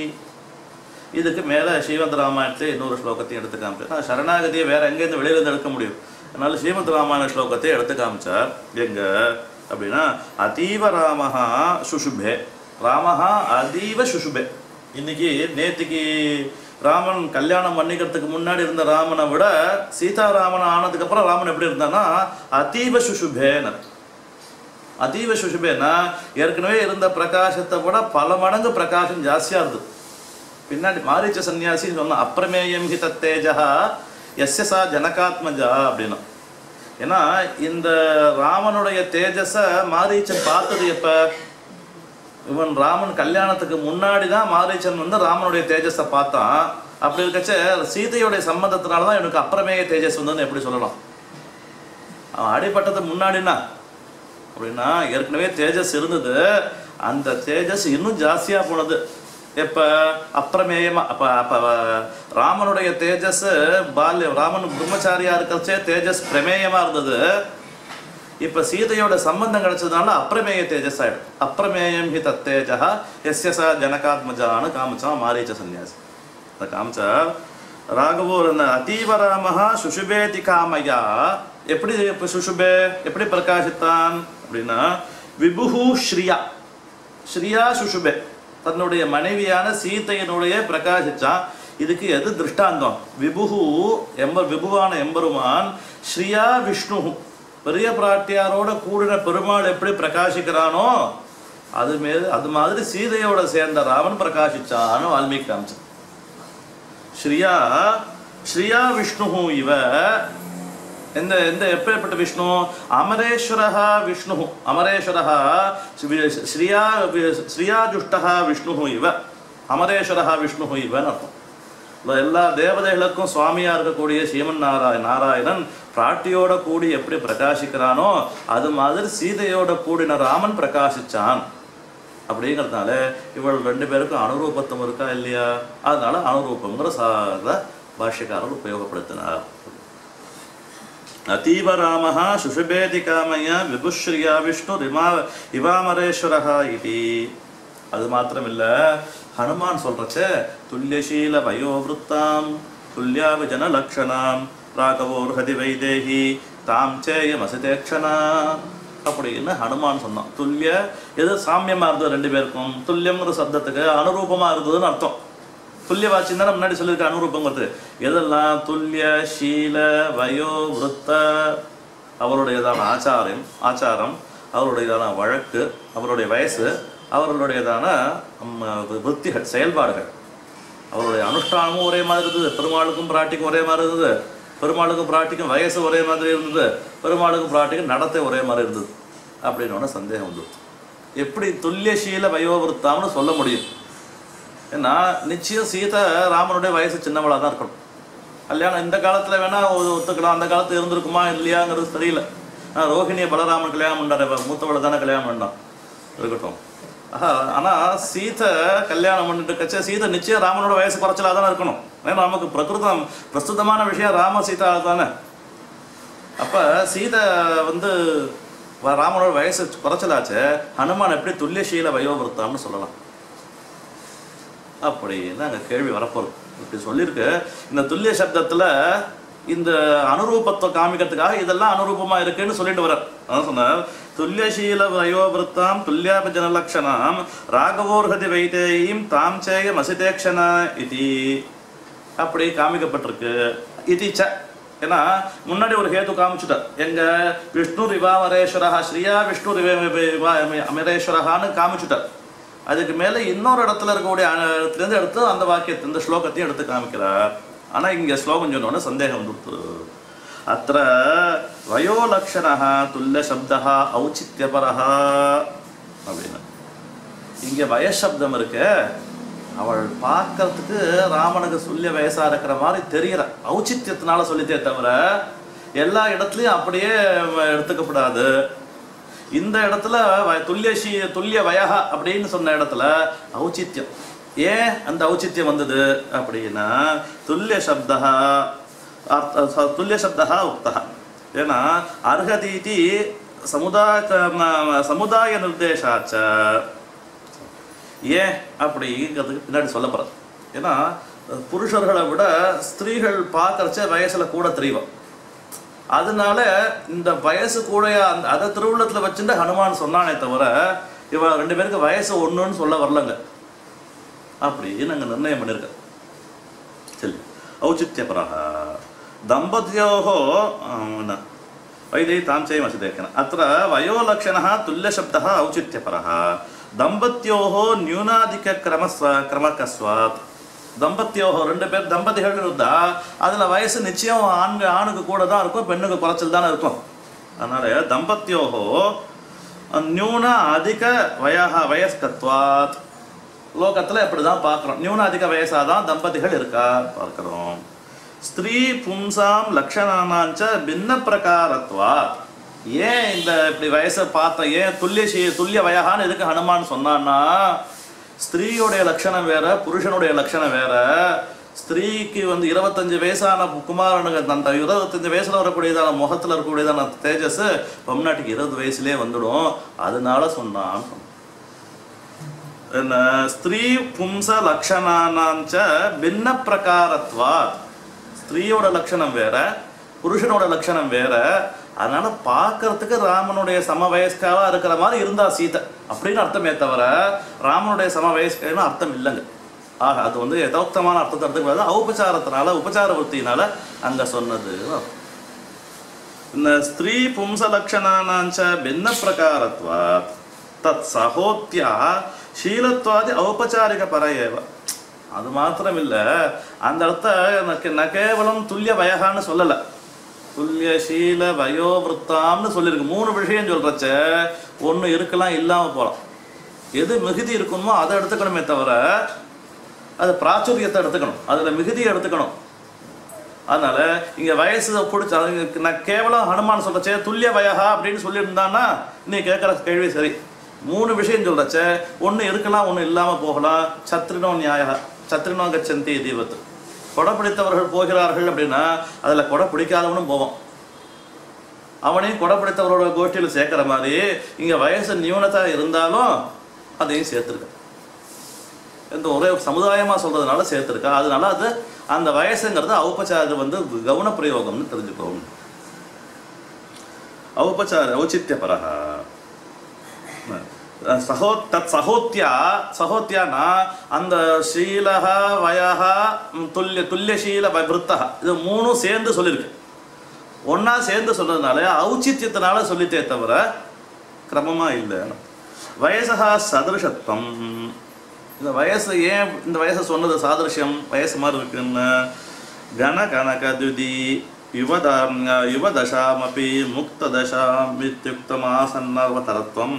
இதுக்கு மேலே ஸ்ரீமத் ராமாயணத்தை இன்னொரு ஸ்லோகத்தையும் எடுத்து காமிச்சார் சரணாகதியை வேற எங்கேருந்து வெளியிலேருந்து எடுக்க முடியும் அதனால ஸ்ரீமத் ராமாயண ஸ்லோகத்தை எடுத்து காமிச்சார் எங்க அப்படின்னா அதீவ ராமஹா சுஷுபே ராமஹா அதீவ சுஷுபே இன்னைக்கு நேத்திக்கு ராமன் கல்யாணம் பண்ணிக்கிறதுக்கு முன்னாடி இருந்த ராமனை விட சீதாராமன் ஆனதுக்கு அப்புறம் ராமன் எப்படி இருந்தான்னா அதீவ சுஷுபேன்னு அதீவ சுஷுபேனா ஏற்கனவே இருந்த பிரகாசத்தை விட பல மடங்கு பிரகாசம் ஜாஸ்தியா இருந்தது பின்னாடி மாரீச்ச சன்னியாசி சொன்ன அப்பிரமேயம் ஹி தத்தேஜா எஸ்ய சா ஜனகாத்மஜா அப்படின்னா ஏன்னா இந்த ராமனுடைய தேஜஸை மாரீச்சன் பார்த்தது எப்ப இவன் ராமன் கல்யாணத்துக்கு முன்னாடி தான் மாரீச்சன் வந்து ராமனுடைய தேஜஸை பார்த்தான் அப்படி இருக்கச்ச சீதையுடைய சம்மந்தத்தினால தான் இவனுக்கு அப்பிரமேய தேஜஸ் வந்ததுன்னு எப்படி சொல்லலாம் அவன் அடிபட்டது முன்னாடினா அப்படின்னா ஏற்கனவே தேஜஸ் இருந்தது அந்த தேஜஸ் இன்னும் ஜாஸ்தியா போனது எப்ப அப்பிரமேயமா அப்ப அப்ப ராமனுடைய தேஜஸ் பால்யம் ராமன் பிரம்மச்சாரியா இருக்கிறச்சே தேஜஸ் பிரமேயமா இருந்தது இப்ப சீதையோட சம்பந்தம் கிடைச்சதுனால அப்பிரமேய தேஜஸ் ஆயிடும் அப்பிரமேயம் ஹி தத்தேஜா எஸ்ய ச ஜனகாத்மஜான்னு காமிச்சான் மாரீச்ச சன்னியாசி அதை காமிச்சா ராகவூர் அந்த அதீவ ராமஹா சுஷுபேதி காமையா எப்படி இப்ப சுஷுபே எப்படி பிரகாசித்தான் அப்படின்னா விபுஹு ஸ்ரீயா ஸ்ரீயா சுஷுபே தன்னுடைய மனைவியான சீதையினுடைய பிரகாசிச்சான் இதுக்கு எது திருஷ்டாந்தம் விபுகு எம்ப விபுவான எம்பெருமான் ஸ்ரீயா விஷ்ணு பெரிய பிராட்டியாரோட கூடின பெருமாள் எப்படி பிரகாசிக்கிறானோ அது மே அது மாதிரி சீதையோட சேர்ந்த ராமன் பிரகாசிச்சான்னு வால்மீகி காமிச்சான் ஸ்ரீயா ஸ்ரீயா விஷ்ணு இவ எந்த எந்த எப்பேற்பட்ட விஷ்ணு அமரேஸ்வரஹா விஷ்ணு அமரேஸ்வரஹா ஸ்ரீ- ஸ்ரீயா ஸ்ரீயாஜுஷ்டா விஷ்ணு இவ அமரேஸ்வரஹா விஷ்ணு இவன்னு அர்த்தம் இல்ல, எல்லா தேவதைகளுக்கும் சுவாமியா இருக்கக்கூடிய சீமன் நாராய நாராயணன் பிராட்டியோட கூடி எப்படி பிரகாசிக்கிறானோ அது மாதிரி சீதையோட கூடின ராமன் பிரகாசிச்சான் அப்படிங்கிறதுனால இவள் ரெண்டு பேருக்கும் அனுரூபத்துவம் இருக்கா இல்லையா அதனால அனுரூபங்கிற சா பாஷ்யக்காரர் உபயோகப்படுத்தினார் அத்தீவ ராமः சுஷுபேதி காமய விபுஸ்ரீயா விஷ்ணு ரிமா இவாமரேஸ்வரஹா இதி அது மாத்திரமில்ல ஹனுமான் சொல்றச்ச துல்லியசீல வயோவிருத்தாம் துல்யாவிஜன லக்ஷணாம் ராகவோர்ஹதி வைதேகி தாம் சேயமசிதேக்ஷனா அப்படின்னு ஹனுமான் சொன்னான் துல்லிய எது சாமியமா இருந்தது ரெண்டு பேருக்கும் துல்லியம்ங்கிற சப்தத்துக்கு அனுரூபமா இருந்ததுன்னு அர்த்தம் துல்லிய வாட்சியம் தான் முன்னாடி சொல்லியிருக்க அனுரூபங்கிறது எதெல்லாம் துல்லிய சீல வயோ விருத்த அவருடையதான ஆச்சாரம் ஆச்சாரம் அவருடையதான வழக்கு அவருடைய வயசு அவர்களுடையதான ம், விருத்திகள் செயல்பாடுகள் அவருடைய அனுஷ்டானமும் ஒரே மாதிரி இருந்தது பெருமாளுக்கும் பிராட்டிக்கும் ஒரே மாதிரி இருந்தது பெருமாளுக்கும் பிராட்டிக்கும் வயசு ஒரே மாதிரி இருந்தது பெருமாளுக்கும் பிராட்டிக்கும் நடத்தை ஒரே மாதிரி இருந்தது அப்படின்னு ஒன்று சந்தேகம் வந்து எப்படி துல்லியசீல வயோவிருத்தாம்னு சொல்ல முடியும் ஏன்னா நிச்சயம் சீதை ராமனுடைய வயசு சின்னவளாக தான் இருக்கணும் கல்யாணம் இந்த காலத்தில் வேணா ஒ- ஒத்துக்கலாம் அந்த காலத்துல இருந்திருக்குமா இல்லையாங்கிறது தெரியல ஆனா, ரோஹிணியை பலராமன் கல்யாணம் பண்ணாரு மூத்தவளை தானே கல்யாணம் பண்ணான் இருக்கட்டும் ஆஹா, ஆனா சீதை கல்யாணம் பண்ணிட்டு கச்ச சீதை நிச்சயம் ராமனோட வயசு குறைச்சலாக தானே இருக்கணும் ஏன்னா நமக்கு பிரகிருதம் பிரஸ்துதமான விஷயம் ராம சீதா தானே அப்ப சீதை வந்து வ- ராமனோட வயசு குறைச்சலாச்சு ஹனுமான் எப்படி துல்லியசீல வயோவிருத்தாம்னு சொல்லலாம் அப்படின்னு அங்கே கேள்வி வரப்போகுது இப்படி சொல்லியிருக்கு இந்த துல்லிய சப்தத்தில் இந்த அனுரூபத்தை காமிக்கிறதுக்காக இதெல்லாம் அனுரூபமா இருக்குன்னு சொல்லிட்டு வர அதான் சொன்னார் துல்லியசீல வயோவிருத்தாம் துல்லியாபஜன லக்ஷணாம் ராகவோர்ஹதி வைதேயீம் தாம் சேய மசிதேக்ஷண இதி அப்படி காமிக்கப்பட்டிருக்கு இதி ச ஏன்னா முன்னாடி ஒரு ஹேது காமிச்சுட்டார் எங்க விஷ்ணு ரிவாமரேஸ்வரா ஸ்ரீயா விஷ்ணு ரிவா அமரேஸ்வரஹான்னு காமிச்சுட்டார் அதுக்கு மேல இன்னொரு இடத்துல இருக்கக்கூடிய அஹ், இடத்துலேருந்து எடுத்து அந்த வாக்கியத்தை இந்த ஸ்லோகத்தையும் எடுத்து காமிக்கிறார் ஆனா இங்க ஸ்லோகம் சொன்னோட சந்தேகம் வந்துடுத்து அத்த வயோலக்ஷணா துல்லிய சப்தா ஔச்சித்யபரஹா அப்படின்னு இங்க வயசப்தம் இருக்கு அவள் பார்க்கறதுக்கு ராமனுக்கு சொல்லிய வயசா இருக்கிற மாதிரி தெரியற ஔச்சித்யத்தினால சொல்லித்தே தவிர எல்லா இடத்துலயும் அப்படியே எடுத்துக்கப்படாது இந்த இடத்துல வ- துல்லிய ஷீ துல்லிய வயகா அப்படின்னு சொன்ன இடத்துல ஔச்சித்யம் ஏன் அந்த ஔச்சித்யம் வந்தது அப்படின்னா துல்லிய சப்தா அர்த்த- ச- துல்லிய சப்தா உக்தா ஏன்னா அர்ஹதீதி சமுதாய சமுதாய நிர்தேசாச்ச ஏன் அப்படிங்கிறதுக்கு பின்னாடி சொல்ல போகிறது ஏன்னா புருஷர்களை விட ஸ்திரீகள் பார்க்கறச்ச வயசுல கூட தெரியும் அதனால இந்த வயசு கூட அந்த அதை திருவுள்ளத்தில் வச்சுட்டு ஹனுமான் சொன்னானே தவிர இவ ரெண்டு பேருக்கு வயசு ஒன்றுன்னு சொல்ல வரலங்க அப்படி நாங்கள் நிர்ணயம் பண்ணியிருக்கோம் சரி ஔச்சித்யபரः दम्पत्योः न वैदेही तां चैव असिदेकन अत्र वयोलक्षणः तुल्यशब्दः औचित्यपरः दम्पत्योः न्यूनाधिकक्रमस्व क्रमकस्वात् தம்பத்தியோக ரெண்டு பேர் தம்பதிகள் இருந்தா அதுல வயசு நிச்சயம் ஆண் ஆணுக்கு கூட தான் இருக்கும் பெண்ணுக்கு குறைச்சல் தானே இருக்கும் அதனால தம்பத்தியோகோ நியூன அதிக வயக வயஸ்கத்வாத் லோகத்துல இப்படிதான் பார்க்குறோம் நியூன அதிக வயசாதான் தம்பதிகள் இருக்கா பார்க்கிறோம் ஸ்திரீ பும்சாம் லக்ஷணானாஞ்ச பின்ன பிரகாரத்வா ஏன் இந்த இப்படி வயசை பார்த்த ஏன் துல்லிய சி- துல்லிய வயகான்னு எதுக்கு ஹனுமான் சொன்னான்னா ஸ்திரீயுடைய லட்சணம் வேற புருஷனுடைய லட்சணம் வேற ஸ்திரீக்கு வந்து இருபத்தஞ்சு வயசான குமாரனுக்கு அந்த இருபத்தஞ்சு வயசுல வரக்கூடியதான முகத்துல இருக்கக்கூடியதான தேஜஸ் பொம்நாட்டிக்கு இருபது வயசுலயே வந்துடும் அதனால சொன்னான் என்ன ஸ்திரீ பும்ச லக்ஷணானாஞ்ச பின்ன பிரகாரத்வாத் ஸ்திரீயோட லட்சணம் வேற புருஷனோட லட்சணம் வேற அதனால பார்க்கறதுக்கு ராமனுடைய சம வயஸ்காவா இருக்கிற மாதிரி இருந்தா சீதை அப்படின்னு அர்த்தமே தவிர ராமனுடைய சம வயஸ்கான்னு அர்த்தம் இல்லைங்க ஆக அது வந்து யதோக்தமான அர்த்தத்தை எடுத்துக்கூடாது ஔபச்சாரத்தினால உபச்சார வృத்தியினால அங்க சொன்னது न स्त्री पुंसलक्षणानाञ्च भिन्नप्रकारत्वात् तत् सहोत्या शीलत्वादि औपचारिकपर एव அது மாத்திரம் இல்ல அந்த இடத்த எனக்கு ந கேவலம் துல்லிய வயகான்னு சொல்லல துல்லியசீல வயோவிருத்தாம்னு சொல்லியிருக்கு மூணு விஷயம் சொல்றச்ச ஒன்று இருக்கலாம் இல்லாமல் போகலாம் எது மிகுதி இருக்கணுமோ அதை எடுத்துக்கணுமே தவிர அது பிராச்சுரியத்தை எடுத்துக்கணும் அதில் மிகுதியை எடுத்துக்கணும் அதனால இங்க வயசு பிடிச்ச அது நான் கேவலம் ஹனுமான் சொல்றச்சே துல்லிய வயகா அப்படின்னு சொல்லியிருந்தான்னா நீ கேட்குற கேள்வி சரி மூணு விஷயம் சொல்றச்சே ஒன்று இருக்கலாம் ஒன்று இல்லாமல் போகலாம் சத்ரினோ நியாய சத்ரினோ கச்சந்தி தீபத்து கொடை பிடித்தவர்கள் போகிறார்கள் அப்படின்னா அதில் கொடை பிடிக்காதவனும் போவான் அவனையும் கொடை பிடித்தவரோட கோஷ்டியில் சேர்க்குற மாதிரி இங்கே வயசு நியூனதா இருந்தாலும் அதையும் சேர்த்துருக்க இந்த ஒரே சமுதாயமாக சொல்கிறதுனால சேர்த்துருக்கா அதனால அது அந்த வயசுங்கிறது ஔபச்சாரம் வந்து கவுன பிரயோகம்னு தெரிஞ்சுக்கோம் ஔபச்சார ஔச்சித்யபரः சகோ தத் சகோத்தியா சகோத்தியானா அந்த ஷீலக வயக ம், துல்லிய துல்லியசீல விருத்தக இது மூணும் சேர்ந்து சொல்லியிருக்கு ஒண்ணா சேர்ந்து சொல்றதுனால ஔச்சித்யத்தினால சொல்லித்தே தவிர கிரமமா இல்லை வயசகா சதிருஷத்துவம் இந்த வயசு ஏன் இந்த வயசை சொன்னது சாதிருஷ்யம் வயசு மாதிரி இருக்குன்னு கன கனக துதி யுவத யுவதசாமபி முக்ததசாம் இத்தியுக்தமாசன்னவதரத்துவம்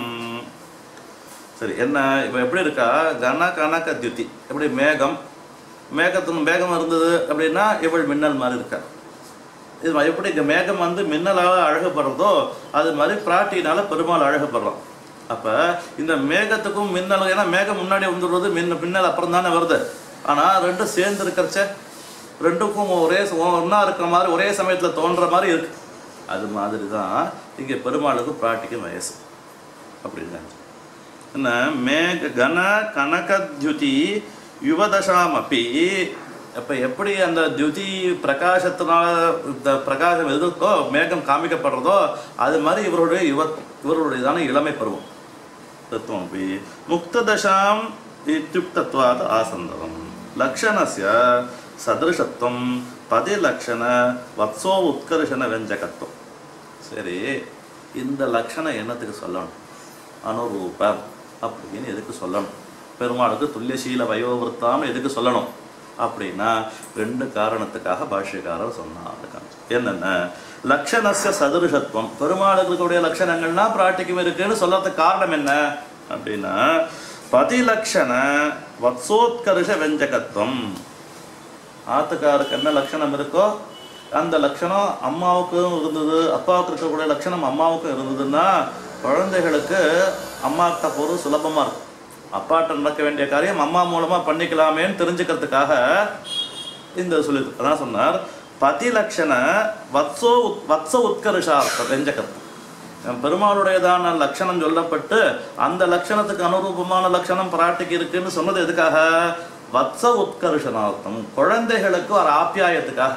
சரி என்ன இப்போ எப்படி இருக்கா கன கனக தியுதி எப்படி மேகம் மேகத்தின் மேகம் இருந்தது அப்படின்னா இவள் மின்னல் மாதிரி இருக்கா இது மாதிரி எப்படி இங்கே மேகம் வந்து மின்னலால் அழகுபடுறதோ அது மாதிரி பிராட்டினால பெருமாள் அழகுபடுறோம் அப்போ இந்த மேகத்துக்கும் மின்னலும் ஏன்னா மேகம் முன்னாடி வந்துடுறது மின்ன மின்னல் அப்புறம் தானே வருது ஆனால் ரெண்டும் சேர்ந்து இருக்கிறச்ச ரெண்டுக்கும் ஒரே ஒன்றா இருக்கிற மாதிரி ஒரே சமயத்தில் தோன்ற மாதிரி இருக்கு அது மாதிரி தான் இங்கே பெருமாளுக்கும் பிராட்டிக்கும் வயசு அப்படிங்க என்ன மேக கன கனகத்யுதி யுவதசாம் அப்பி அப்போ எப்படி அந்த தியுதி பிரகாசத்தினால இந்த பிரகாசம் எதுக்கோ மேகம் காமிக்கப்படுறதோ அது மாதிரி இவருடைய யுவத்துவம் இவருடையதான இளமை பருவம் தத்துவம் அப்படி முக்ததசாம் இத்தியுக்தத்வாத் ஆசந்தவம் லக்ஷணஸ்ய சதிருஷத்துவம் பதிலக்ஷண வத்சோ உத்கர்ஷண வெஞ்சகத்துவம் சரி இந்த லக்ஷணம் என்னத்துக்கு சொல்லணும் அனுரூபம் அப்படின்னு எதுக்கு சொல்லணும் பெருமாளுக்கு துல்லியசீல வயோவிருத்தாம் எதுக்கு சொல்லணும் அப்படின்னா ரெண்டு காரணத்துக்காக பாஷ்யக்காரர் சொன்னார் என்னென்ன லக்ஷணஸ்ய சதுருஷத்துவம் பெருமாளுக்கு இருக்கக்கூடிய லட்சணங்கள்னா பிராட்டிக்கும் இருக்குன்னு சொல்றதுக்கு காரணம் என்ன அப்படின்னா பதிலக்ஷண வத்சோத்கர்ஷ வெஞ்சகத்துவம் ஆத்துக்காருக்கு என்ன லட்சணம் இருக்கோ அந்த லட்சணம் அம்மாவுக்கும் இருந்தது அப்பாவுக்கு இருக்கக்கூடிய லட்சணம் அம்மாவுக்கும் இருந்ததுன்னா குழந்தைகளுக்கு அம்மாக்கிட்ட போகிறது சுலபமாக இருக்கும் அப்பாட்ட நடக்க வேண்டிய காரியம் அம்மா மூலமாக பண்ணிக்கலாமேன்னு தெரிஞ்சுக்கிறதுக்காக இந்த சொல்லி அதான் சொன்னார் பதிலக்ஷண வத்சோ உத் வத்ச உத்கர்ஷார்த்த வெஞ்சகத்துவம் பெருமாளுடையதான லட்சணம் சொல்லப்பட்டு அந்த லட்சணத்துக்கு அனுரூபமான லட்சணம் பிராட்டிக்கு இருக்குன்னு சொன்னது எதுக்காக வத்ச உத்கர்ஷனார்த்தம் குழந்தைகளுக்கு ஒரு ஆப்பியாயத்துக்காக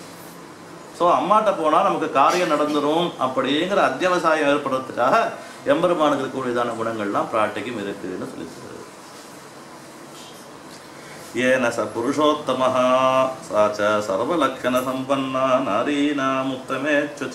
ஸோ அம்மாட்ட போனால் நமக்கு காரியம் நடந்துரும் அப்படிங்கிற அத்தியாவசாயம் ஏற்படுறதுக்காக எம்பெருமானுக்கு இருக்கக்கூடியதான குணங்கள்லாம் பிராட்டிக்கும் இருக்குன்னு சொல்லி ஏன ச புருஷோத்தமः சா ச சர்வலக்ஷணசம்பன்னா நாரீனாமுத்தமேச்சுச்ச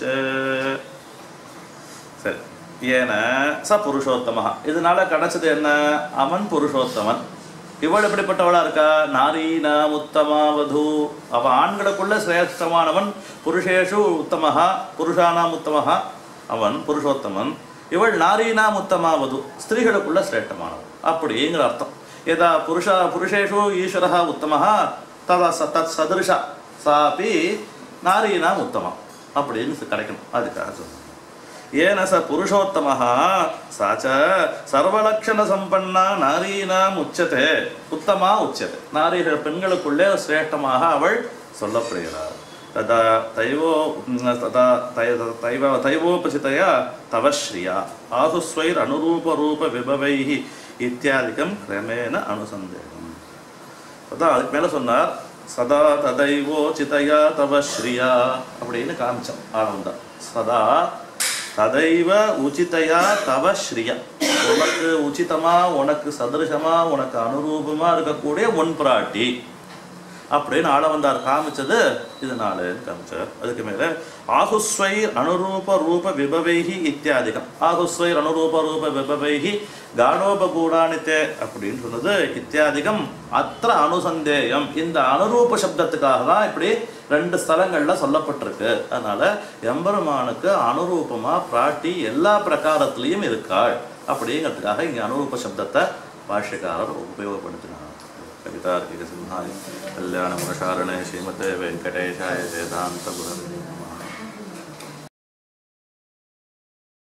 சரி ஏன ச புருஷோத்தமः இதனால கிடைச்சது என்ன அவன் புருஷோத்தமன் இவள் எப்படிப்பட்டவளா இருக்கா நாரீனாம் உத்தமாவது அவ ஆண்களுக்குள்ள சிரேஷ்டமானவன் புருஷேஷு உத்தமஹா புருஷானாம் உத்தமஹா அவன் புருஷோத்தமன் இவள் நாரீனாம் உத்தமாவது ஸ்திரீகளுக்குள்ள சிரேஷ்டமானவன் அப்படிங்கிற அர்த்தம் यदा पुरुष पुरुषेषु ईश्वरः उत्तमः तदा स तत् सदृशा सापि नारीणाम् उत्तमம் அப்படின்னு கிடைக்கணும் அதுக்காக சொல்லுங்க ஏன ச புருஷோத்தமः சா ச சர்வலக்ஷண சம்பன்னா நாரீனாம் உச்சதே உத்தமா உச்சதே நாரீகள் பெண்களுக்குள்ளே சிரேஷ்டமாக அவள் சொல்லப்படுகிறார் ததா தைவோ ததா தை தைவ தைவோபசிதயா தவ ஸ்ரியா ஆகுஸ்வைர் அனுரூப ரூப விபவைஹி இத்தியாதிக்கம் கிரமேண அனுசந்தேகம் அதான் அதுக்கு மேலே சொன்னார் சதா ததைவோ சிதையா தவ ஸ்ரீயா அப்படின்னு காமிச்சோம் ஆனந்தம் சதா ததைவ உச்சிதையா தவ ஸ்ரீயா உனக்கு உச்சிதமா உனக்கு சதிருஷமா உனக்கு அனுரூபமா இருக்கக்கூடிய ஒன் பிராட்டி அப்படின்னு ஆளவந்தார் காமிச்சது இதனால காமிச்சார் அதுக்கு மேல ஆகுஸ்வை அனுரூப ரூப விபவைஹி இத்தியாதிகம் ஆகுஸ்வை அனுரூப ரூப விபவைஹி காடோபகூடானித்தே அப்படின்னு சொன்னது இத்தியாதிகம் அத்த அனுசந்தேயம் இந்த அனுரூப சப்தத்துக்காக தான் இப்படி ரெண்டு ஸ்தலங்கள்ல சொல்லப்பட்டிருக்கு அதனால எம்பெருமானுக்கு அனுரூபமா பிராட்டி எல்லா பிரகாரத்திலையும் இருக்காள் அப்படிங்கிறதுக்காக இங்க அனுரூப சப்தத்தை பாஷ்யக்காரர் உபயோகப்படுத்தினார் கவிதார்க்கிக சிம்ஹாய் கல்யாண குணசாரணே ஸ்ரீமதே வெங்கடேஷாய வேதாந்த குரவே